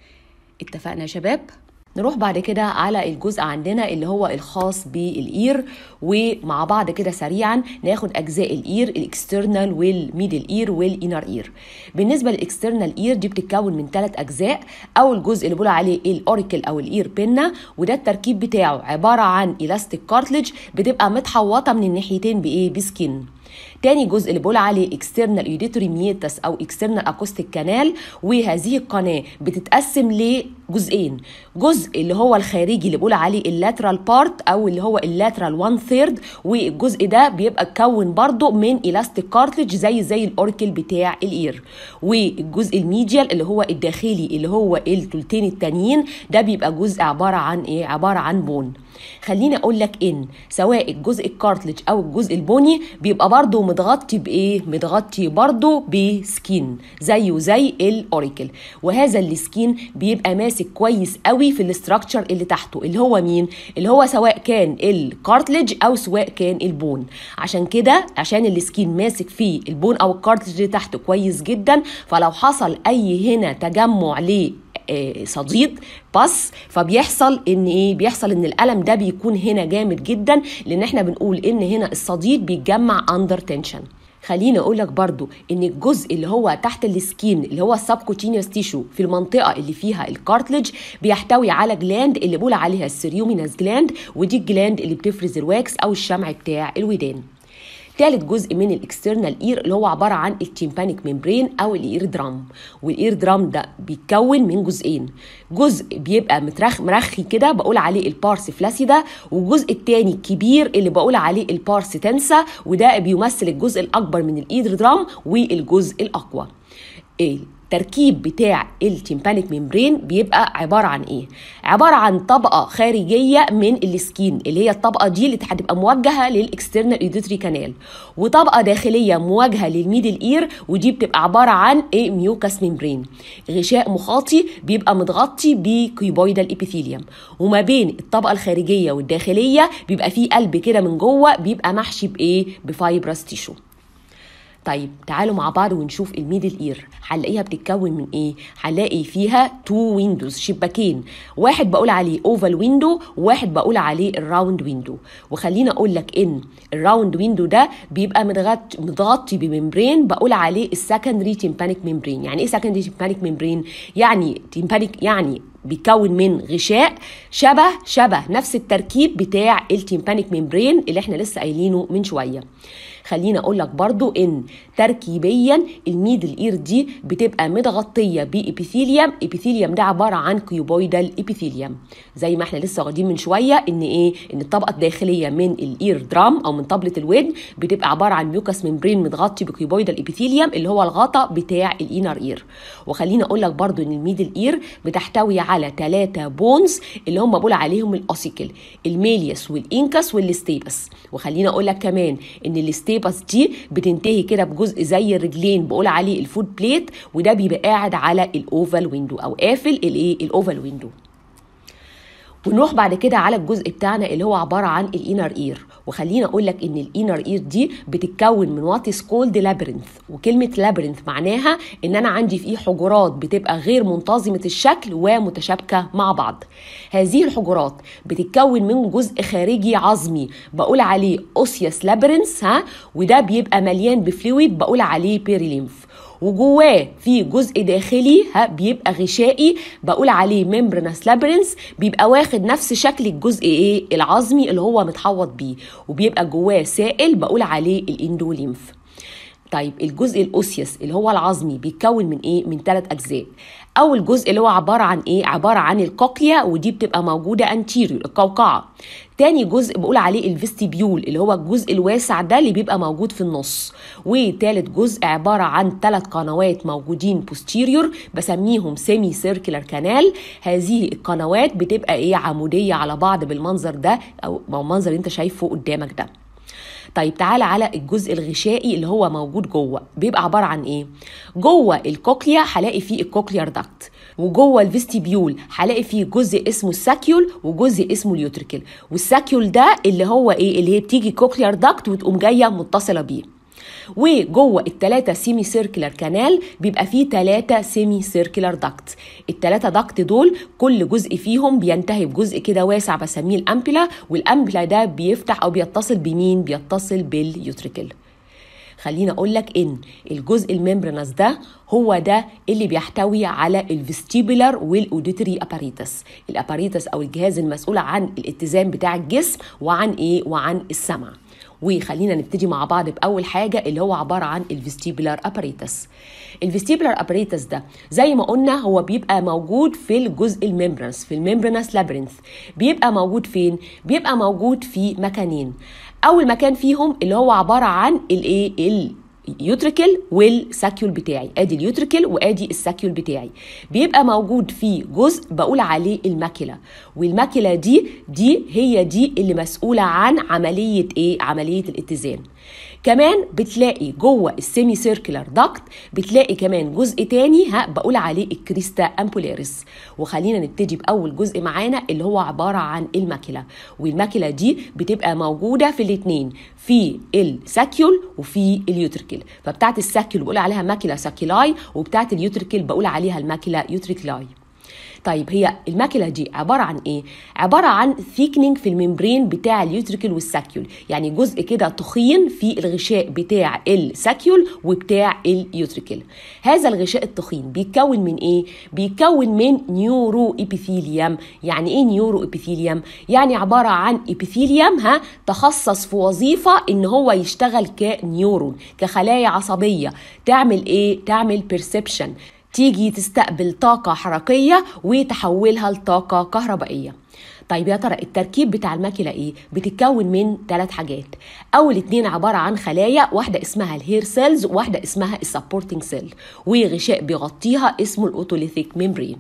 اتفقنا يا شباب نروح بعد كده على الجزء عندنا اللي هو الخاص بالاير ومع بعض كده سريعا ناخد اجزاء الاير الاكسترنال والميدل اير والانر اير بالنسبه للاكسترنال اير دي بتتكون من ثلاث اجزاء اول جزء اللي بقول عليه الاوريكل او الاير بينا وده التركيب بتاعه عباره عن الاستيك كارتلج بتبقى متحوطه من الناحيتين بايه بسكين تاني جزء اللي بقول عليه اكسترنال ايديتوري ميتس او اكسترنال اكوستيك كانال وهذه القناه بتتقسم لجزئين جزء اللي هو الخارجي اللي بقول عليه اللاترال بارت او اللي هو اللاترال 1 ثيرد والجزء ده بيبقى اتكون برضو من الاستيك كارتلج زي زي الاوركل بتاع الاير والجزء الميديال اللي هو الداخلي اللي هو التلتين التانيين ده بيبقى جزء عباره عن ايه عباره عن بون خليني اقول لك ان سواء الجزء الكارتلج او الجزء البني بيبقى برضو متغطي بايه متغطي برضو بسكين زيه زي الاوريكل وهذا السكين بيبقى ماسك كويس قوي في الاستراكشر اللي تحته اللي هو مين اللي هو سواء كان الكارتلج او سواء كان البون عشان كده عشان السكين ماسك فيه البون او الكارتلج اللي تحته كويس جدا فلو حصل اي هنا تجمع ليه صديد بس فبيحصل ان ايه بيحصل ان الالم ده بيكون هنا جامد جدا لان احنا بنقول ان هنا الصديد بيتجمع اندر تنشن خليني اقول لك برضو ان الجزء اللي هو تحت السكين اللي هو السبكوتينيوس تيشو في المنطقه اللي فيها الكارتلج بيحتوي على جلاند اللي بقول عليها السيريوميناس جلاند ودي الجلاند اللي بتفرز الواكس او الشمع بتاع الودان تالت جزء من الاكسترنال اير اللي هو عباره عن التيمبانيك ممبرين او الاير درام والاير درام ده بيتكون من جزئين جزء بيبقى مترخ مرخي كده بقول عليه البارس فلاسيدا والجزء التاني الكبير اللي بقول عليه البارس تنسا وده بيمثل الجزء الاكبر من الاير درام والجزء الاقوى ايه التركيب بتاع التيمبانيك ممبرين بيبقى عباره عن ايه عباره عن طبقه خارجيه من السكين اللي هي الطبقه دي اللي هتبقى موجهه للاكسترنال ايديتري كانال وطبقه داخليه مواجهه للميدل اير ودي بتبقى عباره عن ايه ميوكاس ممبرين غشاء مخاطي بيبقى متغطي بكيوبويدال ابيثيليوم وما بين الطبقه الخارجيه والداخليه بيبقى فيه قلب كده من جوه بيبقى محشي بايه بفايبرس تيشو طيب تعالوا مع بعض ونشوف الميدل اير هنلاقيها بتتكون من ايه هنلاقي فيها تو ويندوز شباكين واحد بقول عليه اوفال ويندو وواحد بقول عليه الراوند ويندو وخليني اقول لك ان الراوند ويندو ده بيبقى متغطي متغطي بممبرين بقول عليه السكندري تيمبانيك ممبرين يعني ايه سكندري تيمبانيك ممبرين يعني تيمبانيك يعني بيتكون من غشاء شبه شبه نفس التركيب بتاع التيمبانيك ممبرين اللي احنا لسه قايلينه من شويه خليني اقول لك برضو ان تركيبيا الميدل اير دي بتبقى متغطيه بابيثيليوم ابيثيليوم ده عباره عن كيوبويدال ابيثيليوم زي ما احنا لسه واخدين من شويه ان ايه ان الطبقه الداخليه من الاير درام او من طبله الودن بتبقى عباره عن ميوكاس ممبرين متغطي بكيوبويدال ابيثيليوم اللي هو الغطاء بتاع الانر اير وخليني اقول لك برضو ان الميدل اير بتحتوي على ثلاثه بونز اللي هم بقول عليهم الاوسيكل الميليوس والانكس والستيبس وخليني اقول لك كمان ان الستيبس دي بتنتهي كده بجزء زي الرجلين بقول عليه الفود بليت وده بيبقى قاعد على الاوفال ويندو او قافل الايه الاوفال ويندو ونروح بعد كده على الجزء بتاعنا اللي هو عباره عن الانر اير وخلينا اقول لك ان الانر اير دي بتتكون من وات از كولد لابرنث وكلمه لابرنث معناها ان انا عندي فيه حجرات بتبقى غير منتظمه الشكل ومتشابكه مع بعض هذه الحجرات بتتكون من جزء خارجي عظمي بقول عليه اوسيوس لابرنث ها وده بيبقى مليان بفلويد بقول عليه بيريليمف وجواه في جزء داخلي ها بيبقى غشائي بقول عليه ممبرنس لابرنس بيبقى واخد نفس شكل الجزء ايه العظمي اللي هو متحوط بيه وبيبقى جواه سائل بقول عليه الاندوليمف طيب الجزء الاوسيوس اللي هو العظمي بيتكون من ايه من ثلاث اجزاء اول جزء اللي هو عباره عن ايه عباره عن الكوكليا ودي بتبقى موجوده انتيريور القوقعه تاني جزء بقول عليه الفيستيبيول اللي هو الجزء الواسع ده اللي بيبقى موجود في النص وتالت جزء عبارة عن ثلاث قنوات موجودين بوستيريور بسميهم سيمي سيركلر كانال هذه القنوات بتبقى ايه عمودية على بعض بالمنظر ده او المنظر اللي انت شايفه قدامك ده طيب تعالى على الجزء الغشائي اللي هو موجود جوه بيبقى عباره عن ايه جوه الكوكليا هلاقي فيه الكوكليار داكت وجوه الفيستيبيول هلاقي فيه جزء اسمه الساكيول وجزء اسمه اليوتريكل والساكيول ده اللي هو ايه اللي هي بتيجي كوكليار داكت وتقوم جايه متصله بيه وجوه التلاتة سيمي سيركلر كانال بيبقى فيه تلاتة سيمي سيركلر داكت التلاتة داكت دول كل جزء فيهم بينتهي بجزء كده واسع بسميه الامبلا والامبلا ده بيفتح او بيتصل بمين بيتصل باليوتريكل خليني اقول لك ان الجزء الممبرنس ده هو ده اللي بيحتوي على الفيستيبولار والاوديتري اباريتس الاباريتس او الجهاز المسؤول عن الاتزان بتاع الجسم وعن ايه وعن السمع وخلينا نبتدي مع بعض باول حاجه اللي هو عباره عن الفيستيبولار اباريتس الفيستيبولار اباريتس ده زي ما قلنا هو بيبقى موجود في الجزء الممبرنس في الممبرنس لابرنث بيبقى موجود فين بيبقى موجود في مكانين اول مكان فيهم اللي هو عباره عن الايه اليوتريكل والساكيول بتاعي ادي اليوتريكل وادي الساكيول بتاعي بيبقى موجود فيه جزء بقول عليه الماكله والماكله دي دي هي دي اللي مسؤوله عن عمليه ايه عمليه الاتزان كمان بتلاقي جوه السيمي سيركلر داكت بتلاقي كمان جزء تاني ها بقول عليه الكريستا امبولاريس وخلينا نبتدي باول جزء معانا اللي هو عباره عن الماكله والماكله دي بتبقى موجوده في الاثنين في الساكيول وفي اليوتريكل فبتاعت الساكيول بقول عليها ماكيلا ساكيلاي وبتاعت اليوتريكل بقول عليها الماكيلا يوتريكلاي طيب هي الماكله دي عباره عن ايه عباره عن ثيكنينج في الممبرين بتاع اليوتريكل والساكيول يعني جزء كده تخين في الغشاء بتاع الساكيول وبتاع اليوتريكل هذا الغشاء التخين بيتكون من ايه بيتكون من نيورو ابيثيليوم يعني ايه نيورو ابيثيليوم يعني عباره عن ابيثيليوم ها تخصص في وظيفه ان هو يشتغل كنيورون كخلايا عصبيه تعمل ايه تعمل بيرسبشن تيجي تستقبل طاقة حركية وتحولها لطاقة كهربائية طيب يا ترى التركيب بتاع الماكلة ايه؟ بتتكون من ثلاث حاجات اول اتنين عبارة عن خلايا واحدة اسمها الهير سيلز وواحدة اسمها السبورتنج سيل وغشاء بيغطيها اسمه الاوتوليثيك ميمبرين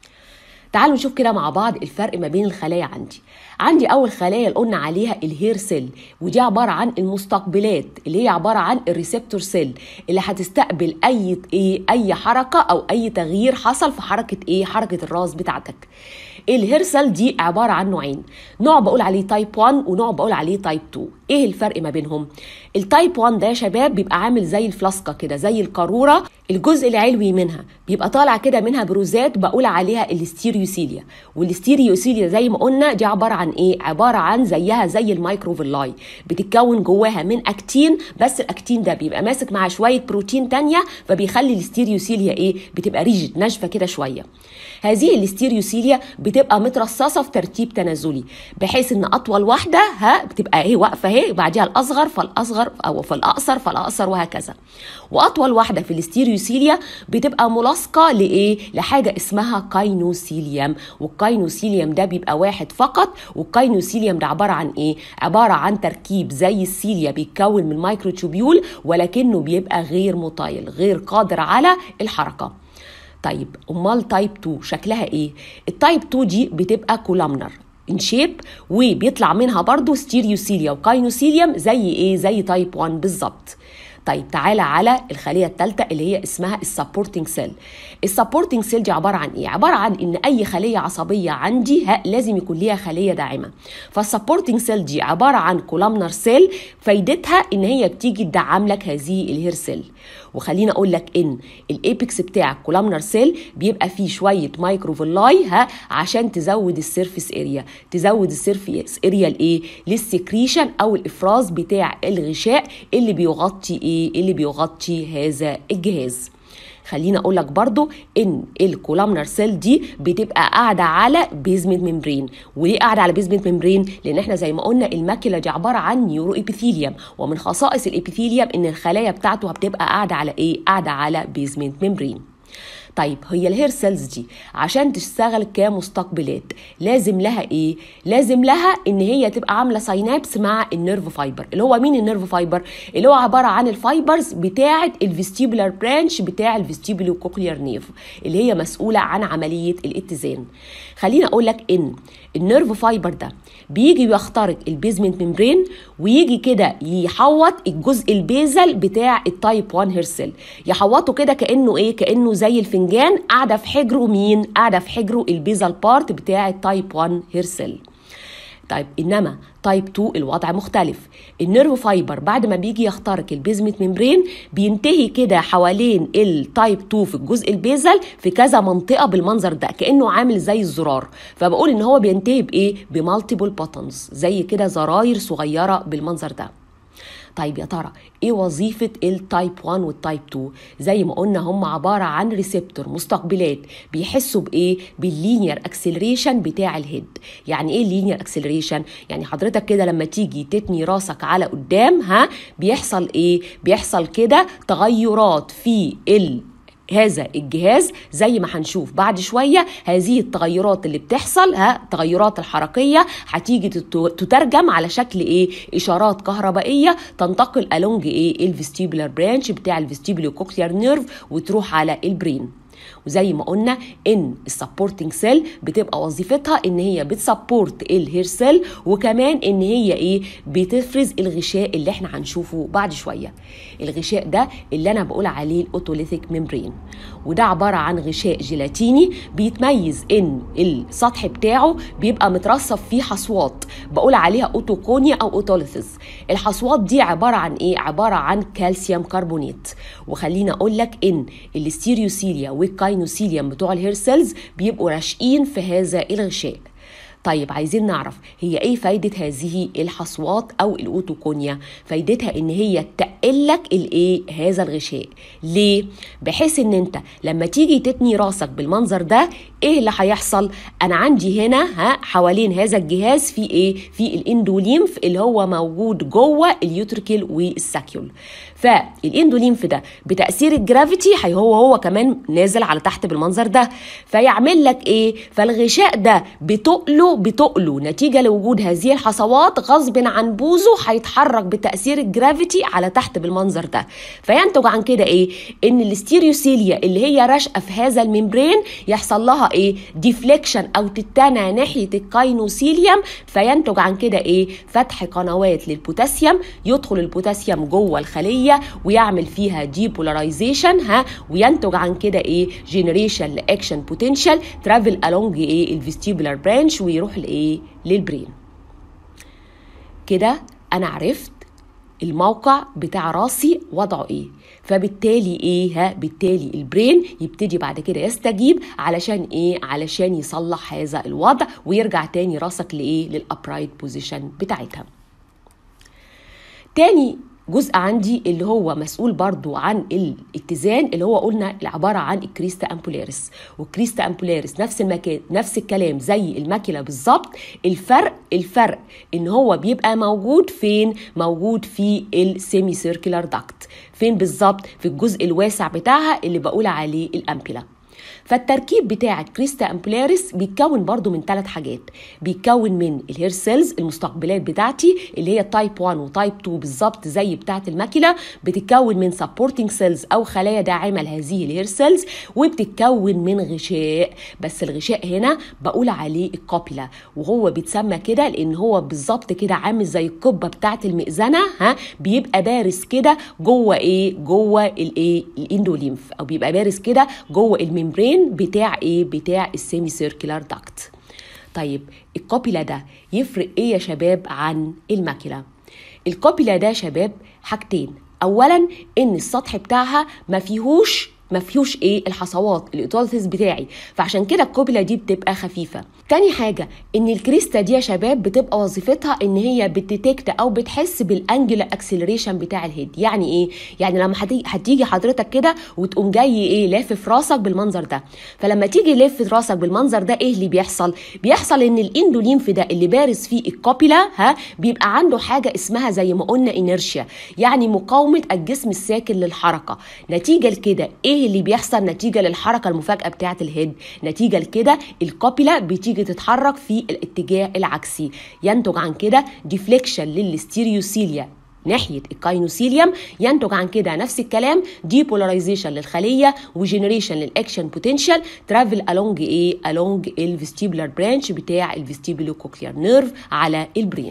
تعالوا نشوف كده مع بعض الفرق ما بين الخلايا عندي عندي اول خلايا اللي قلنا عليها الهير سيل ودي عباره عن المستقبلات اللي هي عباره عن الريسبتور سيل اللي هتستقبل اي ايه اي حركه او اي تغيير حصل في حركه ايه حركه الراس بتاعتك الهير سيل دي عباره عن نوعين نوع بقول عليه تايب 1 ونوع بقول عليه تايب 2 ايه الفرق ما بينهم التايب 1 ده يا شباب بيبقى عامل زي الفلاسكه كده زي القاروره الجزء العلوي منها بيبقى طالع كده منها بروزات بقول عليها الاستيريوسيليا والاستيريوسيليا زي ما قلنا دي عباره عن ايه عباره عن زيها زي المايكروفيلاي بتتكون جواها من اكتين بس الاكتين ده بيبقى ماسك مع شويه بروتين تانية فبيخلي الاستيريوسيليا ايه بتبقى ريجيد ناشفه كده شويه هذه الاستيريوسيليا بتبقى مترصصه في ترتيب تنازلي بحيث ان اطول واحده ها بتبقى ايه واقفه اهي وبعديها الاصغر فالاصغر او فالاقصر فالاقصر وهكذا واطول واحده في الاستيريوسيليا بتبقى ملاصقه لايه لحاجه اسمها كاينوسيليوم والكاينوسيليوم ده بيبقى واحد فقط والكاينوسيليوم ده عباره عن ايه عباره عن تركيب زي السيليا بيتكون من مايكروتوبيول ولكنه بيبقى غير مطايل غير قادر على الحركه طيب امال تايب 2 شكلها ايه التايب 2 دي بتبقى كولامنر ان شيب وبيطلع منها برضو ستيريوسيليا وكاينوسيليوم زي ايه زي تايب 1 بالظبط طيب تعالى على الخليه الثالثه اللي هي اسمها السبورتنج سيل السبورتنج سيل دي عباره عن ايه عباره عن ان اي خليه عصبيه عندي ها لازم يكون ليها خليه داعمه فالسبورتنج سيل دي عباره عن كولامنر سيل فايدتها ان هي بتيجي تدعم لك هذه الهير سيل وخليني اقول لك ان الايبكس بتاع الكولامنر سيل بيبقى فيه شويه مايكروفيلاي ها عشان تزود السيرفيس اريا تزود السيرفيس اريا لايه للسكريشن او الافراز بتاع الغشاء اللي بيغطي ايه اللي بيغطي هذا الجهاز خليني اقول لك برضو ان الكولامنر سيل دي بتبقى قاعده على بيزمنت ممبرين وليه قاعده على بيزمنت ممبرين لان احنا زي ما قلنا الماكيلا دي عباره عن نيورو ابيثيليوم ومن خصائص الابيثيليوم ان الخلايا بتاعته بتبقى قاعده على ايه قاعده على بيزمنت ممبرين طيب هي الهير سيلز دي عشان تشتغل كمستقبلات لازم لها ايه لازم لها ان هي تبقى عامله ساينابس مع النيرف فايبر اللي هو مين النيرف فايبر اللي هو عباره عن الفايبرز بتاعه الفيستيبولار برانش بتاع الفيستيبولو كوكليار نيرف اللي هي مسؤوله عن عمليه الاتزان خليني اقول لك ان النيرف فايبر ده بيجي يخترق البيزمنت ممبرين ويجي كده يحوط الجزء البيزل بتاع التايب 1 هير سيل يحوطه كده كانه ايه كانه زي الفنجان قاعده في حجره مين قاعده في حجره البيزل بارت بتاع التايب 1 هير سيل طيب انما تايب 2 الوضع مختلف النيرف فايبر بعد ما بيجي يخترق البيزمنت ممبرين بينتهي كده حوالين التايب 2 في الجزء البيزل في كذا منطقه بالمنظر ده كانه عامل زي الزرار فبقول ان هو بينتهي بايه بمالتيبل بوتنز زي كده زراير صغيره بالمنظر ده طيب يا ترى ايه وظيفه التايب 1 والتايب 2 زي ما قلنا هم عباره عن ريسبتور مستقبلات بيحسوا بايه باللينير اكسلريشن بتاع الهيد يعني ايه اللينير اكسلريشن يعني حضرتك كده لما تيجي تتني راسك على قدام ها بيحصل ايه بيحصل كده تغيرات في ال هذا الجهاز زي ما هنشوف بعد شوية هذه التغيرات اللي بتحصل ها التغيرات الحركية هتيجي تترجم على شكل ايه اشارات كهربائية تنتقل along ايه الفيستيبولار برانش بتاع الفيستيبولو كوكليار نيرف وتروح على البرين وزي ما قلنا ان السبورتنج سيل بتبقى وظيفتها ان هي بتسبورت الهير سيل وكمان ان هي ايه بتفرز الغشاء اللي احنا هنشوفه بعد شويه الغشاء ده اللي انا بقول عليه الاوتوليثيك ميمبرين وده عباره عن غشاء جيلاتيني بيتميز ان السطح بتاعه بيبقى مترصف فيه حصوات بقول عليها اوتوكونيا او اوتوليثيس الحصوات دي عباره عن ايه عباره عن كالسيوم كربونات وخليني اقول لك ان الاستيريوسيليا والكاينوسيليوم بتوع الهير سيلز بيبقوا راشقين في هذا الغشاء طيب عايزين نعرف هي ايه فايدة هذه الحصوات او الاوتوكونيا فايدتها ان هي تقلك الايه هذا الغشاء ليه بحيث ان انت لما تيجي تتني راسك بالمنظر ده ايه اللي هيحصل انا عندي هنا ها حوالين هذا الجهاز في ايه في الاندوليمف اللي هو موجود جوه اليوتريكل والساكيول فالاندوليمف ده بتاثير الجرافيتي هي هو هو كمان نازل على تحت بالمنظر ده فيعمل لك ايه فالغشاء ده بتقله بتقله نتيجه لوجود هذه الحصوات غصب عن بوزه هيتحرك بتاثير الجرافيتي على تحت بالمنظر ده فينتج عن كده ايه ان الاستيريوسيليا اللي هي راشقه في هذا الممبرين يحصل لها ايه ديفليكشن او تتنى ناحيه الكاينوسيليوم فينتج عن كده ايه فتح قنوات للبوتاسيوم يدخل البوتاسيوم جوه الخليه ويعمل فيها ديبولاريزيشن ها وينتج عن كده ايه جنريشن لاكشن بوتنشال ترافل الونج ايه الفيستيبولار برانش ويروح لايه للبرين كده انا عرفت الموقع بتاع راسي وضعه ايه فبالتالي ايه ها بالتالي البرين يبتدي بعد كده يستجيب علشان ايه علشان يصلح هذا الوضع ويرجع تاني راسك لايه للابرايت بوزيشن بتاعتها تاني جزء عندي اللي هو مسؤول برضو عن الاتزان اللي هو قلنا عبارة عن الكريستا امبولاريس والكريستا امبولاريس نفس المكان نفس الكلام زي الماكلة بالظبط الفرق الفرق ان هو بيبقى موجود فين موجود في السيمي سيركلر داكت فين بالظبط في الجزء الواسع بتاعها اللي بقول عليه الامبلة فالتركيب بتاع الكريستا امبلاريس بيتكون برضو من ثلاث حاجات بيتكون من الهير سيلز المستقبلات بتاعتي اللي هي تايب 1 وتايب 2 بالظبط زي بتاعه الماكينه بتتكون من سبورتنج سيلز او خلايا داعمه لهذه الهير سيلز وبتتكون من غشاء بس الغشاء هنا بقول عليه الكوبيلا وهو بيتسمى كده لان هو بالظبط كده عامل زي القبه بتاعه المئذنه ها بيبقى بارز كده جوه ايه جوه الايه الاندوليمف او بيبقى بارز كده جوه الممبرين بتاع ايه بتاع السيمي سيركلر داكت طيب الكوبيلا ده يفرق ايه يا شباب عن الماكيلا الكوبيلا ده شباب حاجتين اولا ان السطح بتاعها ما فيهوش ما فيهوش ايه الحصوات الايتوليسيس بتاعي فعشان كده الكوبيلا دي بتبقى خفيفه تاني حاجه ان الكريستا دي يا شباب بتبقى وظيفتها ان هي بتديتكت او بتحس بالانجلر اكسلريشن بتاع الهيد يعني ايه يعني لما هتيجي حضرتك كده وتقوم جاي ايه لافف راسك بالمنظر ده فلما تيجي لافف راسك بالمنظر ده ايه اللي بيحصل بيحصل ان الاندوليمف ده اللي بارز فيه الكوبيلا ها بيبقى عنده حاجه اسمها زي ما قلنا انيرشيا يعني مقاومه الجسم الساكن للحركه نتيجه لكده ايه اللي بيحصل نتيجه للحركه المفاجئه بتاعه الهيد نتيجه لكده الكوبيلا بتيجي تتحرك في الاتجاه العكسي ينتج عن كده ديفليكشن للستيريوسيليا ناحيه الكاينوسيليوم ينتج عن كده نفس الكلام ديبولاريزيشن للخليه وجنريشن للاكشن بوتنشال ترافل الونج ايه الونج الفيستيبولار برانش بتاع الفيستيبولو كوكليار نيرف على البرين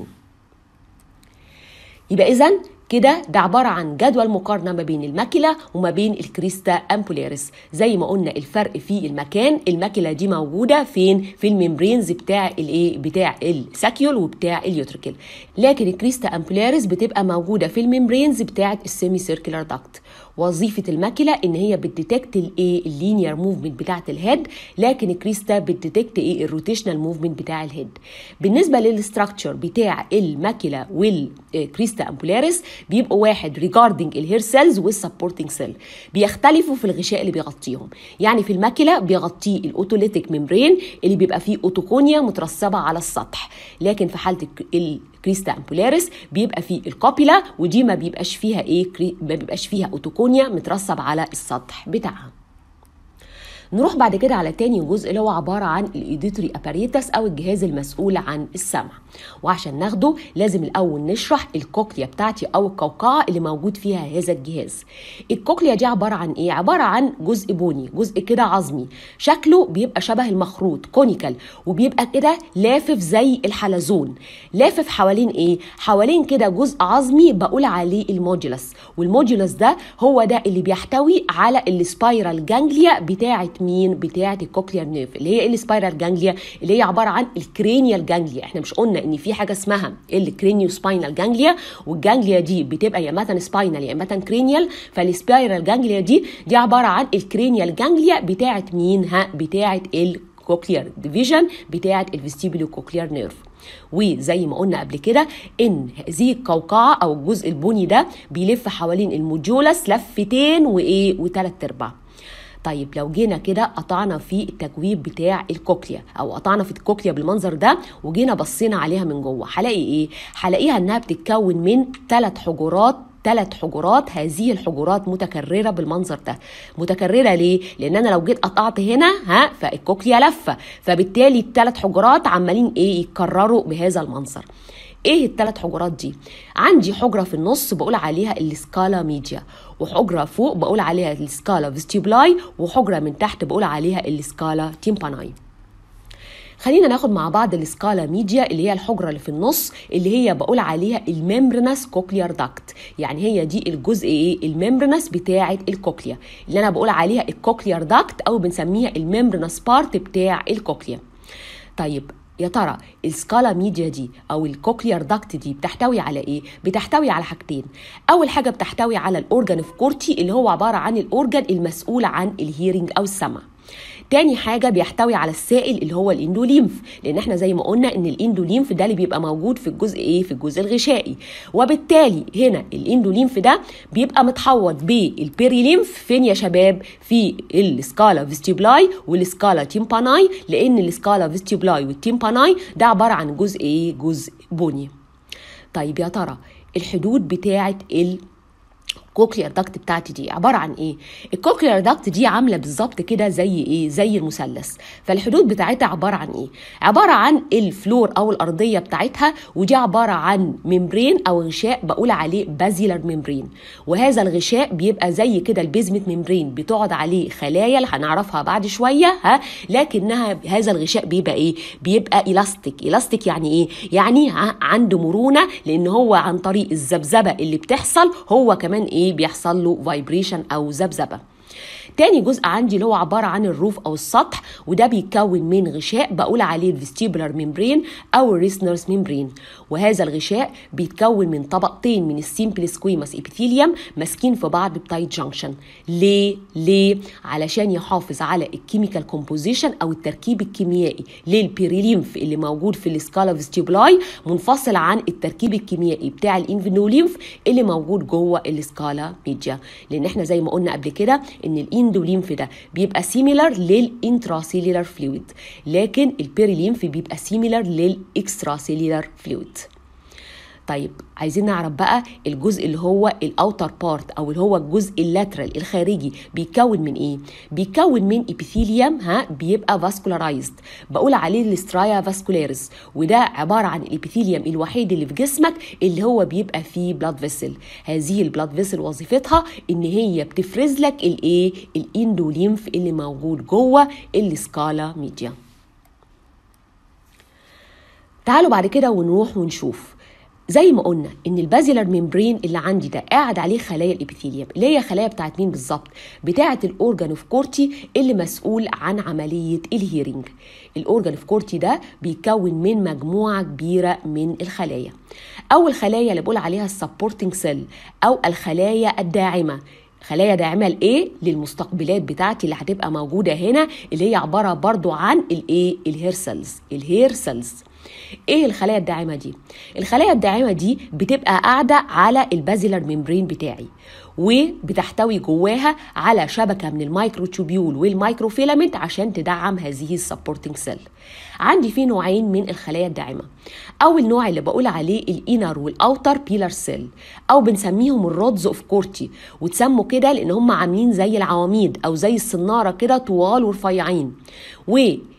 يبقى اذا كده ده عبارة عن جدول مقارنة ما بين الماكلة وما بين الكريستا أمبولاريس زي ما قلنا الفرق في المكان الماكلة دي موجودة فين في الممبرينز بتاع الايه بتاع الساكيول وبتاع اليوتريكل لكن الكريستا أمبولاريس بتبقى موجودة في الممبرينز بتاعة السيمي سيركلر داكت وظيفه الماكله ان هي بتديتكت الايه اللينير موفمنت بتاعه الهيد لكن الكريستا بتديتكت ايه الروتيشنال موفمنت بتاع الهيد بالنسبه للستراكشر بتاع الماكله والكريستا امبولاريس بيبقوا واحد ريجاردنج الهير سيلز والسبورتنج سيل بيختلفوا في الغشاء اللي بيغطيهم يعني في الماكله بيغطيه الاوتوليتيك ممبرين اللي بيبقى فيه اوتوكونيا مترسبه على السطح لكن في حاله كريستا امبولاريس بيبقى فيه الكوبيلا ودي ما بيبقاش فيها ايه ما بيبقاش فيها اوتوكونيا مترسب على السطح بتاعها نروح بعد كده على تاني جزء اللي هو عبارة عن الإيديتوري أباريتس أو الجهاز المسؤول عن السمع وعشان ناخده لازم الأول نشرح الكوكليا بتاعتي أو القوقعة اللي موجود فيها هذا الجهاز الكوكليا دي عبارة عن إيه؟ عبارة عن جزء بني جزء كده عظمي شكله بيبقى شبه المخروط كونيكال وبيبقى كده لافف زي الحلزون لافف حوالين إيه؟ حوالين كده جزء عظمي بقول عليه الموديولس والموديولس ده هو ده اللي بيحتوي على السبايرال جانجليا بتاعة مين بتاعه الكوكليار نيرف اللي هي السبايرال جانجليا اللي هي عباره عن الكرينيال جانجليا احنا مش قلنا ان في حاجه اسمها الكرينيو سباينال جانجليا والجانجليا دي بتبقى يا اما سباينال يا اما كرينيال فالسبايرال جانجليا دي دي عباره عن الكرينيال جانجليا بتاعه مين ها بتاعه الكوكليار ديفيجن بتاعه الفيستيبولو كوكليار نيرف وزي ما قلنا قبل كده ان هذه القوقعه او الجزء البني ده بيلف حوالين الموديولس لفتين وايه وثلاث ارباع طيب لو جينا كده قطعنا في التجويب بتاع الكوكليا او قطعنا في الكوكليا بالمنظر ده وجينا بصينا عليها من جوه هلاقي ايه هلاقيها انها بتتكون من ثلاث حجرات ثلاث حجرات هذه الحجرات متكرره بالمنظر ده متكرره ليه لان انا لو جيت قطعت هنا ها فالكوكليا لفه فبالتالي الثلاث حجرات عمالين ايه يتكرروا بهذا المنظر ايه الثلاث حجرات دي عندي حجره في النص بقول عليها السكالا ميديا وحجره فوق بقول عليها السكالا فيستيبلاي وحجره من تحت بقول عليها السكالا تيمباناي خلينا ناخد مع بعض السكالا ميديا اللي هي الحجره اللي في النص اللي هي بقول عليها الممبرنس كوكليار داكت يعني هي دي الجزء ايه الممبرنس بتاعه الكوكليا اللي انا بقول عليها الكوكليار داكت او بنسميها الممبرنس بارت بتاع الكوكليا طيب يا ترى السكالا ميديا دي او الكوكليار داكت دي بتحتوي على ايه بتحتوي على حاجتين اول حاجه بتحتوي على الاورجان اوف كورتي اللي هو عباره عن الاورجان المسؤول عن الهيرنج او السمع تاني حاجة بيحتوي على السائل اللي هو الاندوليمف لأن احنا زي ما قلنا إن الاندوليمف ده اللي بيبقى موجود في الجزء إيه؟ في الجزء الغشائي وبالتالي هنا الاندوليمف ده بيبقى متحوط بالبيريليمف فين يا شباب؟ في السكالا فيستيبلاي والسكالا تيمباناي لأن السكالا فيستيبلاي والتيمباناي ده عبارة عن جزء إيه؟ جزء بني طيب يا ترى الحدود بتاعة ال الكوكليار داكت بتاعتي دي عباره عن ايه الكوكليار داكت دي عامله بالظبط كده زي ايه زي المثلث فالحدود بتاعتها عباره عن ايه عباره عن الفلور او الارضيه بتاعتها ودي عباره عن ممبرين او غشاء بقول عليه بازيلر ممبرين وهذا الغشاء بيبقى زي كده البيزمنت ممبرين بتقعد عليه خلايا اللي هنعرفها بعد شويه ها لكنها هذا الغشاء بيبقى ايه بيبقى الاستيك الاستيك يعني ايه يعني عنده مرونه لان هو عن طريق الذبذبه اللي بتحصل هو كمان ايه بيحصل له فايبريشن او ذبذبه تاني جزء عندي اللي هو عبارة عن الروف أو السطح وده بيتكون من غشاء بقول عليه الفيستيبولار ميمبرين أو الريسنرز ميمبرين وهذا الغشاء بيتكون من طبقتين من السيمبل سكويماس ابيثيليوم ماسكين في بعض بتايت جانكشن ليه؟ ليه؟ علشان يحافظ على الكيميكال كومبوزيشن أو التركيب الكيميائي للبيريليمف اللي موجود في السكالا فيستيبولاي منفصل عن التركيب الكيميائي بتاع الانفينوليمف اللي موجود جوه السكالا ميديا لأن احنا زي ما قلنا قبل كده إن الاندوليمف ده بيبقى سيميلر للانتراسيلولار فلويد لكن البيريليمف بيبقى سيميلر للاكستراسيلولار فلويد طيب عايزين نعرف بقى الجزء اللي هو الاوتر بارت او اللي هو الجزء اللاترال الخارجي بيتكون من ايه بيتكون من ابيثيليوم ها بيبقى فاسكولارايزد بقول عليه الاسترايا فاسكولاريز وده عباره عن الابيثيليوم الوحيد اللي في جسمك اللي هو بيبقى فيه بلاد فيسل هذه البلاد فيسل وظيفتها ان هي بتفرز لك الايه الاندوليمف اللي موجود جوه السكالا ميديا تعالوا بعد كده ونروح ونشوف زي ما قلنا ان البازيلر ميمبرين اللي عندي ده قاعد عليه خلايا الابيثيليوم اللي هي خلايا بتاعت مين بالظبط بتاعت الاورجان اوف كورتي اللي مسؤول عن عمليه الهيرنج الاورجان اوف كورتي ده بيتكون من مجموعه كبيره من الخلايا اول خلايا اللي بقول عليها السبورتنج سيل او الخلايا الداعمه خلايا داعمه لايه للمستقبلات بتاعتي اللي هتبقى موجوده هنا اللي هي عباره برضو عن الايه الهير سيلز الهير سيلز ايه الخلايا الداعمه دي الخلايا الداعمه دي بتبقى قاعده على البازيلر ميمبرين بتاعي وبتحتوي جواها على شبكه من المايكروتوبيول والمايكروفيلامنت عشان تدعم هذه السبورتنج سيل عندي في نوعين من الخلايا الداعمه اول نوع اللي بقول عليه الانر والاوتر بيلر سيل او بنسميهم الرودز اوف كورتي وتسموا كده لان هم عاملين زي العواميد او زي الصناره كده طوال ورفيعين و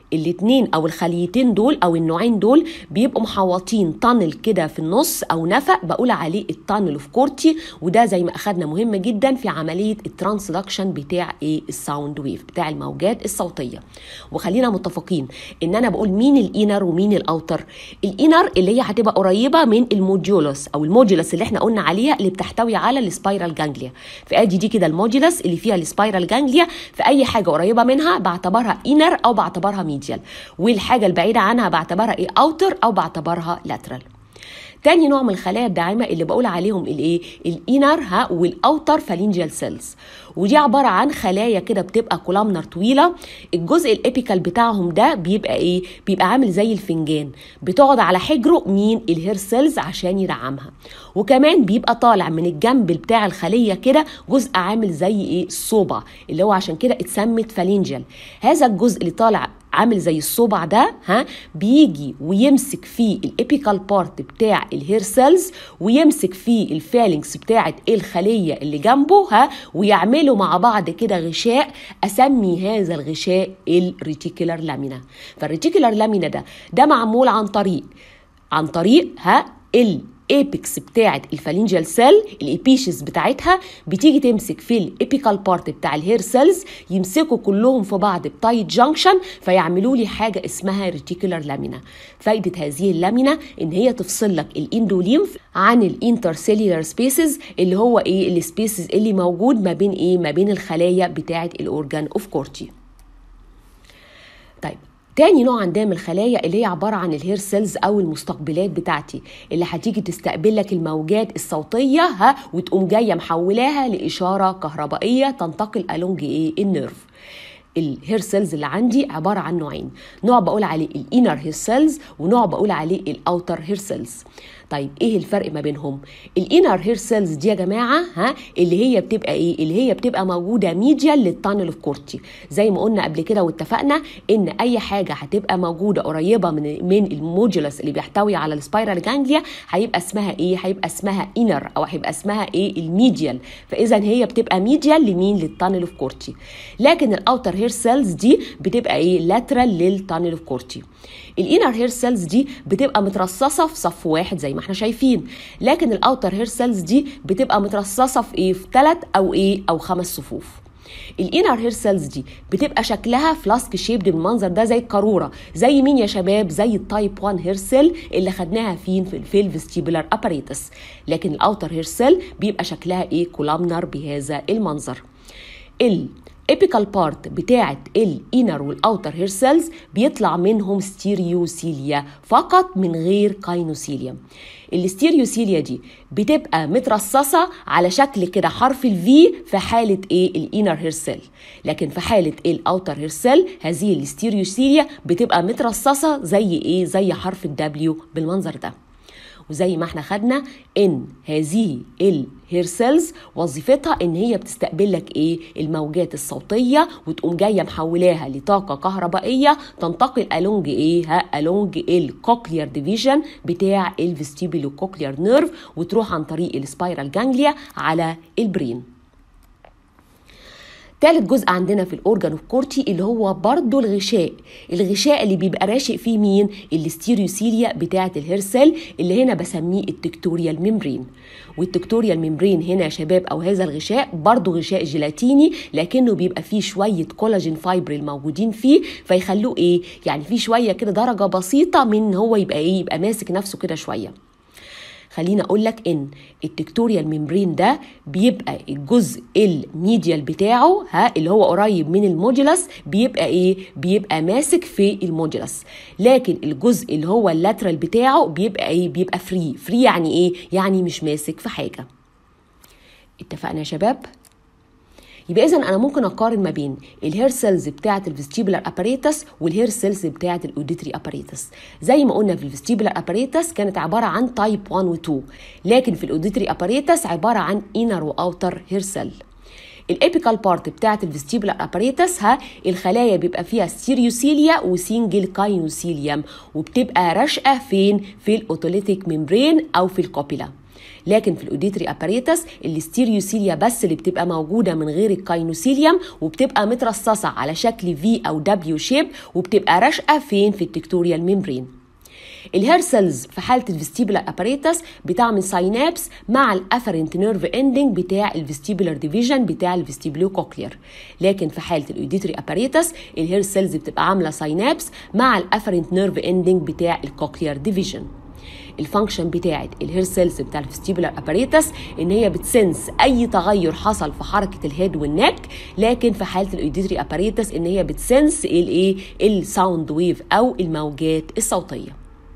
الاتنين او الخليتين دول او النوعين دول بيبقوا محوطين تانل كده في النص او نفق بقول عليه التانل اوف كورتي وده زي ما اخدنا مهم جدا في عمليه الترانسدكشن بتاع ايه الساوند ويف بتاع الموجات الصوتيه وخلينا متفقين ان انا بقول مين الانر ومين الاوتر الانر اللي هي هتبقى قريبه من الموديولوس او الموديولس اللي احنا قلنا عليها اللي بتحتوي على السبايرال جانجليا فادي دي كده الموديولس اللي فيها السبايرال جانجليا في اي حاجه قريبه منها بعتبرها انر او بعتبرها ميديال والحاجه البعيده عنها بعتبرها ايه اوتر او بعتبرها لاترال تاني نوع من الخلايا الداعمه اللي بقول عليهم الايه الانر ها والاوتر فالينجيال سيلز ودي عباره عن خلايا كده بتبقى كولامنر طويله الجزء الابيكال بتاعهم ده بيبقى ايه بيبقى عامل زي الفنجان بتقعد على حجره مين الهير سيلز عشان يدعمها وكمان بيبقى طالع من الجنب بتاع الخليه كده جزء عامل زي ايه الصوبع اللي هو عشان كده اتسمت فالينجيال هذا الجزء اللي طالع عامل زي الصوبع ده ها بيجي ويمسك فيه الابيكال بارت بتاع الهير سيلز ويمسك فيه الفالنكس بتاعه الخليه اللي جنبه ها ويعملوا مع بعض كده غشاء اسمي هذا الغشاء الريتيكولار لامينا فالريتيكولار لامينا ده ده معمول عن طريق عن طريق ها ال ايبكس بتاعه الفالنجيال سيل الابيشيس بتاعتها بتيجي تمسك في الابيكال بارت بتاع الهير سيلز يمسكوا كلهم في بعض بتايت جانكشن فيعملوا لي حاجه اسمها ريتيكولار لامينا فايده هذه اللامينا ان هي تفصل لك الاندوليمف عن الانترسيلولار سبيسز اللي هو ايه السبيسز اللي موجود ما بين ايه ما بين الخلايا بتاعه الاورجان اوف كورتي طيب تاني نوع عندنا من الخلايا اللي هي عبارة عن الهير سيلز أو المستقبلات بتاعتي اللي هتيجي تستقبل لك الموجات الصوتية ها وتقوم جاية محولاها لإشارة كهربائية تنتقل ألونج إيه النيرف الهير سيلز اللي عندي عبارة عن نوعين نوع بقول عليه الانر هير سيلز ونوع بقول عليه الاوتر هير سيلز طيب ايه الفرق ما بينهم الانر هير سيلز دي يا جماعه ها اللي هي بتبقى ايه اللي هي بتبقى موجوده ميديال للتانل اوف كورتي زي ما قلنا قبل كده واتفقنا ان اي حاجه هتبقى موجوده قريبه من من المودولس اللي بيحتوي على السبايرال جانجليا هيبقى اسمها ايه هيبقى اسمها انر او هيبقى اسمها ايه الميديال فاذا هي بتبقى ميديال لمين للتانل اوف كورتي لكن الاوتر هير سيلز دي بتبقى ايه لاترال للتانل اوف كورتي الانر هير سيلز دي بتبقى مترصصه في صف واحد زي ما احنا شايفين لكن الاوتر هير سيلز دي بتبقى مترصصه في ايه في ثلاث او ايه او خمس صفوف الانر هير سيلز دي بتبقى شكلها فلاسك شيبد بالمنظر ده زي القاروره زي مين يا شباب زي التايب 1 هير سيل اللي خدناها فين في الفيستيبولار اباريتس لكن الاوتر هير سيل بيبقى شكلها ايه كولامنر بهذا المنظر ال الابيكال بارت بتاعه الانر والاوتر هير سيلز بيطلع منهم ستيريوسيليا فقط من غير كاينوسيليا الستيريوسيليا دي بتبقى مترصصة على شكل كده حرف الفي في حالة ايه الانر هير سيل لكن في حالة الاوتر هير سيل هذه الستيريوسيليا بتبقى مترصصة زي ايه زي حرف الدبليو بالمنظر ده وزي ما احنا خدنا ان هذه الهير سيلز وظيفتها ان هي بتستقبل لك ايه الموجات الصوتيه وتقوم جايه محولاها لطاقه كهربائيه تنتقل الونج ايه ها الونج الكوكليار ديفيجن بتاع الفيستيبولو كوكليار نيرف وتروح عن طريق السبايرال جانجليا على البرين تالت جزء عندنا في الاورجان اوف كورتي اللي هو برضو الغشاء الغشاء اللي بيبقى راشق فيه مين الستيريوسيليا بتاعه الهير سيل اللي هنا بسميه التكتوريال ميمبرين والتكتوريال ميمبرين هنا يا شباب او هذا الغشاء برضو غشاء جيلاتيني لكنه بيبقى فيه شويه كولاجين فايبريل موجودين فيه فيخلوه ايه يعني فيه شويه كده درجه بسيطه من هو يبقى ايه يبقى ماسك نفسه كده شويه خليني اقول لك ان التكتوريال ميمبرين ده بيبقى الجزء الميديال بتاعه ها اللي هو قريب من الموديولس بيبقى ايه بيبقى ماسك في الموديولس لكن الجزء اللي هو اللاترال بتاعه بيبقى ايه بيبقى فري فري يعني ايه يعني مش ماسك في حاجه اتفقنا يا شباب يبقى اذا انا ممكن اقارن ما بين الهير سيلز بتاعه الفيستيبولار اباريتس والهير سيلز بتاعه الاوديتري اباريتس زي ما قلنا في الفيستيبولار اباريتس كانت عباره عن تايب 1 و 2 لكن في الاوديتري اباريتس عباره عن انر واوتر هير سيل الابيكال بارت بتاعه الفيستيبولار اباريتس ها الخلايا بيبقى فيها ستيريوسيليا وسينجل كاينوسيليوم وبتبقى راشقه فين في الاوتوليتيك ميمبرين او في الكوبيلا لكن في الاوديتري اباريتس الستيريوسيليا بس اللي بتبقى موجوده من غير الكاينوسيليوم وبتبقى مترصصه على شكل في او دبليو شيب وبتبقى راشقه فين في التكتوريال ميمبرين الهير سيلز في حاله الفيستيبولار اباريتس بتعمل ساينابس مع الافرنت نيرف اندنج بتاع الفيستيبولار ديفيجن بتاع الفيستيبولو كوكلير لكن في حاله الاوديتري اباريتس الهير سيلز بتبقى عامله ساينابس مع الافرنت نيرف اندنج بتاع الكوكلير ديفيجن الفانكشن بتاعت الهير سيلز بتاع الفيستيبولار اباريتس ان هي بتسنس اي تغير حصل في حركه الهيد والنك لكن في حاله الاوديتري اباريتس ان هي بتسنس الايه الساوند ويف او الموجات الصوتيه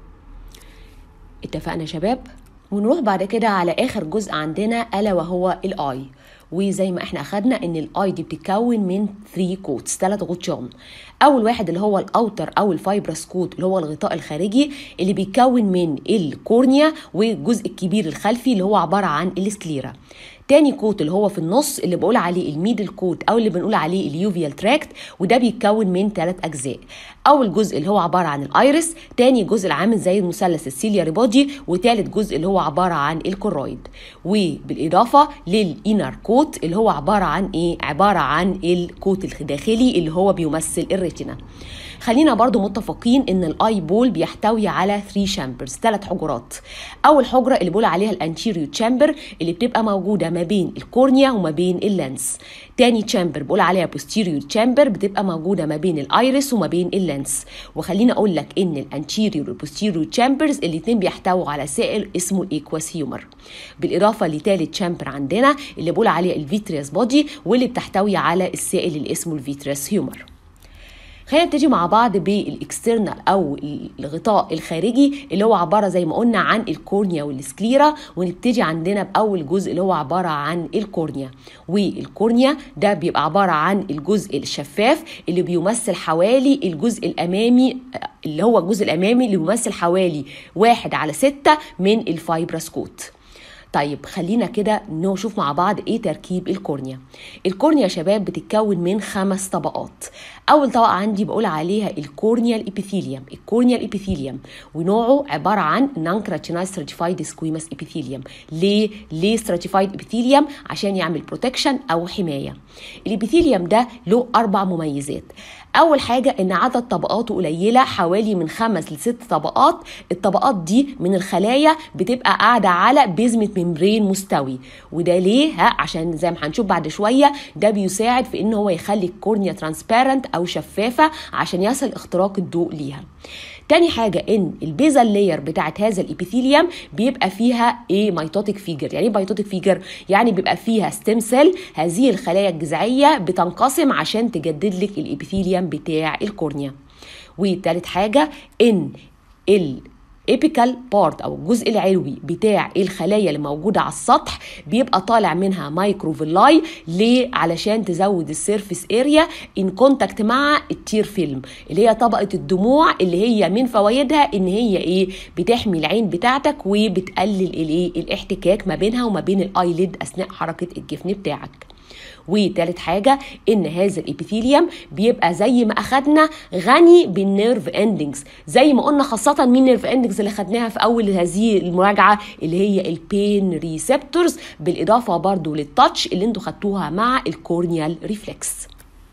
اتفقنا يا شباب ونروح بعد كده على اخر جزء عندنا الا وهو الاي وزي ما احنا اخدنا ان الاي دي بتتكون من 3 كوتس ثلاث غطيان اول واحد اللي هو الاوتر او الفايبرس كوت اللي هو الغطاء الخارجي اللي بيتكون من الكورنيا والجزء الكبير الخلفي اللي هو عباره عن السكليرا تاني كوت اللي هو في النص اللي بقول عليه الميدل كوت او اللي بنقول عليه اليوفيال تراكت وده بيتكون من ثلاث اجزاء اول جزء اللي هو عباره عن الايرس تاني جزء العامل زي المثلث السيلياري بودي وتالت جزء اللي هو عباره عن الكورويد وبالاضافه للانر كوت اللي هو عباره عن ايه عباره عن الكوت الداخلي اللي هو بيمثل الريتنا خلينا برضو متفقين ان الاي بول بيحتوي على 3 شامبرز ثلاث حجرات اول حجره اللي بقول عليها الانتيريو تشامبر اللي بتبقى موجوده ما بين الكورنيا وما بين اللينس تاني تشامبر بقول عليها بوستيريو تشامبر بتبقى موجوده ما بين الايرس وما بين اللينس وخلينا اقول لك ان الانتيريو والبوستيريو تشامبرز الاثنين بيحتووا على سائل اسمه الايكواس هيومر بالاضافه لتالت تشامبر عندنا اللي بقول عليها الفيترياس بودي واللي بتحتوي على السائل اللي اسمه الفيترياس هيومر خلينا نبتدي مع بعض بالاكسترنال او الغطاء الخارجي اللي هو عباره زي ما قلنا عن الكورنيا والسكليرا ونبتدي عندنا باول جزء اللي هو عباره عن الكورنيا والكورنيا ده بيبقى عباره عن الجزء الشفاف اللي بيمثل حوالي الجزء الامامي اللي هو الجزء الامامي اللي بيمثل حوالي واحد على ستة من الفايبراسكوت طيب خلينا كده نشوف مع بعض ايه تركيب الكورنيا الكورنيا يا شباب بتتكون من خمس طبقات اول طبقه عندي بقول عليها الكورنيا الابيثيليوم الكورنيا الابيثيليوم ونوعه عباره عن نون كراتينايز ستراتيفايد سكويماس ابيثيليوم ليه ليه ستراتيفايد ابيثيليوم عشان يعمل بروتكشن او حمايه الابيثيليوم ده له اربع مميزات اول حاجه ان عدد طبقاته قليله حوالي من خمس لست طبقات الطبقات دي من الخلايا بتبقى قاعده على بيزمنت ممبرين مستوي وده ليه ها عشان زي ما هنشوف بعد شويه ده بيساعد في ان هو يخلي الكورنيا ترانسبيرنت او شفافه عشان يصل اختراق الضوء ليها تاني حاجة ان البيزل لاير بتاعت هذا الابيثيليوم بيبقى فيها ايه ميتوتيك فيجر يعني ايه ميتوتيك فيجر يعني بيبقى فيها ستيم سيل هذه الخلايا الجذعية بتنقسم عشان تجدد لك الابيثيليوم بتاع الكورنيا وتالت حاجة ان ال ايبيكال بارت او الجزء العلوي بتاع الخلايا اللي موجوده على السطح بيبقى طالع منها مايكروفيلاي ليه علشان تزود السيرفيس اريا ان كونتاكت مع التير فيلم اللي هي طبقه الدموع اللي هي من فوائدها ان هي ايه بتحمي العين بتاعتك وبتقلل الايه الاحتكاك ما بينها وما بين الايليد اثناء حركه الجفن بتاعك وتالت حاجة إن هذا الإبيثيليوم بيبقى زي ما أخدنا غني بالنيرف اندنجز زي ما قلنا خاصة مين نيرف اندنجز اللي خدناها في أول هذه المراجعة اللي هي البين ريسبتورز بالإضافة برضو للتاتش اللي انتوا خدتوها مع الكورنيال ريفلكس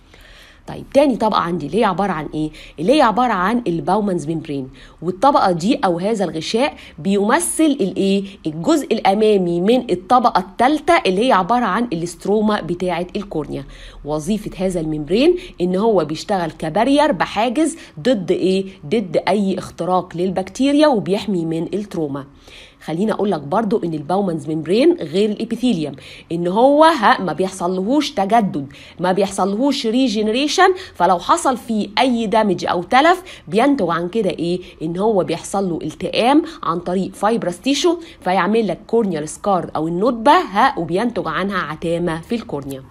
طيب تاني طبقة عندي اللي هي عبارة عن ايه؟ اللي هي عبارة عن الباومانز ميمبرين والطبقة دي أو هذا الغشاء بيمثل الايه؟ الجزء الأمامي من الطبقة الثالثة اللي هي عبارة عن الاستروما بتاعة الكورنيا وظيفة هذا الممبرين إن هو بيشتغل كبارير بحاجز ضد ايه؟ ضد أي اختراق للبكتيريا وبيحمي من التروما خليني اقول لك برضو ان الباومانز ممبرين غير الابيثيليوم ان هو ها ما بيحصلهوش تجدد ما بيحصلهوش ريجنريشن فلو حصل فيه اي دامج او تلف بينتج عن كده ايه ان هو بيحصل له التئام عن طريق فايبرس تيشو فيعمل لك كورنيال سكار او الندبه ها وبينتج عنها عتامه في الكورنيا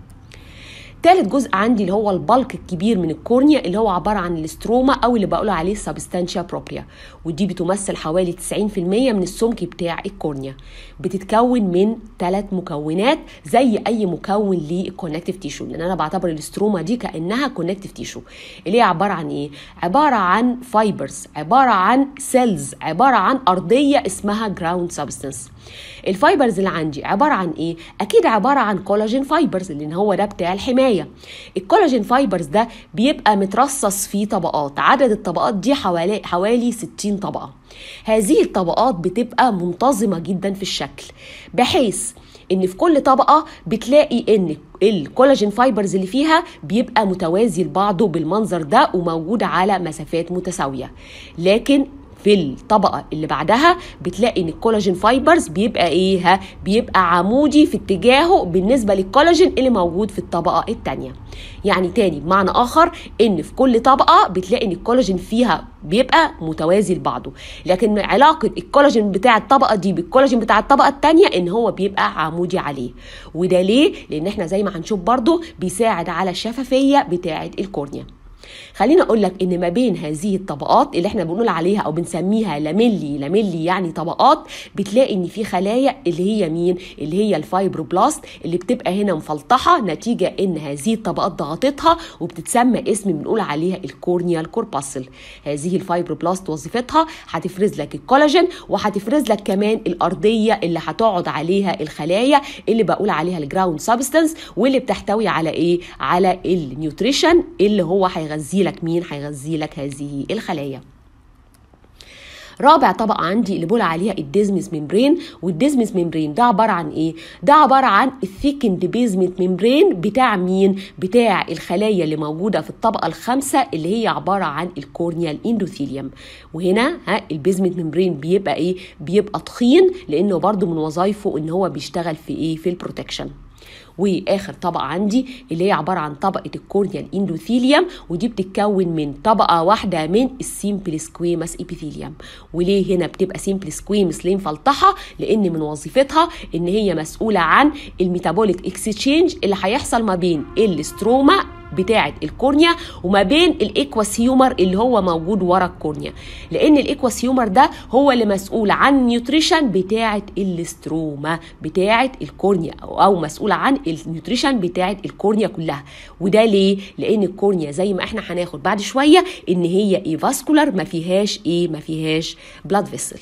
تالت جزء عندي اللي هو البلك الكبير من الكورنيا اللي هو عباره عن الاستروما او اللي بقول عليه سبستانشيا بروبريا ودي بتمثل حوالي 90% من السمك بتاع الكورنيا بتتكون من ثلاث مكونات زي اي مكون للكونكتيف تيشو لان انا بعتبر الاستروما دي كانها كونكتيف تيشو اللي هي عباره عن ايه عباره عن فايبرز عباره عن سيلز عباره عن ارضيه اسمها جراوند سبستانس الفايبرز اللي عندي عباره عن ايه اكيد عباره عن كولاجين فايبرز لان هو ده بتاع الحمايه الكولاجين فايبرز ده بيبقى مترصص في طبقات عدد الطبقات دي حوالي حوالي 60 طبقه هذه الطبقات بتبقى منتظمه جدا في الشكل بحيث ان في كل طبقه بتلاقي ان الكولاجين فايبرز اللي فيها بيبقى متوازي لبعضه بالمنظر ده وموجود على مسافات متساويه لكن في الطبقه اللي بعدها بتلاقي ان الكولاجين فايبرز بيبقى ايه ها بيبقى عمودي في اتجاهه بالنسبه للكولاجين اللي موجود في الطبقه الثانيه يعني تاني بمعنى اخر ان في كل طبقه بتلاقي ان الكولاجين فيها بيبقى متوازي لبعضه لكن علاقه الكولاجين بتاع الطبقه دي بالكولاجين بتاع الطبقه الثانيه ان هو بيبقى عمودي عليه وده ليه لان احنا زي ما هنشوف برضو بيساعد على الشفافيه بتاعه الكورنيا خليني اقول لك ان ما بين هذه الطبقات اللي احنا بنقول عليها او بنسميها لاميلي لاميلي يعني طبقات بتلاقي ان في خلايا اللي هي مين اللي هي الفايبروبلاست اللي بتبقى هنا مفلطحه نتيجه ان هذه الطبقات ضغطتها وبتتسمى اسم بنقول عليها الكورنيال كورباسل هذه الفايبروبلاست وظيفتها هتفرز لك الكولاجين وهتفرز لك كمان الارضيه اللي هتقعد عليها الخلايا اللي بقول عليها الجراوند سبستانس واللي بتحتوي على ايه على النيوتريشن اللي هو هيغذي لك مين هيغذي لك هذه الخلايا رابع طبقة عندي اللي بقول عليها الديزمس ميمبرين والديزمس ميمبرين ده عبارة عن ايه؟ ده عبارة عن الثيكند بيزمنت ميمبرين بتاع مين؟ بتاع الخلايا اللي موجودة في الطبقة الخامسة اللي هي عبارة عن الكورنيال اندوثيليوم وهنا ها البيزمنت ميمبرين بيبقى ايه؟ بيبقى تخين لانه برضو من وظائفه ان هو بيشتغل في ايه؟ في البروتكشن واخر طبقه عندي اللي هي عباره عن طبقه الكورنيال اندوثيليوم ودي بتتكون من طبقه واحده من السيمبل سكويمس ابيثيليوم وليه هنا بتبقى سيمبل سكويمس ليه مفلطحه لان من وظيفتها ان هي مسؤوله عن الميتابوليك اكسشينج اللي هيحصل ما بين الاستروما بتاعه الكورنيا وما بين الايكواس هيومر اللي هو موجود ورا الكورنيا لان الايكواس هيومر ده هو اللي مسؤول عن النيوتريشن بتاعه الاستروما بتاعه الكورنيا او مسؤول عن النيوتريشن بتاعه الكورنيا كلها وده ليه لان الكورنيا زي ما احنا هناخد بعد شويه ان هي ايه فاسكولار ما فيهاش ايه ما فيهاش بلاد فيسل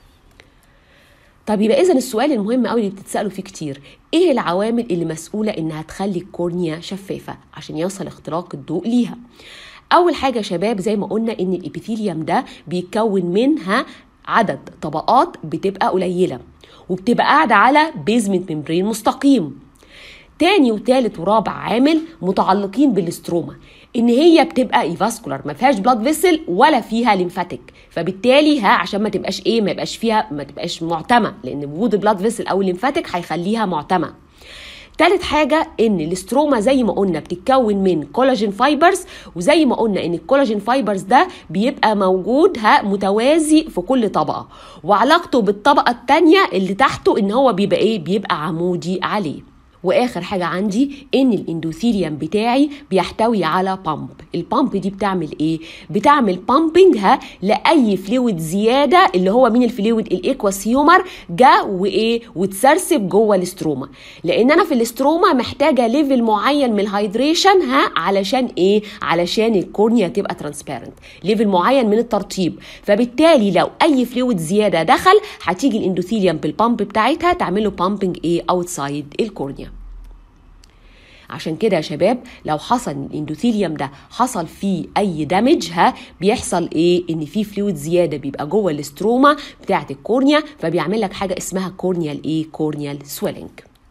طب يبقى اذا السؤال المهم قوي اللي بتتسالوا فيه كتير ايه العوامل اللي مسؤوله انها تخلي الكورنيا شفافه عشان يوصل اختراق الضوء ليها اول حاجه يا شباب زي ما قلنا ان الابيثيليوم ده بيتكون منها عدد طبقات بتبقى قليله وبتبقى قاعده على بيزمنت ممبرين مستقيم تاني وتالت ورابع عامل متعلقين بالاستروما ان هي بتبقى ايفاسكولار ما فيهاش بلاد فيسل ولا فيها ليمفاتيك فبالتالي ها عشان ما تبقاش ايه ما يبقاش فيها ما تبقاش معتمه لان وجود البلاد فيسل او الليمفاتيك هيخليها معتمه تالت حاجة إن الاستروما زي ما قلنا بتتكون من كولاجين فايبرز وزي ما قلنا إن الكولاجين فايبرز ده بيبقى موجود ها متوازي في كل طبقة وعلاقته بالطبقة التانية اللي تحته إن هو بيبقى إيه بيبقى عمودي عليه واخر حاجه عندي ان الاندوثيليوم بتاعي بيحتوي على بامب البامب دي بتعمل ايه بتعمل بامبنج ها لاي فلويد زياده اللي هو مين الفلويد الايكواس هيومر جا وايه وتسرسب جوه الاستروما لان انا في الاستروما محتاجه ليفل معين من الهايدريشن ها علشان ايه علشان الكورنيا تبقى ترانسبيرنت ليفل معين من الترطيب فبالتالي لو اي فلويد زياده دخل هتيجي الاندوثيليوم بالبامب بتاعتها تعمل له بامبنج ايه اوتسايد الكورنيا عشان كده يا شباب لو حصل الاندوثيليوم ده حصل فيه اي دامج ها بيحصل ايه ان في فلويد زياده بيبقى جوه الاستروما بتاعه الكورنيا فبيعمل لك حاجه اسمها كورنيال ايه كورنيال سويلنج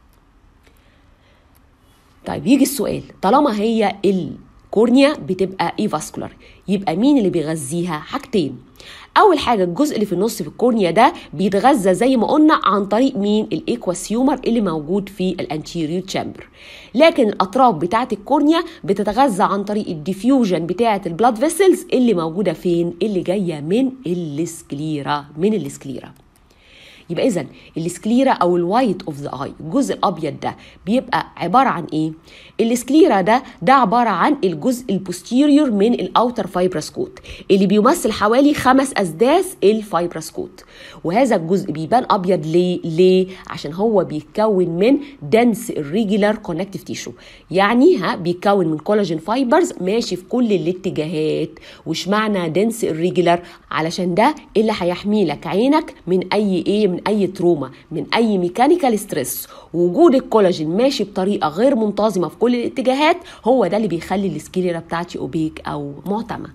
طيب يجي السؤال طالما هي الكورنيا بتبقى ايه فاسكولار يبقى مين اللي بيغذيها حاجتين اول حاجه الجزء اللي في النص في الكورنيا ده بيتغذى زي ما قلنا عن طريق مين الايكواسيومر اللي موجود في الانتيريور تشامبر لكن الاطراف بتاعه الكورنيا بتتغذى عن طريق الديفيوجن بتاعه البلاد فيسلز اللي موجوده فين اللي جايه من السكليرا من السكليرا يبقى اذا السكليرا او الوايت اوف ذا اي الجزء الابيض ده بيبقى عباره عن ايه السكليرا ده ده عباره عن الجزء البوستيريور من الاوتر فايبرسكوت اللي بيمثل حوالي خمس اسداس الفايبرسكوت وهذا الجزء بيبان ابيض ليه ليه عشان هو بيتكون من دنس الريجولار كونكتيف تيشو يعني ها بيتكون من كولاجين فايبرز ماشي في كل الاتجاهات وش معنى دنس الريجولار علشان ده اللي هيحمي لك عينك من اي ايه من اي تروما من اي ميكانيكال ستريس وجود الكولاجين ماشي بطريقه غير منتظمه في كل الاتجاهات هو ده اللي بيخلي السكليرا بتاعتي اوبيك او معتمه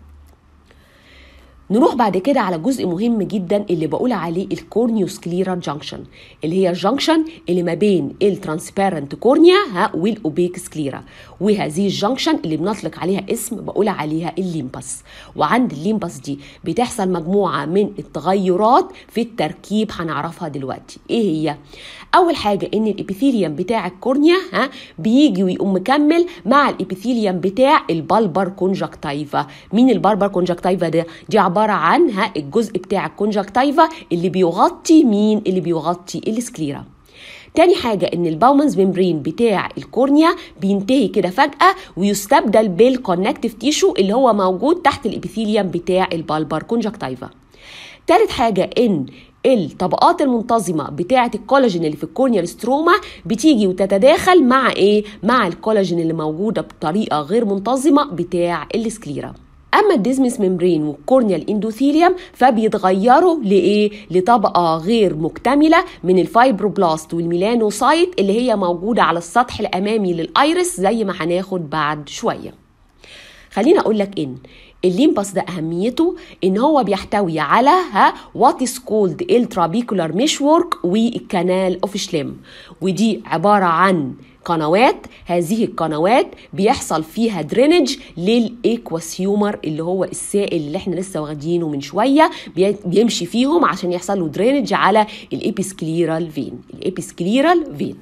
نروح بعد كده على جزء مهم جدا اللي بقول عليه الكورنيوسكليرا جانكشن اللي هي الجانكشن اللي ما بين الترانسبيرنت كورنيا ها والاوبيك سكليرا وهذه الجانكشن اللي بنطلق عليها اسم بقول عليها الليمبس وعند الليمبس دي بتحصل مجموعه من التغيرات في التركيب هنعرفها دلوقتي ايه هي اول حاجه ان الابيثيليوم بتاع الكورنيا ها بيجي ويقوم مكمل مع الابيثيليوم بتاع البالبر كونجكتيفا مين البالبر كونجكتيفا ده دي عباره عن ها الجزء بتاع الكونجكتيفا اللي بيغطي مين اللي بيغطي السكليرا تاني حاجة إن الباومنز ممبرين بتاع الكورنيا بينتهي كده فجأة ويستبدل بالكونكتيف تيشو اللي هو موجود تحت الإبيثيليوم بتاع البالبر كونجكتيفا تالت حاجة إن الطبقات المنتظمه بتاعه الكولاجين اللي في الكورنيال ستروما بتيجي وتتداخل مع ايه مع الكولاجين اللي موجوده بطريقه غير منتظمه بتاع السكليرا اما الديزمس ممبرين والكورنيال اندوثيليوم فبيتغيروا لايه لطبقه غير مكتمله من الفايبروبلاست والميلانوسايت اللي هي موجوده على السطح الامامي للايرس زي ما هناخد بعد شويه خليني اقول لك ان الليمبس ده اهميته ان هو بيحتوي على ها وات از كولد الترابيكولار ميش وورك والكانال اوف شليم ودي عباره عن قنوات هذه القنوات بيحصل فيها درينج للايكواسيومر اللي هو السائل اللي احنا لسه واخدينه من شويه بيمشي فيهم عشان يحصل له درينج على الابيسكليرال فين الابيسكليرال فين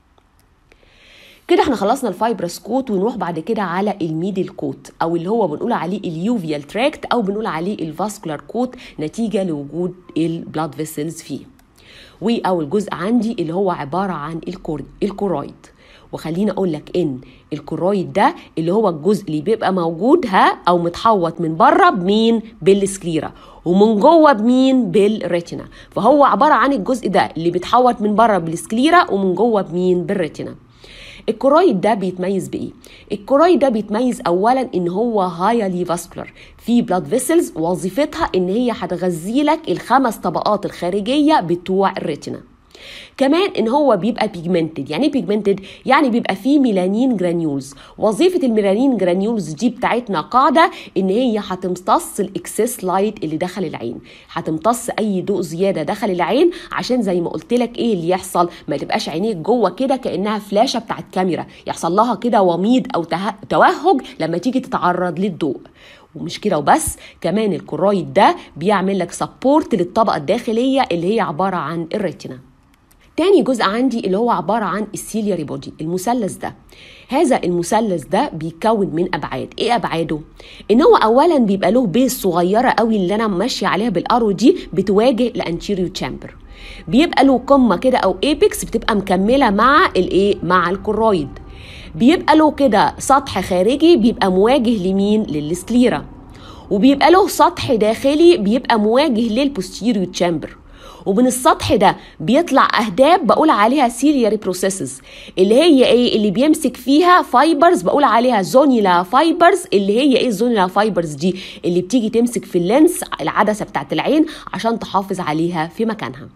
كده احنا خلصنا الفايبرس كوت ونروح بعد كده على الميدل كوت او اللي هو بنقول عليه اليوفيال تراكت او بنقول عليه الفاسكولار كوت نتيجه لوجود البلاد فيسلز فيه واول جزء عندي اللي هو عباره عن الكورد الكورويد وخليني اقول لك ان الكورويد ده اللي هو الجزء اللي بيبقى موجود ها او متحوط من بره بمين بالسكليرا ومن جوه بمين بالريتنا فهو عباره عن الجزء ده اللي بيتحوط من بره بالسكليرا ومن جوه بمين بالريتنا الكورويد ده بيتميز بايه الكورويد ده بيتميز اولا ان هو هايلي فاسكولار في بلاد فيسلز وظيفتها ان هي هتغذي لك الخمس طبقات الخارجيه بتوع الريتنا كمان ان هو بيبقى بيجمنتد يعني ايه بيجمنتد يعني بيبقى فيه ميلانين جرانيولز وظيفه الميلانين جرانيولز دي بتاعتنا قاعده ان هي هتمتص الاكسس لايت اللي دخل العين هتمتص اي ضوء زياده دخل العين عشان زي ما قلت لك ايه اللي يحصل ما تبقاش عينيك جوه كده كانها فلاشه بتاعت كاميرا يحصل لها كده وميض او توهج لما تيجي تتعرض للضوء ومش كده وبس كمان الكرويد ده بيعمل لك سبورت للطبقه الداخليه اللي هي عباره عن الريتنا تاني جزء عندي اللي هو عبارة عن السيلياري بودي المثلث ده هذا المثلث ده بيتكون من ابعاد ايه ابعاده ان هو اولا بيبقى له بيس صغيره قوي اللي انا ماشيه عليها بالارو دي بتواجه الانتيريو تشامبر بيبقى له قمه كده او ايبكس بتبقى مكمله مع الايه مع الكرويد بيبقى له كده سطح خارجي بيبقى مواجه لمين للسكليرا وبيبقى له سطح داخلي بيبقى مواجه للبوستيريو تشامبر ومن السطح ده بيطلع اهداب بقول عليها سيلياري بروسيسز اللي هي ايه اللي بيمسك فيها فايبرز بقول عليها زونيلا فايبرز اللي هي ايه الزونيلا فايبرز دي اللي بتيجي تمسك في اللينس العدسه بتاعت العين عشان تحافظ عليها في مكانها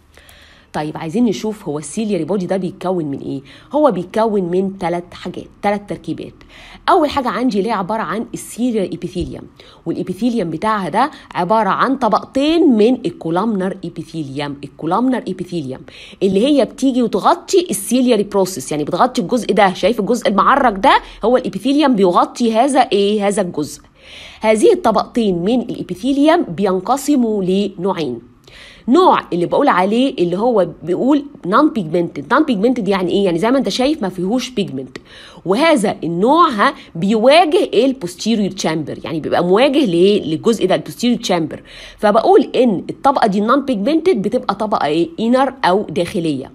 طيب عايزين نشوف هو السيلياري بودي ده بيتكون من ايه هو بيتكون من ثلاث حاجات ثلاث تركيبات اول حاجه عندي اللي هي عباره عن السيليار ايبيثيليوم والايبيثيليوم بتاعها ده عباره عن طبقتين من الكولامنر ايبيثيليوم الكولامنر ايبيثيليوم اللي هي بتيجي وتغطي السيلياري بروسيس يعني بتغطي الجزء ده شايف الجزء المعرج ده هو الابيثيليوم بيغطي هذا ايه هذا الجزء هذه الطبقتين من الابيثيليوم بينقسموا لنوعين نوع اللي بقول عليه اللي هو بيقول نون بيجمنتد نون بيجمنتد يعني ايه يعني زي ما انت شايف ما فيهوش بيجمنت وهذا النوع ها بيواجه البوستيريور تشامبر يعني بيبقى مواجه لايه للجزء ده البوستيريور تشامبر فبقول ان الطبقه دي نون بيجمنتد بتبقى طبقه ايه انر او داخليه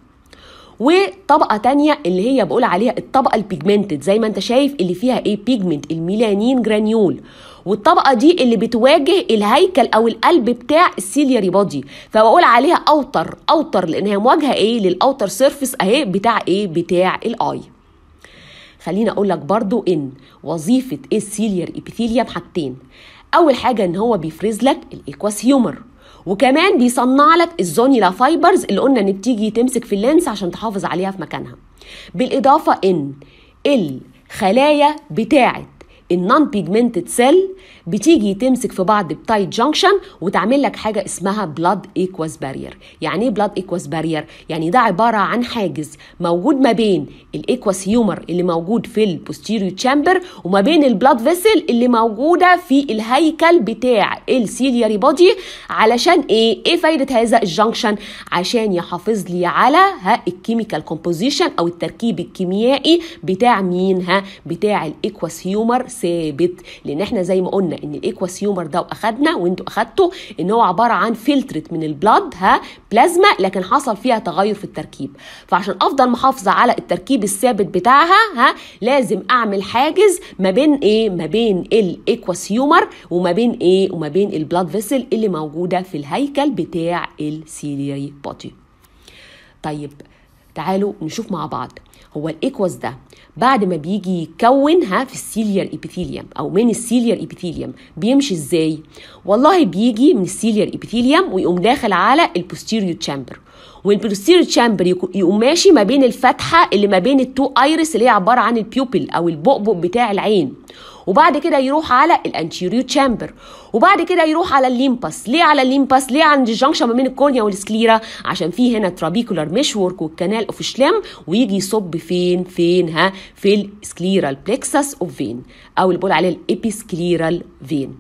وطبقه تانية اللي هي بقول عليها الطبقه البيجمنتد زي ما انت شايف اللي فيها ايه بيجمنت الميلانين جرانيول والطبقه دي اللي بتواجه الهيكل او القلب بتاع السيلياري بودي فبقول عليها اوتر اوتر لان هي مواجهه ايه للاوتر سيرفيس اهي بتاع ايه بتاع الاي خليني اقول لك برضو ان وظيفه السيليار ابيثيليوم حاجتين اول حاجه ان هو بيفرز لك الايكواس هيومر وكمان بيصنع لك الزونيلا فايبرز اللي قلنا ان بتيجي تمسك في اللينس عشان تحافظ عليها في مكانها بالاضافه ان الخلايا بتاعه النون بيجمنتد سيل بتيجي تمسك في بعض بتايت جانكشن وتعمل لك حاجه اسمها بلاد ايكواس بارير يعني ايه بلاد ايكواس بارير يعني ده عباره عن حاجز موجود ما بين الايكواس هيومر اللي موجود في البوستيريو تشامبر وما بين البلاد فيسل اللي موجوده في الهيكل بتاع السيلياري بودي علشان ايه ايه فايده هذا الجانكشن عشان يحافظ لي على ها الكيميكال كومبوزيشن او التركيب الكيميائي بتاع مين ها بتاع الايكواس هيومر ثابت لان احنا زي ما قلنا ان الايكواس هيومر ده واخدنا وانتوا اخدتوا ان هو عباره عن فلترت من البلاد ها بلازما لكن حصل فيها تغير في التركيب فعشان افضل محافظه على التركيب الثابت بتاعها ها لازم اعمل حاجز ما بين ايه ما بين الايكواس هيومر وما بين ايه وما بين البلاد فيسل اللي موجوده في الهيكل بتاع السيلياري بودي طيب تعالوا نشوف مع بعض هو الايكواس ده بعد ما بيجي يكونها في السيليار ايبيثيليوم او من السيليار ايبيثيليوم بيمشي ازاي والله بيجي من السيليار ايبيثيليوم ويقوم داخل على البوستيريو تشامبر والبوستيريو تشامبر يقوم ماشي ما بين الفتحه اللي ما بين التو ايرس اللي هي عباره عن البيوبل او البؤبؤ بتاع العين وبعد كده يروح على الانتيريو تشامبر وبعد كده يروح على الليمباس ليه على الليمباس ليه عند الجنكشن ما بين الكورنيا والسكليرا عشان في هنا ترابيكولار مشورك والكنال اوف شليم ويجي يصب فين فين ها في السكليرال بلكسس اوف فين او اللي بقول عليه الابيسكليرال فين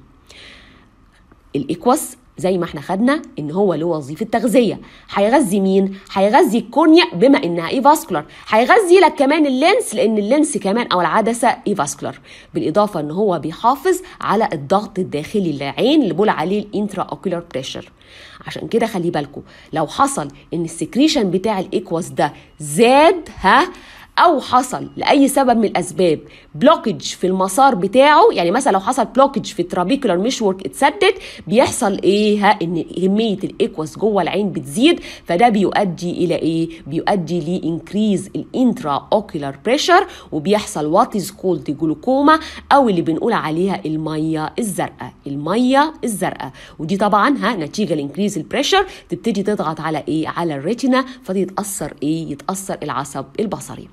الايكواس زي ما احنا خدنا ان هو له وظيفه تغذيه هيغذي مين هيغذي الكورنيا بما انها اي فاسكولار هيغذي لك كمان اللينس لان اللينس كمان او العدسه اي فاسكولار بالاضافه ان هو بيحافظ على الضغط الداخلي للعين اللي بقول عليه الانترا اوكولار بريشر عشان كده خلي بالكم لو حصل ان السكريشن بتاع الايكواس ده زاد ها او حصل لاي سبب من الاسباب بلوكج في المسار بتاعه يعني مثلا لو حصل بلوكج في الترابيكولار مشورك اتسدد بيحصل ايه ها ان كميه الايكوس جوه العين بتزيد فده بيؤدي الى ايه بيؤدي لانكريز الانترا اوكولار بريشر وبيحصل وات از كولد جلوكوما او اللي بنقول عليها الميه الزرقاء الميه الزرقاء ودي طبعا ها نتيجه لانكريز البريشر تبتدي تضغط على ايه على الريتنا فتتاثر ايه يتاثر العصب البصري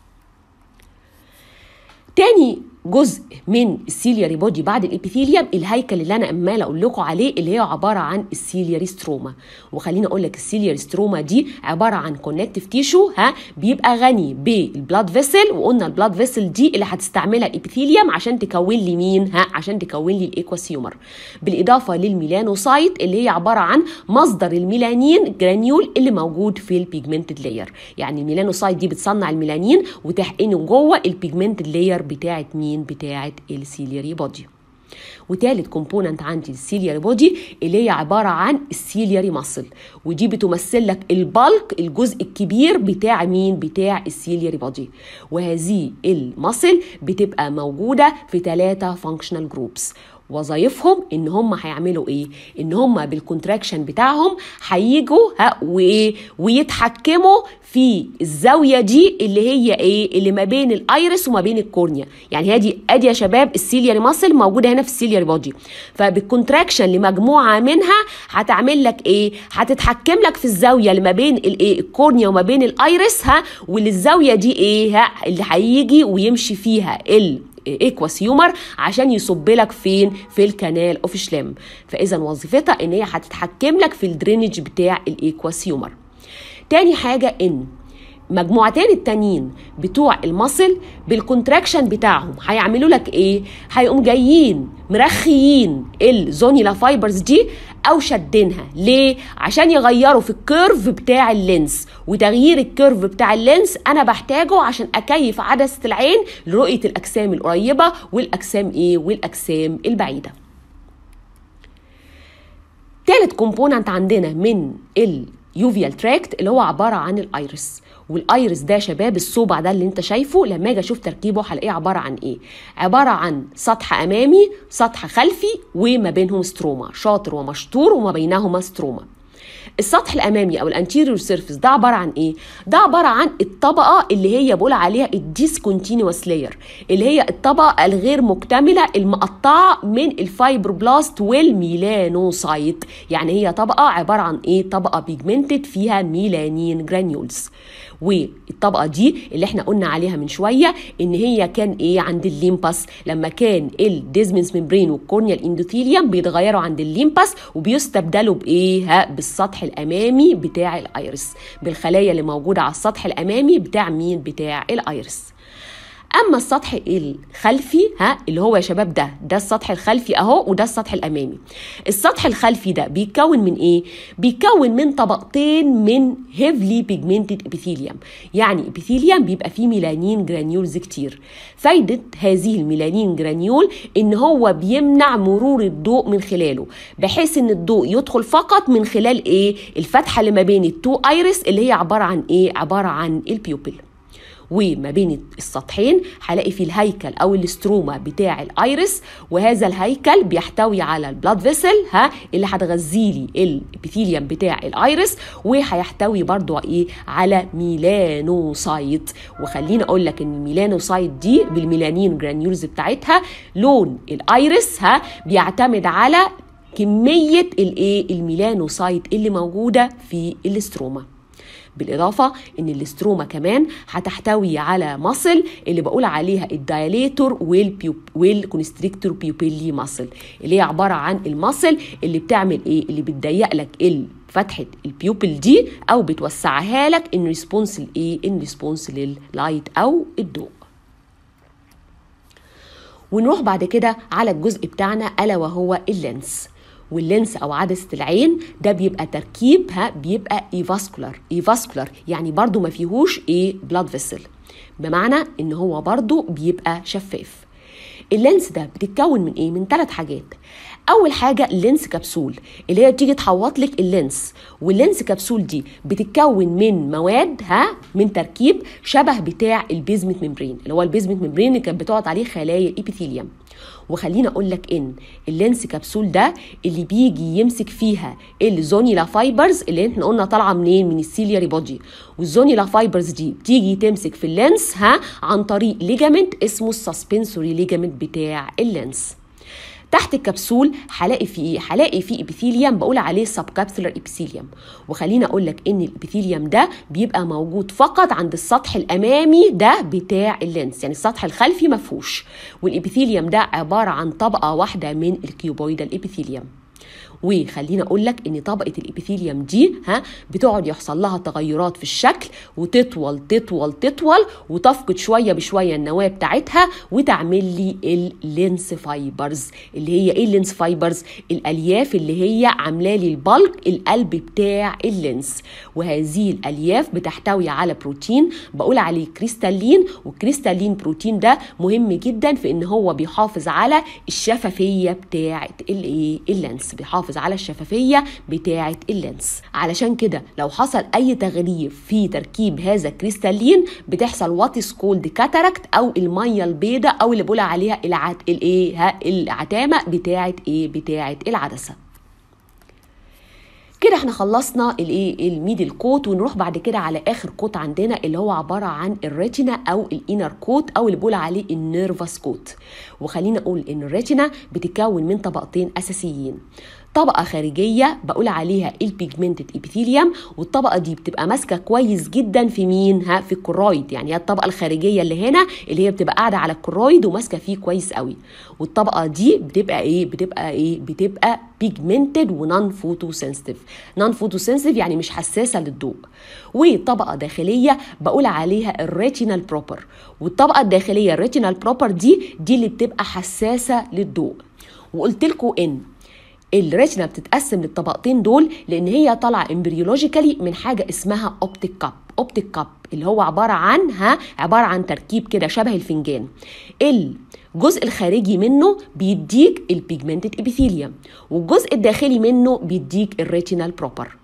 تاني جزء من السيلياري بودي بعد الابيثيليوم الهيكل اللي انا عماله اقول لكم عليه اللي هي عباره عن السيلياري ستروما وخليني اقول لك السيلياري ستروما دي عباره عن كونكتيف تيشو ها بيبقى غني بالبلاد فيسل وقلنا البلاد فيسل دي اللي هتستعملها الابيثيليوم عشان تكون لي مين ها عشان تكون لي الايكواسيومر بالاضافه للميلانوسايت اللي هي عباره عن مصدر الميلانين جرانيول اللي موجود في البيجمنتد لاير يعني الميلانوسايت دي بتصنع الميلانين وتحقنه جوه البيجمنتد لاير بتاعه مين مين بتاعه السيلياري بودي وتالت كومبوننت عندي السيلياري بودي اللي هي عباره عن السيلياري ماسل ودي بتمثل لك البلك الجزء الكبير بتاع مين بتاع السيلياري بودي وهذه الماسل بتبقى موجوده في ثلاثه فانكشنال جروبس وظايفهم ان هم هيعملوا ايه ان هم بالكونتراكشن بتاعهم هيجوا ها وايه ويتحكموا في الزاويه دي اللي هي ايه اللي ما بين الايرس وما بين الكورنيا يعني هادي ادي يا شباب السيلياري ماسل موجوده هنا في السيلياري بودي فبالكونتراكشن لمجموعه منها هتعمل لك ايه هتتحكم لك في الزاويه اللي ما بين الايه الكورنيا وما بين الايرس ها واللي الزاويه دي ايه ها اللي هيجي ويمشي فيها ال ايكواس هيومر عشان يصب لك فين في الكنال اوف شليم فاذا وظيفتها ان هي هتتحكم لك في الدرينج بتاع الايكواس هيومر تاني حاجه ان مجموعتين التانيين بتوع المصل بالكونتراكشن بتاعهم هيعملوا لك ايه هيقوم جايين مرخيين الزونيلا فايبرز دي او شدينها ليه عشان يغيروا في الكيرف بتاع اللينس وتغيير الكيرف بتاع اللينس انا بحتاجه عشان اكيف عدسه العين لرؤيه الاجسام القريبه والاجسام ايه والاجسام البعيده تالت كومبوننت عندنا من اليوفيال تراكت اللي هو عباره عن الايرس والايرس ده شباب الصوبع ده اللي انت شايفه لما اجي اشوف تركيبه هلاقيه عباره عن ايه عباره عن سطح امامي سطح خلفي وما بينهم ستروما شاطر ومشطور وما بينهما ستروما السطح الامامي او الانتيريور سيرفيس ده عباره عن ايه ده عباره عن الطبقه اللي هي بقول عليها الديسكونتينوس لاير اللي هي الطبقه الغير مكتمله المقطعه من الفايبروبلاست والميلانوسايت يعني هي طبقه عباره عن ايه طبقه بيجمنتد فيها ميلانين جرانيولز والطبقه دي اللي احنا قلنا عليها من شويه ان هي كان ايه عند الليمباس لما كان الديزمنس ممبرين والكورنيا الاندوثيليوم بيتغيروا عند الليمباس وبيستبدلوا بايه ها بالسطح الامامي بتاع الايرس بالخلايا اللي موجوده على السطح الامامي بتاع مين بتاع الايرس اما السطح الخلفي ها اللي هو يا شباب ده ده السطح الخلفي اهو وده السطح الامامي السطح الخلفي ده بيتكون من ايه بيتكون من طبقتين من هيفلي بيجمنتد ابيثيليوم يعني ابيثيليوم بيبقى فيه ميلانين جرانيولز كتير فايده هذه الميلانين جرانيول ان هو بيمنع مرور الضوء من خلاله بحيث ان الضوء يدخل فقط من خلال ايه الفتحه اللي ما بين التو ايرس اللي هي عباره عن ايه عباره عن البيوبل وما بين السطحين هلاقي في الهيكل او الاستروما بتاع الايرس وهذا الهيكل بيحتوي على البلاد فيسل ها اللي هتغذي لي الابيثيليوم بتاع الايرس وهيحتوي برضو ايه على ميلانوسايت وخليني اقول لك ان الميلانوسايت دي بالميلانين جرانيولز بتاعتها لون الايرس ها بيعتمد على كميه الايه الميلانوسايت اللي موجوده في الاستروما بالإضافة إن الاستروما كمان هتحتوي على مصل اللي بقول عليها الدايليتور والبيوب والكونستريكتور بيوبيلي مصل اللي هي عبارة عن المصل اللي بتعمل إيه اللي بتضيق لك فتحة البيوبل دي أو بتوسعها لك إن ريسبونس لإيه إن ريسبونس لللايت أو الضوء ونروح بعد كده على الجزء بتاعنا ألا وهو اللينس واللينس او عدسه العين ده بيبقى تركيب ها بيبقى ايفاسكولار ايفاسكولار يعني برضو ما فيهوش ايه بلاد فيسل بمعنى ان هو برضو بيبقى شفاف اللينس ده بتتكون من ايه من ثلاث حاجات اول حاجه اللينس كبسول اللي هي بتيجي تحوط لك اللينس واللينس كبسول دي بتتكون من مواد ها من تركيب شبه بتاع البيزمنت ممبرين اللي هو البيزمنت ممبرين اللي كانت بتقعد عليه خلايا الابيثيليوم وخليني اقول لك ان اللينس كبسول ده اللي بيجي يمسك فيها الزونيلا فايبرز اللي احنا قلنا طالعه منين من السيلياري بودي والزونيلا فايبرز دي بتيجي تمسك في اللينس ها عن طريق ليجامنت اسمه السسبنسوري ليجامنت بتاع اللينس تحت الكبسول هلاقي فيه ايه هلاقي فيه ابيثيليوم بقول عليه سب كابسولار ابيثيليوم وخليني اقول لك ان الابيثيليوم ده بيبقى موجود فقط عند السطح الامامي ده بتاع اللينس يعني السطح الخلفي ما فيهوش والابيثيليوم ده عباره عن طبقه واحده من الكيوبويدال ابيثيليوم وخليني اقول لك ان طبقه الابيثيليوم دي ها بتقعد يحصل لها تغيرات في الشكل وتطول تطول تطول وتفقد شويه بشويه النواه بتاعتها وتعمل لي اللينس فايبرز اللي هي ايه اللينس فايبرز الالياف اللي هي عامله لي البلك القلب بتاع اللينس وهذه الالياف بتحتوي على بروتين بقول عليه كريستالين والكريستالين بروتين ده مهم جدا في ان هو بيحافظ على الشفافيه بتاعه الايه اللينس بيحافظ على الشفافيه بتاعه اللينس علشان كده لو حصل اي تغيير في تركيب هذا الكريستالين بتحصل وات از كولد كاتاراكت او الميه البيضاء او اللي بقول عليها العت الايه ها العتامه بتاعه ايه بتاعه العدسه كده احنا خلصنا الايه الميدل كوت ونروح بعد كده على اخر كوت عندنا اللي هو عباره عن الريتنا او الانر كوت او اللي بقول عليه النيرفس كوت وخلينا اقول ان الريتنا بتتكون من طبقتين اساسيين طبقة خارجية بقول عليها البيجمنتد ابيثيليوم والطبقة دي بتبقى ماسكة كويس جدا في مين ها في الكرويد يعني هي الطبقة الخارجية اللي هنا اللي هي بتبقى قاعدة على الكرويد وماسكة فيه كويس قوي والطبقة دي بتبقى ايه بتبقى ايه بتبقى بيجمنتد ونون فوتو سنسيتيف نون فوتو سنسيتيف يعني مش حساسة للضوء وطبقة داخلية بقول عليها الريتينال بروبر والطبقة الداخلية الريتينال بروبر دي دي اللي بتبقى حساسة للضوء وقلت لكم ان الريتنا بتتقسم للطبقتين دول لان هي طالعه امبريولوجيكالي من حاجه اسمها اوبتيك كاب اوبتيك كاب اللي هو عباره عن ها عباره عن تركيب كده شبه الفنجان الجزء الخارجي منه بيديك البيجمنتد ابيثيليوم والجزء الداخلي منه بيديك الريتينال بروبر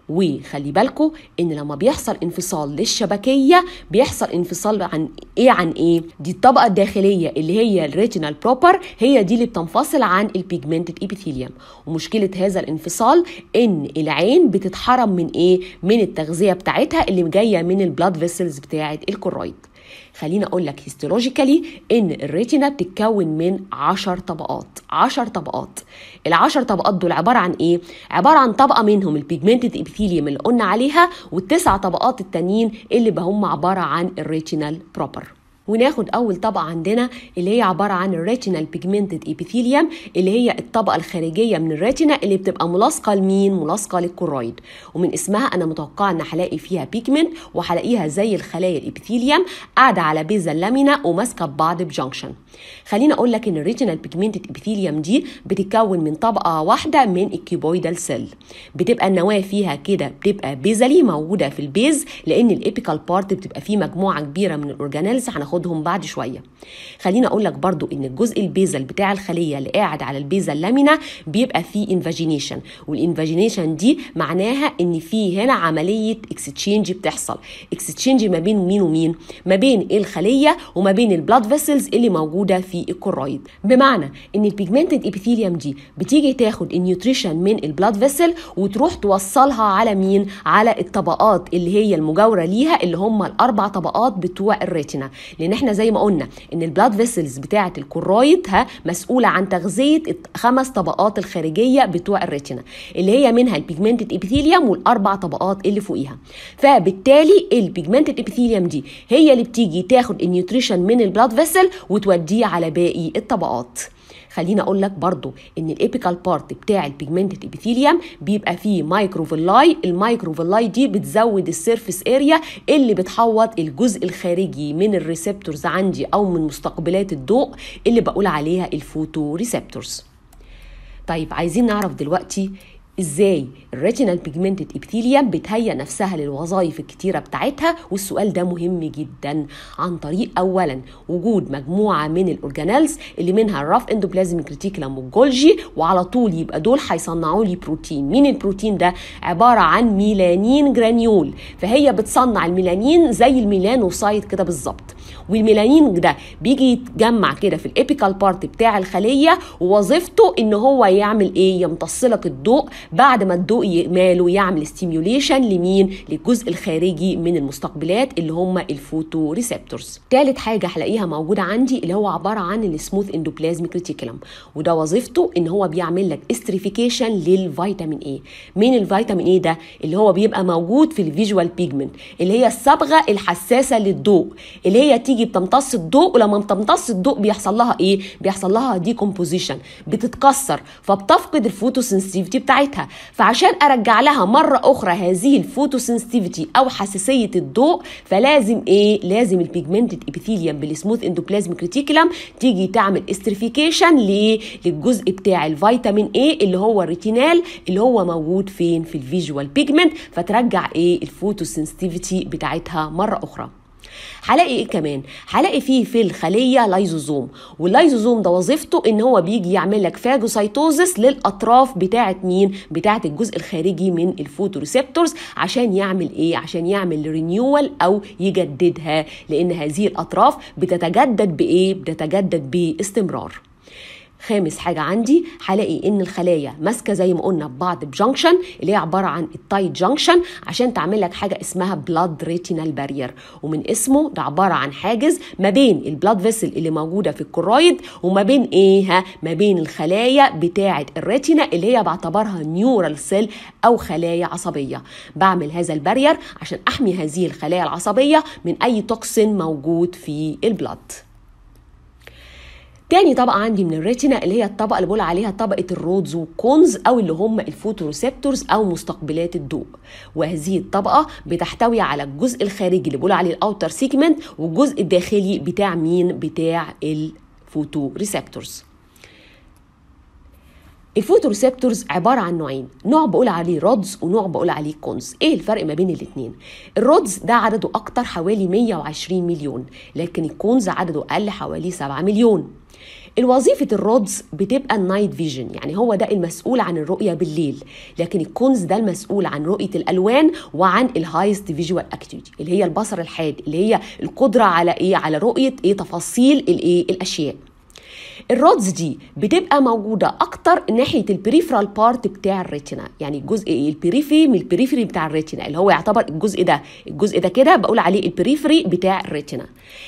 وخلي بالكم ان لما بيحصل انفصال للشبكيه بيحصل انفصال عن ايه عن ايه دي الطبقه الداخليه اللي هي الريتينال بروبر هي دي اللي بتنفصل عن البيجمنتد ايبيثيليوم ومشكله هذا الانفصال ان العين بتتحرم من ايه من التغذيه بتاعتها اللي جايه من البلاد فيسلز بتاعه الكرويد خليني اقول لك هيستولوجيكالي ان الريتينا بتتكون من 10 طبقات 10 طبقات العشر طبقات دول عباره عن ايه عباره عن طبقه منهم البيجمنتد ابيثيليوم اللي قلنا عليها والتسع طبقات التانيين اللي هم عباره عن الريتينال بروبر وناخد اول طبقه عندنا اللي هي عباره عن الريتينال بيجمنتد ايبيثيليوم اللي هي الطبقه الخارجيه من الريتينا اللي بتبقى ملاصقه لمين ملاصقه للكرويد ومن اسمها انا متوقعه ان هلاقي فيها بيجمنت وهلاقيها زي الخلايا الابيثيليوم قاعده على بيزا اللامينا وماسكه ببعض بجنكشن خليني اقول لك ان الريتينال بيجمنتد ابيثيليوم دي بتتكون من طبقه واحده من الكيبويدال سيل بتبقى النواه فيها كده بتبقى بيزلي موجوده في البيز لان الابيكال بارت بتبقى فيه مجموعه كبيره من الاورجانيلز هناخدهم بعد شويه خليني اقول لك برضو ان الجزء البيزل بتاع الخليه اللي قاعد على البيزا اللامينا بيبقى فيه انفاجينيشن والانفاجينيشن دي معناها ان في هنا عمليه اكستشينج بتحصل اكستشينج ما بين مين ومين ما بين الخليه وما بين البلاد فيسلز اللي موجوده في الكرويد بمعنى ان البيجمنتد ابيثيليوم دي بتيجي تاخد النيوتريشن من البلاد فيسل وتروح توصلها على مين على الطبقات اللي هي المجاوره ليها اللي هم الاربع طبقات بتوع الريتنا لان احنا زي ما قلنا ان البلاد فيسلز بتاعه الكرويد ها مسؤوله عن تغذيه خمس طبقات الخارجيه بتوع الريتنا اللي هي منها البيجمنتد ابيثيليوم والاربع طبقات اللي فوقيها فبالتالي البيجمنتد ابيثيليوم دي هي اللي بتيجي تاخد النيوتريشن من البلاد فيسل وتوديه على باقي الطبقات خليني اقول لك برضو ان الابيكال بارت بتاع البيجمنتد ابيثيليوم بيبقى فيه مايكروفيلاي المايكروفيلاي دي بتزود السيرفيس اريا اللي بتحوط الجزء الخارجي من الريسبتورز عندي او من مستقبلات الضوء اللي بقول عليها الفوتو ريسبتورز طيب عايزين نعرف دلوقتي ازاي الريتينال بيجمنتد ابيثيليوم بتهيئ نفسها للوظائف الكتيره بتاعتها والسؤال ده مهم جدا عن طريق اولا وجود مجموعه من الاورجانيلز اللي منها الراف اندوبلازميك ريتيكولم والجولجي وعلى طول يبقى دول هيصنعوا لي بروتين مين البروتين ده عباره عن ميلانين جرانيول فهي بتصنع الميلانين زي الميلانوسايت كده بالظبط والميلانين ده بيجي يتجمع كده في الابيكال بارت بتاع الخليه ووظيفته ان هو يعمل ايه يمتص لك الضوء بعد ما الضوء ماله يعمل ستيميوليشن لمين للجزء الخارجي من المستقبلات اللي هم الفوتو ريسبتورز تالت حاجه هلاقيها موجوده عندي اللي هو عباره عن السموث اندوبلازميك ريتيكولم وده وظيفته ان هو بيعمل لك استريفيكيشن للفيتامين اي مين الفيتامين اي ده اللي هو بيبقى موجود في الفيجوال بيجمنت اللي هي الصبغه الحساسه للضوء اللي هي تيجي بتمتص الضوء ولما بتمتص الضوء بيحصل لها ايه بيحصل لها ديكومبوزيشن بتتكسر فبتفقد الفوتوسنسيتيفيتي بتاعتها فعشان ارجع لها مره اخرى هذه الفوتوسنسيتيفيتي او حساسيه الضوء فلازم ايه لازم البيجمنتد ابيثيليوم بالسموث اندوبلازميك ريتيكولم تيجي تعمل استريفيكيشن للجزء بتاع الفيتامين اي اللي هو الريتينال اللي هو موجود فين في الفيجوال بيجمنت فترجع ايه الفوتوسنسيتيفيتي بتاعتها مره اخرى هلاقي ايه كمان هلاقي فيه في الخليه لايزوزوم واللايزوزوم ده وظيفته ان هو بيجي يعمل لك فاجوسايتوزس للاطراف بتاعه مين بتاعه الجزء الخارجي من الفوتوريسبتورز عشان يعمل ايه عشان يعمل رينيوال او يجددها لان هذه الاطراف بتتجدد بايه بتتجدد باستمرار خامس حاجة عندي هلاقي إن الخلايا ماسكة زي ما قلنا ببعض بجنكشن اللي هي عبارة عن التايت جنكشن عشان تعمل لك حاجة اسمها بلاد ريتينال بارير ومن اسمه ده عبارة عن حاجز ما بين البلاد فيسل اللي موجودة في الكرويد وما بين إيه ها ما بين الخلايا بتاعة الريتينا اللي هي بعتبرها نيورال سيل أو خلايا عصبية بعمل هذا البارير عشان أحمي هذه الخلايا العصبية من أي توكسين موجود في البلاد تاني طبقة عندي من الريتنا اللي هي الطبقة اللي بقول عليها طبقة الرودز والكونز أو اللي هم الفوتوريسبتورز أو مستقبلات الضوء وهذه الطبقة بتحتوي على الجزء الخارجي اللي بقول عليه الأوتر سيجمنت والجزء الداخلي بتاع مين بتاع الفوتوريسبتورز الفوتوريسبتورز عبارة عن نوعين نوع بقول عليه رودز ونوع بقول عليه كونز ايه الفرق ما بين الاتنين الرودز ده عدده اكتر حوالي 120 مليون لكن الكونز عدده اقل حوالي 7 مليون الوظيفة الرودز بتبقى النايت فيجن يعني هو ده المسؤول عن الرؤية بالليل لكن الكونز ده المسؤول عن رؤية الألوان وعن الهايست فيجوال اكتيفيتي اللي هي البصر الحاد اللي هي القدرة على ايه على رؤية ايه تفاصيل الايه الأشياء الرودز دي بتبقى موجودة أكتر ناحية البريفرال بارت بتاع الريتنا يعني الجزء إيه البريفري من البريفري بتاع الريتنا اللي هو يعتبر الجزء ده الجزء ده كده بقول عليه البريفري بتاع الريتنا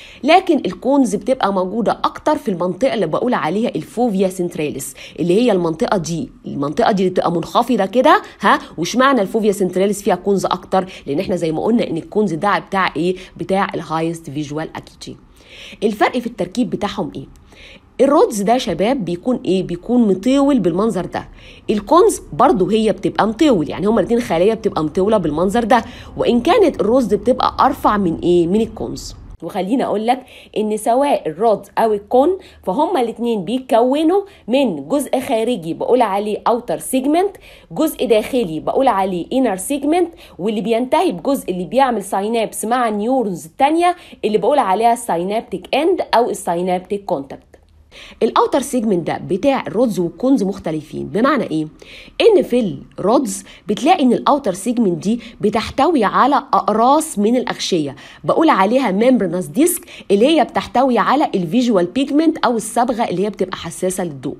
لكن الكونز بتبقى موجودة أكتر في المنطقة اللي بقول عليها الفوفيا سنتراليس اللي هي المنطقة دي المنطقة دي اللي بتبقى منخفضة كده ها واشمعنى الفوفيا سنتراليس فيها كونز أكتر لأن احنا زي ما قلنا إن الكونز ده بتاع إيه بتاع الهايست فيجوال أكيتي الفرق في التركيب بتاعهم إيه الرودز ده شباب بيكون ايه بيكون مطول بالمنظر ده الكونز برضو هي بتبقى مطول يعني هما الاثنين خلايا بتبقى مطوله بالمنظر ده وان كانت الرودز بتبقى ارفع من ايه من الكونز وخليني اقول لك ان سواء الرود او الكون فهما الاثنين بيتكونوا من جزء خارجي بقول عليه اوتر سيجمنت جزء داخلي بقول عليه انر سيجمنت واللي بينتهي بجزء اللي بيعمل ساينابس مع النيورونز الثانيه اللي بقول عليها الساينابتيك اند او الساينابتيك كونتاكت الاوتر سيجمنت ده بتاع الرودز والكونز مختلفين بمعنى ايه ان في الرودز بتلاقي ان الاوتر سيجمنت دي بتحتوي على اقراص من الاغشيه بقول عليها ميمبرنس ديسك اللي هي بتحتوي على الفيجوال بيجمنت او الصبغه اللي هي بتبقى حساسه للضوء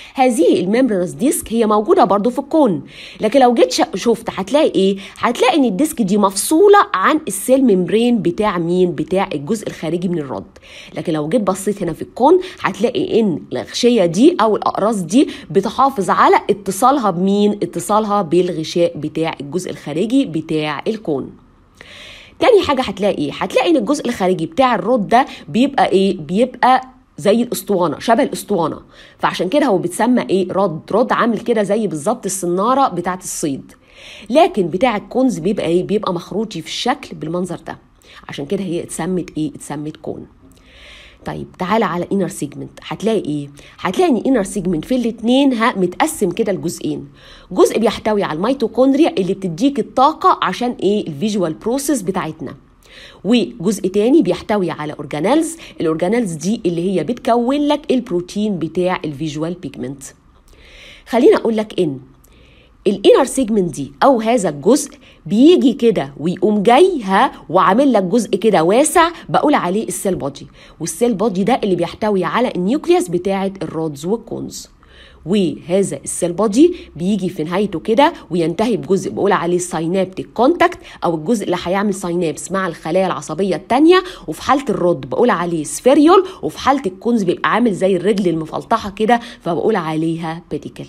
هذه الممبرنس ديسك هي موجوده برضو في الكون لكن لو جيت شفت هتلاقي ايه هتلاقي ان الديسك دي مفصوله عن السيل ممبرين بتاع مين بتاع الجزء الخارجي من الرد لكن لو جيت بصيت هنا في الكون هتلاقي ان الاغشيه دي او الاقراص دي بتحافظ على اتصالها بمين اتصالها بالغشاء بتاع الجزء الخارجي بتاع الكون تاني حاجه هتلاقي ايه هتلاقي ان الجزء الخارجي بتاع الرد ده بيبقى ايه بيبقى زي الاسطوانه شبه الاسطوانه فعشان كده هو بيتسمى ايه رد رد عامل كده زي بالظبط الصناره بتاعه الصيد لكن بتاع الكونز بيبقى ايه بيبقى مخروطي في الشكل بالمنظر ده عشان كده هي اتسمت ايه اتسمت كون طيب تعالى على انر سيجمنت هتلاقي ايه هتلاقي ان انر سيجمنت في الاثنين ها متقسم كده لجزئين جزء بيحتوي على الميتوكوندريا اللي بتديك الطاقه عشان ايه الفيجوال بروسيس بتاعتنا وجزء تاني بيحتوي على اورجانيلز الاورجانيلز دي اللي هي بتكون لك البروتين بتاع الفيجوال بيجمنت خليني اقول لك ان الانر سيجمنت دي او هذا الجزء بيجي كده ويقوم جاي ها وعامل لك جزء كده واسع بقول عليه السيل بودي والسيل بودي ده اللي بيحتوي على النيوكليوس بتاعه الرودز والكونز وهذا السيل بودي بيجي في نهايته كده وينتهي بجزء بقول عليه ساينابتيك كونتاكت او الجزء اللي هيعمل ساينابس مع الخلايا العصبيه الثانيه وفي حاله الرد بقول عليه سفيريول وفي حاله الكونز بيبقى عامل زي الرجل المفلطحه كده فبقول عليها بيتيكل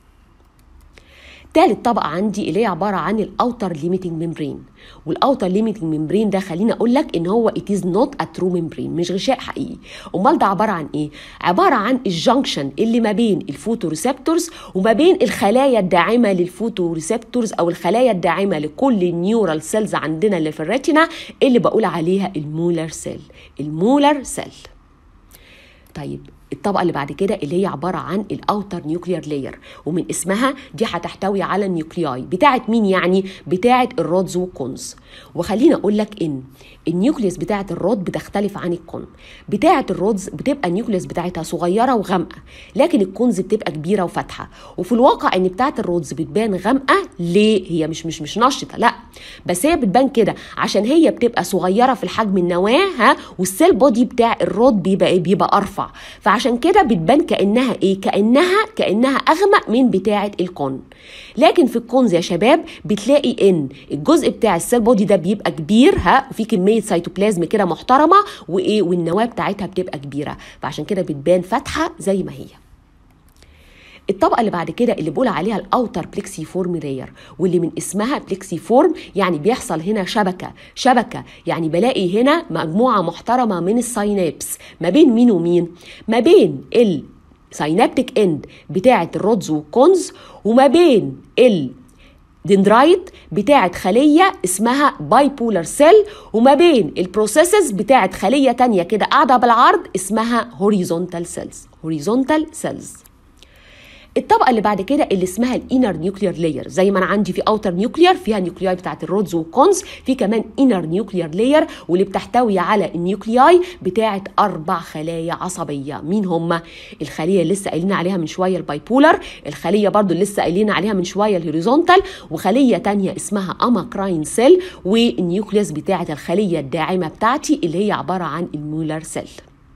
تالت طبقة عندي اللي هي عبارة عن الاوتر ليميتنج ممبرين والاوتر ليميتنج ممبرين ده خليني اقول لك ان هو ات از نوت ا ترو ممبرين مش غشاء حقيقي امال ده عبارة عن ايه عبارة عن الجنكشن اللي ما بين الفوتوريسبتورز وما بين الخلايا الداعمة للفوتوريسبتورز او الخلايا الداعمة لكل النيورال سيلز عندنا اللي في الريتنا اللي بقول عليها المولر سيل المولر سيل طيب الطبقه اللي بعد كده اللي هي عباره عن الاوتر نيوكليير لاير ومن اسمها دي هتحتوي على النيوكلياي بتاعه مين يعني بتاعه الرودز والكونز وخليني اقول لك ان النيوكليوس بتاعه الرود بتختلف عن الكون بتاعه الرودز بتبقى النيوكليوس بتاعتها صغيره وغامقه لكن الكونز بتبقى كبيره وفاتحه وفي الواقع ان بتاعه الرودز بتبان غامقه ليه هي مش مش مش نشطه لا بس هي بتبان كده عشان هي بتبقى صغيره في الحجم النواه ها والسيل بودي بتاع الرود بيبقى ايه بيبقى ارفع فعشان كده بتبان كانها ايه كانها كانها اغمق من بتاعه الكون لكن في الكونز يا شباب بتلاقي ان الجزء بتاع السيل بودي ده بيبقى كبير ها وفي كميه سيتوبلازم كده محترمه وايه والنواه بتاعتها بتبقى كبيره فعشان كده بتبان فاتحه زي ما هي الطبقه اللي بعد كده اللي بقول عليها الاوتر بليكسي فورم لاير واللي من اسمها بليكسي فورم يعني بيحصل هنا شبكه شبكه يعني بلاقي هنا مجموعه محترمه من الساينابس ما بين مين ومين ما بين ال ساينابتيك اند بتاعه الرودز والكونز وما بين ال دندرايت بتاعت خلية اسمها باي بولر سيل وما بين البروسيسز بتاعت خلية تانية كده قاعدة بالعرض اسمها هوريزونتال سيلز هوريزونتال سيلز الطبقه اللي بعد كده اللي اسمها الانر نيوكلير لاير زي ما انا عندي في اوتر نيوكلير فيها نيوكلياي بتاعت الرودز والكونز في كمان انر نيوكلير لاير واللي بتحتوي على النيوكلياي بتاعت اربع خلايا عصبيه مين هم الخليه اللي لسه قايلين عليها من شويه البايبولر الخليه برضو اللي لسه قايلين عليها من شويه الهوريزونتال وخليه تانية اسمها اماكراين سيل والنيوكليوس بتاعت الخليه الداعمه بتاعتي اللي هي عباره عن المولر سيل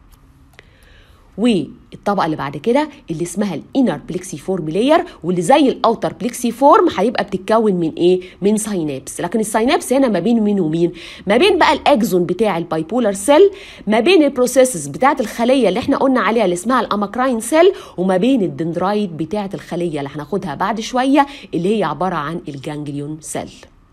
والطبقه اللي بعد كده اللي اسمها الانر بليكسي فورم لاير واللي زي الاوتر بليكسي فورم هيبقى بتتكون من ايه من ساينابس لكن الساينابس هنا ما بين مين ومين ما بين بقى الاكزون بتاع البايبولار سيل ما بين البروسيسز بتاعه الخليه اللي احنا قلنا عليها اللي اسمها الاماكراين سيل وما بين الدندرايت بتاعه الخليه اللي هناخدها بعد شويه اللي هي عباره عن الجانجليون سيل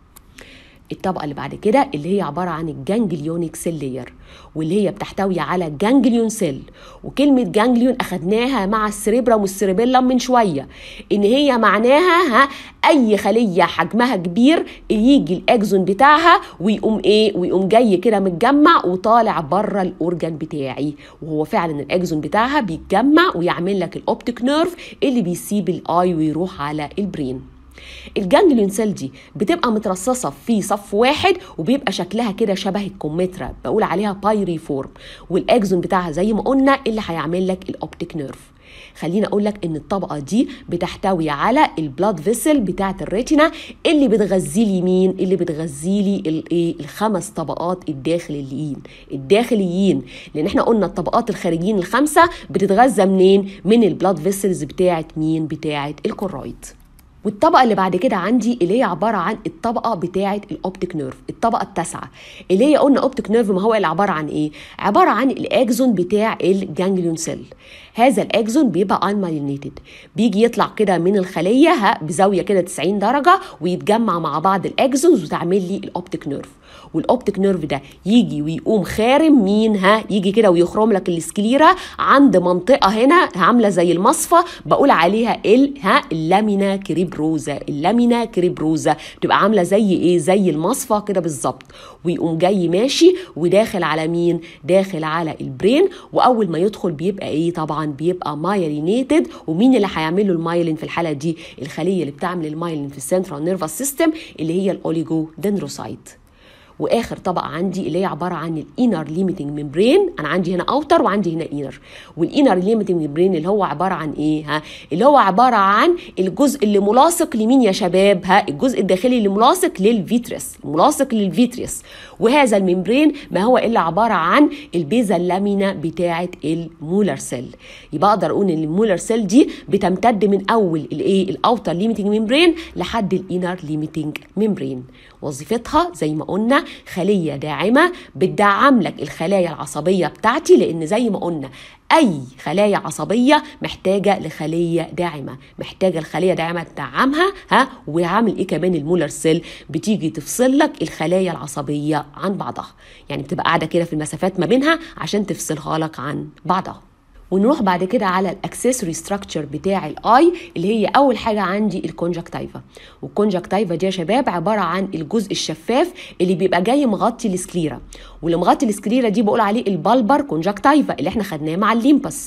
الطبقه اللي بعد كده اللي هي عباره عن الجانجليونيك سيل لاير واللي هي بتحتوي على جانجليون سيل وكلمه جانجليون اخدناها مع السريبرا والسريبيلم من شويه ان هي معناها ها اي خليه حجمها كبير يجي الاكزون بتاعها ويقوم ايه ويقوم جاي كده متجمع وطالع بره الاورجان بتاعي وهو فعلا الاكزون بتاعها بيتجمع ويعمل لك الاوبتيك نيرف اللي بيسيب الاي ويروح على البرين الجانجليون سيل دي بتبقى مترصصه في صف واحد وبيبقى شكلها كده شبه الكمثرى بقول عليها بايري فورم والاكزون بتاعها زي ما قلنا اللي هيعمل لك الاوبتيك نيرف خليني اقول لك ان الطبقه دي بتحتوي على البلاد فيسل بتاعه الريتنا اللي بتغذي لي مين اللي بتغذي لي الايه الخمس طبقات الداخليين الداخليين لان احنا قلنا الطبقات الخارجيين الخمسه بتتغذى منين من البلاد فيسلز بتاعه مين بتاعه الكورويد والطبقه اللي بعد كده عندي اللي هي عباره عن الطبقه بتاعه الاوبتيك نيرف الطبقه التاسعه اللي هي قلنا اوبتيك نيرف ما هو اللي عباره عن ايه عباره عن الاكزون بتاع الجانجليون سيل هذا الاكزون بيبقى انمايلينيتد بيجي يطلع كده من الخليه ها بزاويه كده 90 درجه ويتجمع مع بعض الاكزونز وتعمل لي الاوبتيك نيرف والاوبتيك نيرف ده يجي ويقوم خارم مين ها يجي كده ويخرم لك السكليرا عند منطقه هنا عامله زي المصفى بقول عليها ال ها اللامينا كريبروزا اللامينا كريبروزا بتبقى عامله زي ايه زي المصفى كده بالظبط ويقوم جاي ماشي وداخل على مين داخل على البرين واول ما يدخل بيبقى ايه طبعا بيبقى مايلينيتد ومين اللي هيعمل له المايلين في الحاله دي الخليه اللي بتعمل المايلين في السنترال نيرفس سيستم اللي هي الاوليجو دندروسايت واخر طبقه عندي اللي هي عباره عن الانر ليميتنج ميمبرين انا عندي هنا اوتر وعندي هنا انر والانر ليميتنج ميمبرين اللي هو عباره عن ايه ها اللي هو عباره عن الجزء اللي ملاصق لمين يا شباب ها الجزء الداخلي اللي ملاصق للفيتريس ملاصق للفيتريس وهذا الممبرين ما هو الا عباره عن البيزا اللامينا بتاعه المولر سيل يبقى اقدر اقول ان المولر سيل دي بتمتد من اول الايه الاوتر ليميتنج ميمبرين لحد الانر ليميتنج ميمبرين وظيفتها زي ما قلنا خليه داعمه بتدعم لك الخلايا العصبيه بتاعتي لان زي ما قلنا اي خلايا عصبيه محتاجه لخليه داعمه محتاجه الخليه داعمه تدعمها ها وعامل ايه كمان المولر سيل بتيجي تفصل لك الخلايا العصبيه عن بعضها يعني بتبقى قاعده كده في المسافات ما بينها عشان تفصلها لك عن بعضها ونروح بعد كده على الاكسسوري ستراكشر بتاع الاي اللي هي اول حاجه عندي الكونجكتيفا والكونجكتيفا دي يا شباب عباره عن الجزء الشفاف اللي بيبقى جاي مغطي السكليرا واللي مغطي السكليرا دي بقول عليه البالبر كونجكتيفا اللي احنا خدناه مع الليمبس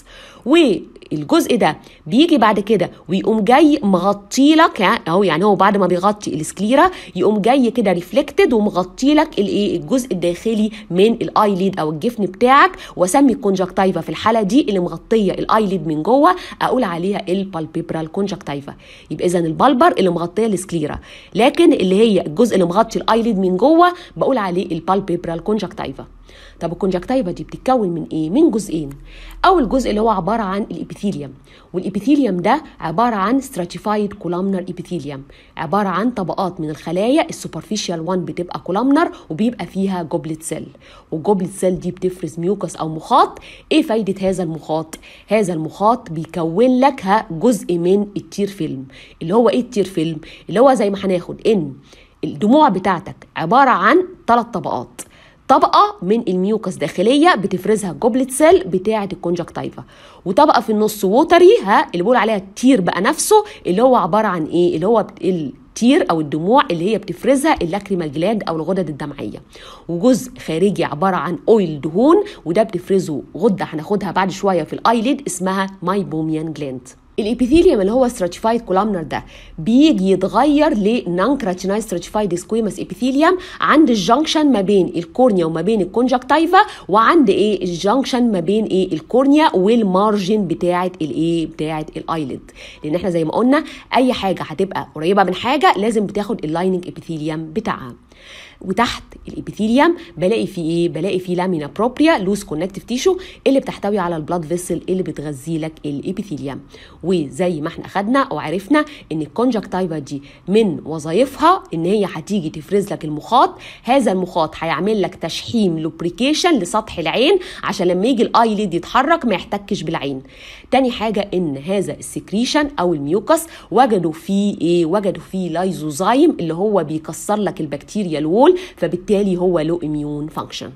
والجزء ده بيجي بعد كده ويقوم جاي مغطي لك اهو يعني هو بعد ما بيغطي السكليرا يقوم جاي كده ريفلكتد ومغطي لك الايه الجزء الداخلي من الايليد او الجفن بتاعك واسمي الكونجكتيفا في الحاله دي اللي مغطيه الايليد من جوه اقول عليها البالبيبرال كونجكتيفا يبقى اذا البالبر اللي مغطيه السكليرا لكن اللي هي الجزء اللي مغطي الايليد من جوه بقول عليه البالبيبرال كونجكتيفا طب الكونجكتيفا دي بتتكون من ايه من جزئين اول جزء اللي هو عباره عن الابيثيليوم والابيثيليوم ده عباره عن ستراتيفايد كولامنر ابيثيليوم عباره عن طبقات من الخلايا السوبرفيشال 1 بتبقى كولامنر وبيبقى فيها جوبلت سيل والجوبلت سيل دي بتفرز ميوكس او مخاط ايه فايده هذا المخاط هذا المخاط بيكون لك ها جزء من التير فيلم اللي هو ايه التير فيلم اللي هو زي ما هناخد ان الدموع بتاعتك عباره عن ثلاث طبقات طبقه من الميوكس داخليه بتفرزها جوبلت سيل بتاعه الكونجكتيفا وطبقه في النص ووتري ها اللي بقول عليها التير بقى نفسه اللي هو عباره عن ايه اللي هو التير او الدموع اللي هي بتفرزها اللاكريمال جلاند او الغدد الدمعيه وجزء خارجي عباره عن اويل دهون وده بتفرزه غده هناخدها بعد شويه في الايليد اسمها مايبوميان جلاند الابيثيليوم اللي هو ستراتيفايد كولامنر ده بيجي يتغير لنون كراتينايز ستراتيفايد سكويمس ابيثيليوم عند الجنكشن ما بين الكورنيا وما بين الكونجكتيفا وعند ايه الجنكشن ما بين ايه الكورنيا والمارجن بتاعه الايه بتاعه الايلid لان احنا زي ما قلنا اي حاجه هتبقى قريبه من حاجه لازم بتاخد اللايننج ابيثيليوم بتاعها وتحت الابيثيليوم بلاقي فيه ايه بلاقي فيه لامينا بروبريا لوز كونكتيف تيشو اللي بتحتوي على البلاد فيسل اللي بتغذي لك الابيثيليوم وزي ما احنا اخدنا وعرفنا ان الكونجكتيفا دي من وظائفها ان هي هتيجي تفرز لك المخاط هذا المخاط هيعمل لك تشحيم لوبريكيشن لسطح العين عشان لما يجي الايليد يتحرك ما يحتكش بالعين تاني حاجه ان هذا السكريشن او الميوكس وجدوا فيه ايه وجدوا فيه لايزوزايم اللي هو بيكسر لك البكتيريا الوول فبالتالي هو له اميون فانكشن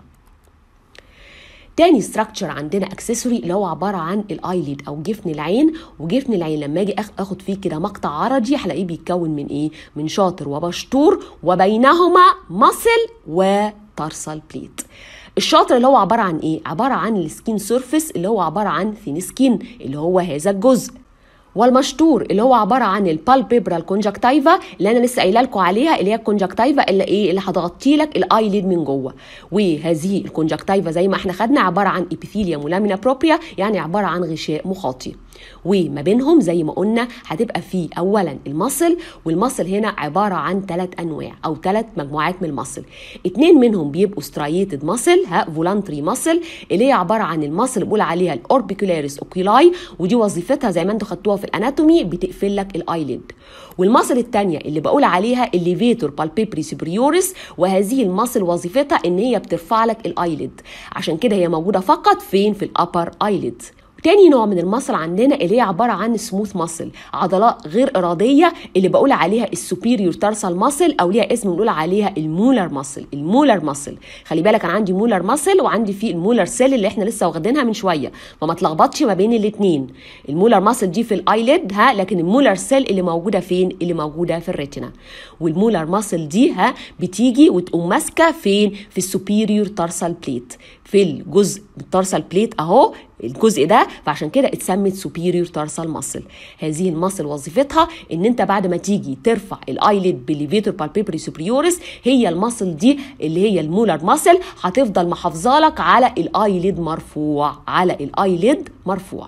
تاني ستراكشر عندنا اكسسوري اللي هو عباره عن الايليد او جفن العين وجفن العين لما اجي اخد فيه كده مقطع عرضي هلاقيه بيتكون من ايه من شاطر وبشطور وبينهما مصل وترسل بليت الشاطر اللي هو عباره عن ايه عباره عن السكين سيرفيس اللي هو عباره عن ثين سكين اللي هو هذا الجزء والمشطور اللي هو عباره عن البالبيبرال كونجكتيفا اللي انا لسه قايله لكم عليها اللي هي الكونجكتيفا اللي ايه اللي هتغطي لك الايليد من جوه وهذه الكونجكتيفا زي ما احنا خدنا عباره عن ابيثيليوم ولامينا بروبريا يعني عباره عن غشاء مخاطي وما بينهم زي ما قلنا هتبقى في اولا المصل والمصل هنا عباره عن ثلاث انواع او ثلاث مجموعات من المصل اتنين منهم بيبقوا سترايتد مصل ها فولانتري مصل اللي هي عباره عن المصل اللي بقول عليها الاوربيكولاريس اوكيلاي ودي وظيفتها زي ما انتم خدتوها في الاناتومي بتقفل لك الايليد والمصل الثانيه اللي بقول عليها الليفيتور بالبيبري سوبريوريس وهذه المصل وظيفتها ان هي بترفع لك الايليد عشان كده هي موجوده فقط فين في الابر ايليد تاني نوع من المصل عندنا اللي هي عباره عن سموث ماسل عضلات غير اراديه اللي بقول عليها السوبيريور تارسال ماسل او ليها اسم بنقول عليها المولر ماسل المولر ماسل خلي بالك انا عندي مولر ماسل وعندي في المولر سيل اللي احنا لسه واخدينها من شويه فما تلخبطش ما بين الاثنين المولر ماسل دي في الايليد ها لكن المولر سيل اللي موجوده فين اللي موجوده في الريتنا والمولر ماسل دي ها بتيجي وتقوم ماسكه فين في السوبيريور تارسال بليت في الجزء التارسال بليت اهو الجزء ده فعشان كده اتسمت سوبيريور تارسال ماسل هذه الماسل وظيفتها ان انت بعد ما تيجي ترفع الايليد بالليفيتور بالبيبري سوبريوريس هي الماسل دي اللي هي المولر ماسل هتفضل محافظه لك على الايليد مرفوع على الايليد مرفوع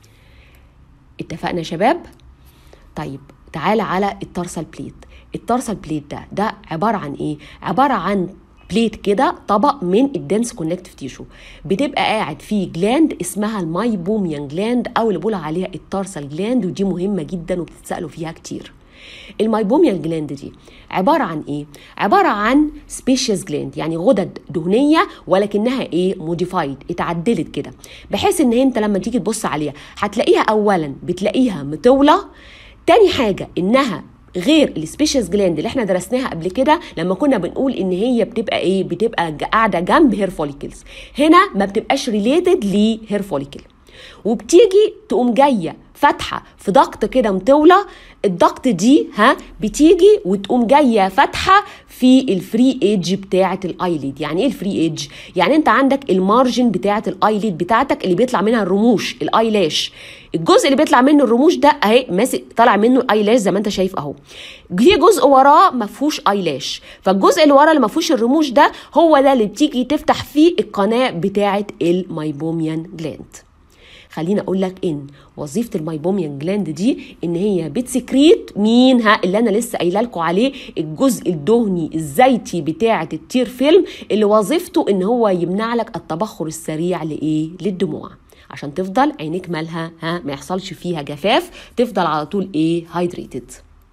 اتفقنا يا شباب طيب تعالى على التارسال بليت التارسال بليت ده ده عباره عن ايه عباره عن بليت كده طبق من الدنس كونكتيف تيشو بتبقى قاعد فيه جلاند اسمها المايبوميان جلاند او اللي بقول عليها التارسال جلاند ودي مهمه جدا وبتتسالوا فيها كتير المايبوميال جلاند دي عباره عن ايه عباره عن سبيشيس جلاند يعني غدد دهنيه ولكنها ايه موديفايد اتعدلت كده بحيث ان انت لما تيجي تبص عليها هتلاقيها اولا بتلاقيها مطوله تاني حاجه انها غير السبيشيس جلاند اللي احنا درسناها قبل كده لما كنا بنقول ان هي بتبقى ايه بتبقى قاعده جنب هير فوليكلز هنا ما بتبقاش ريليتد لهير فوليكل وبتيجي تقوم جايه فاتحه في ضغط كده مطوله الضغط دي ها بتيجي وتقوم جايه فاتحه في الفري ايدج بتاعه الايليد يعني ايه الفري ايدج يعني انت عندك المارجن بتاعه الايليد بتاعتك اللي بيطلع منها الرموش الايلاش الجزء اللي بيطلع منه الرموش ده اهي ماسك طالع منه الايلاش زي ما انت شايف اهو في جزء وراه ما فيهوش ايلاش فالجزء اللي وراه اللي ما فيهوش الرموش ده هو ده اللي بتيجي تفتح فيه القناه بتاعه المايبوميان جلاند خليني اقول لك ان وظيفه المايبوميان جلاند دي ان هي بتسكريت مين ها اللي انا لسه قايله لكم عليه الجزء الدهني الزيتي بتاعه التير فيلم اللي وظيفته ان هو يمنع لك التبخر السريع لايه للدموع عشان تفضل عينيك مالها ها ما يحصلش فيها جفاف تفضل على طول ايه هايدريتد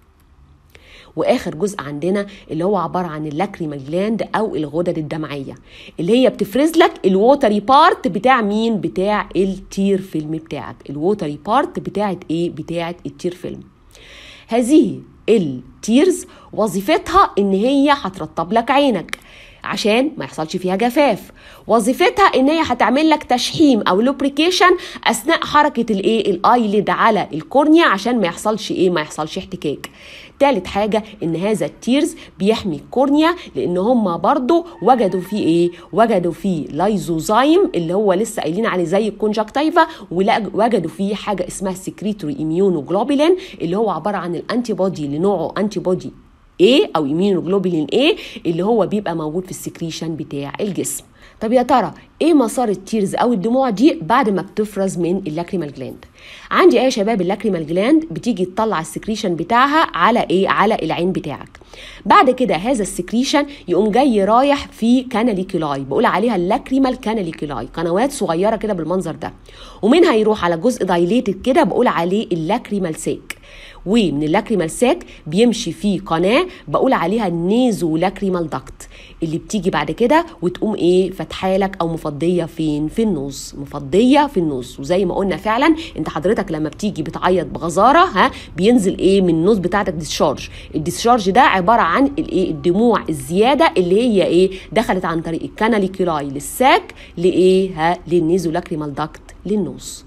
واخر جزء عندنا اللي هو عباره عن اللاكريمال جلاند او الغدد الدمعيه اللي هي بتفرز لك الووتري بارت بتاع مين بتاع التير فيلم بتاعك الووتري بارت بتاعت ايه بتاعت التير فيلم هذه التيرز وظيفتها ان هي هترطب لك عينك عشان ما يحصلش فيها جفاف وظيفتها ان هي هتعمل لك تشحيم او لوبريكيشن اثناء حركه الايه الايليد على الكورنيا عشان ما يحصلش ايه ما يحصلش احتكاك تالت حاجة ان هذا التيرز بيحمي الكورنيا لان هم برضو وجدوا فيه ايه وجدوا فيه لايزوزايم اللي هو لسه قايلين عليه زي الكونجكتيفا ووجدوا فيه حاجة اسمها سكريتوري اميونوجلوبولين اللي هو عبارة عن الانتي بودي اللي نوعه انتي بودي A او اميونوجلوبولين A اللي هو بيبقى موجود في السكريشن بتاع الجسم طب يا ترى ايه مسار التيرز او الدموع دي بعد ما بتفرز من اللاكريمال جلاند عندي ايه يا شباب اللاكريمال جلاند بتيجي تطلع السكريشن بتاعها على ايه على العين بتاعك بعد كده هذا السكريشن يقوم جاي رايح في كاناليكولاي بقول عليها اللاكريمال كاناليكولاي قنوات صغيره كده بالمنظر ده ومنها يروح على جزء دايليتد كده بقول عليه اللاكريمال سيك ومن اللاكريمال ساك بيمشي فيه قناه بقول عليها النيزو لاكريمال داكت اللي بتيجي بعد كده وتقوم ايه فاتحالك او مفضيه فين في النص مفضيه في النص وزي ما قلنا فعلا انت حضرتك لما بتيجي بتعيط بغزاره ها بينزل ايه من النص بتاعتك ديسشارج الديسشارج ده عباره عن الايه الدموع الزياده اللي هي ايه دخلت عن طريق الكاناليكولاي للساك لايه ها للنيزو لاكريمال داكت للنص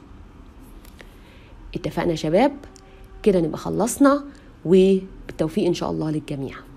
اتفقنا يا شباب كده نبقى خلصنا وبالتوفيق ان شاء الله للجميع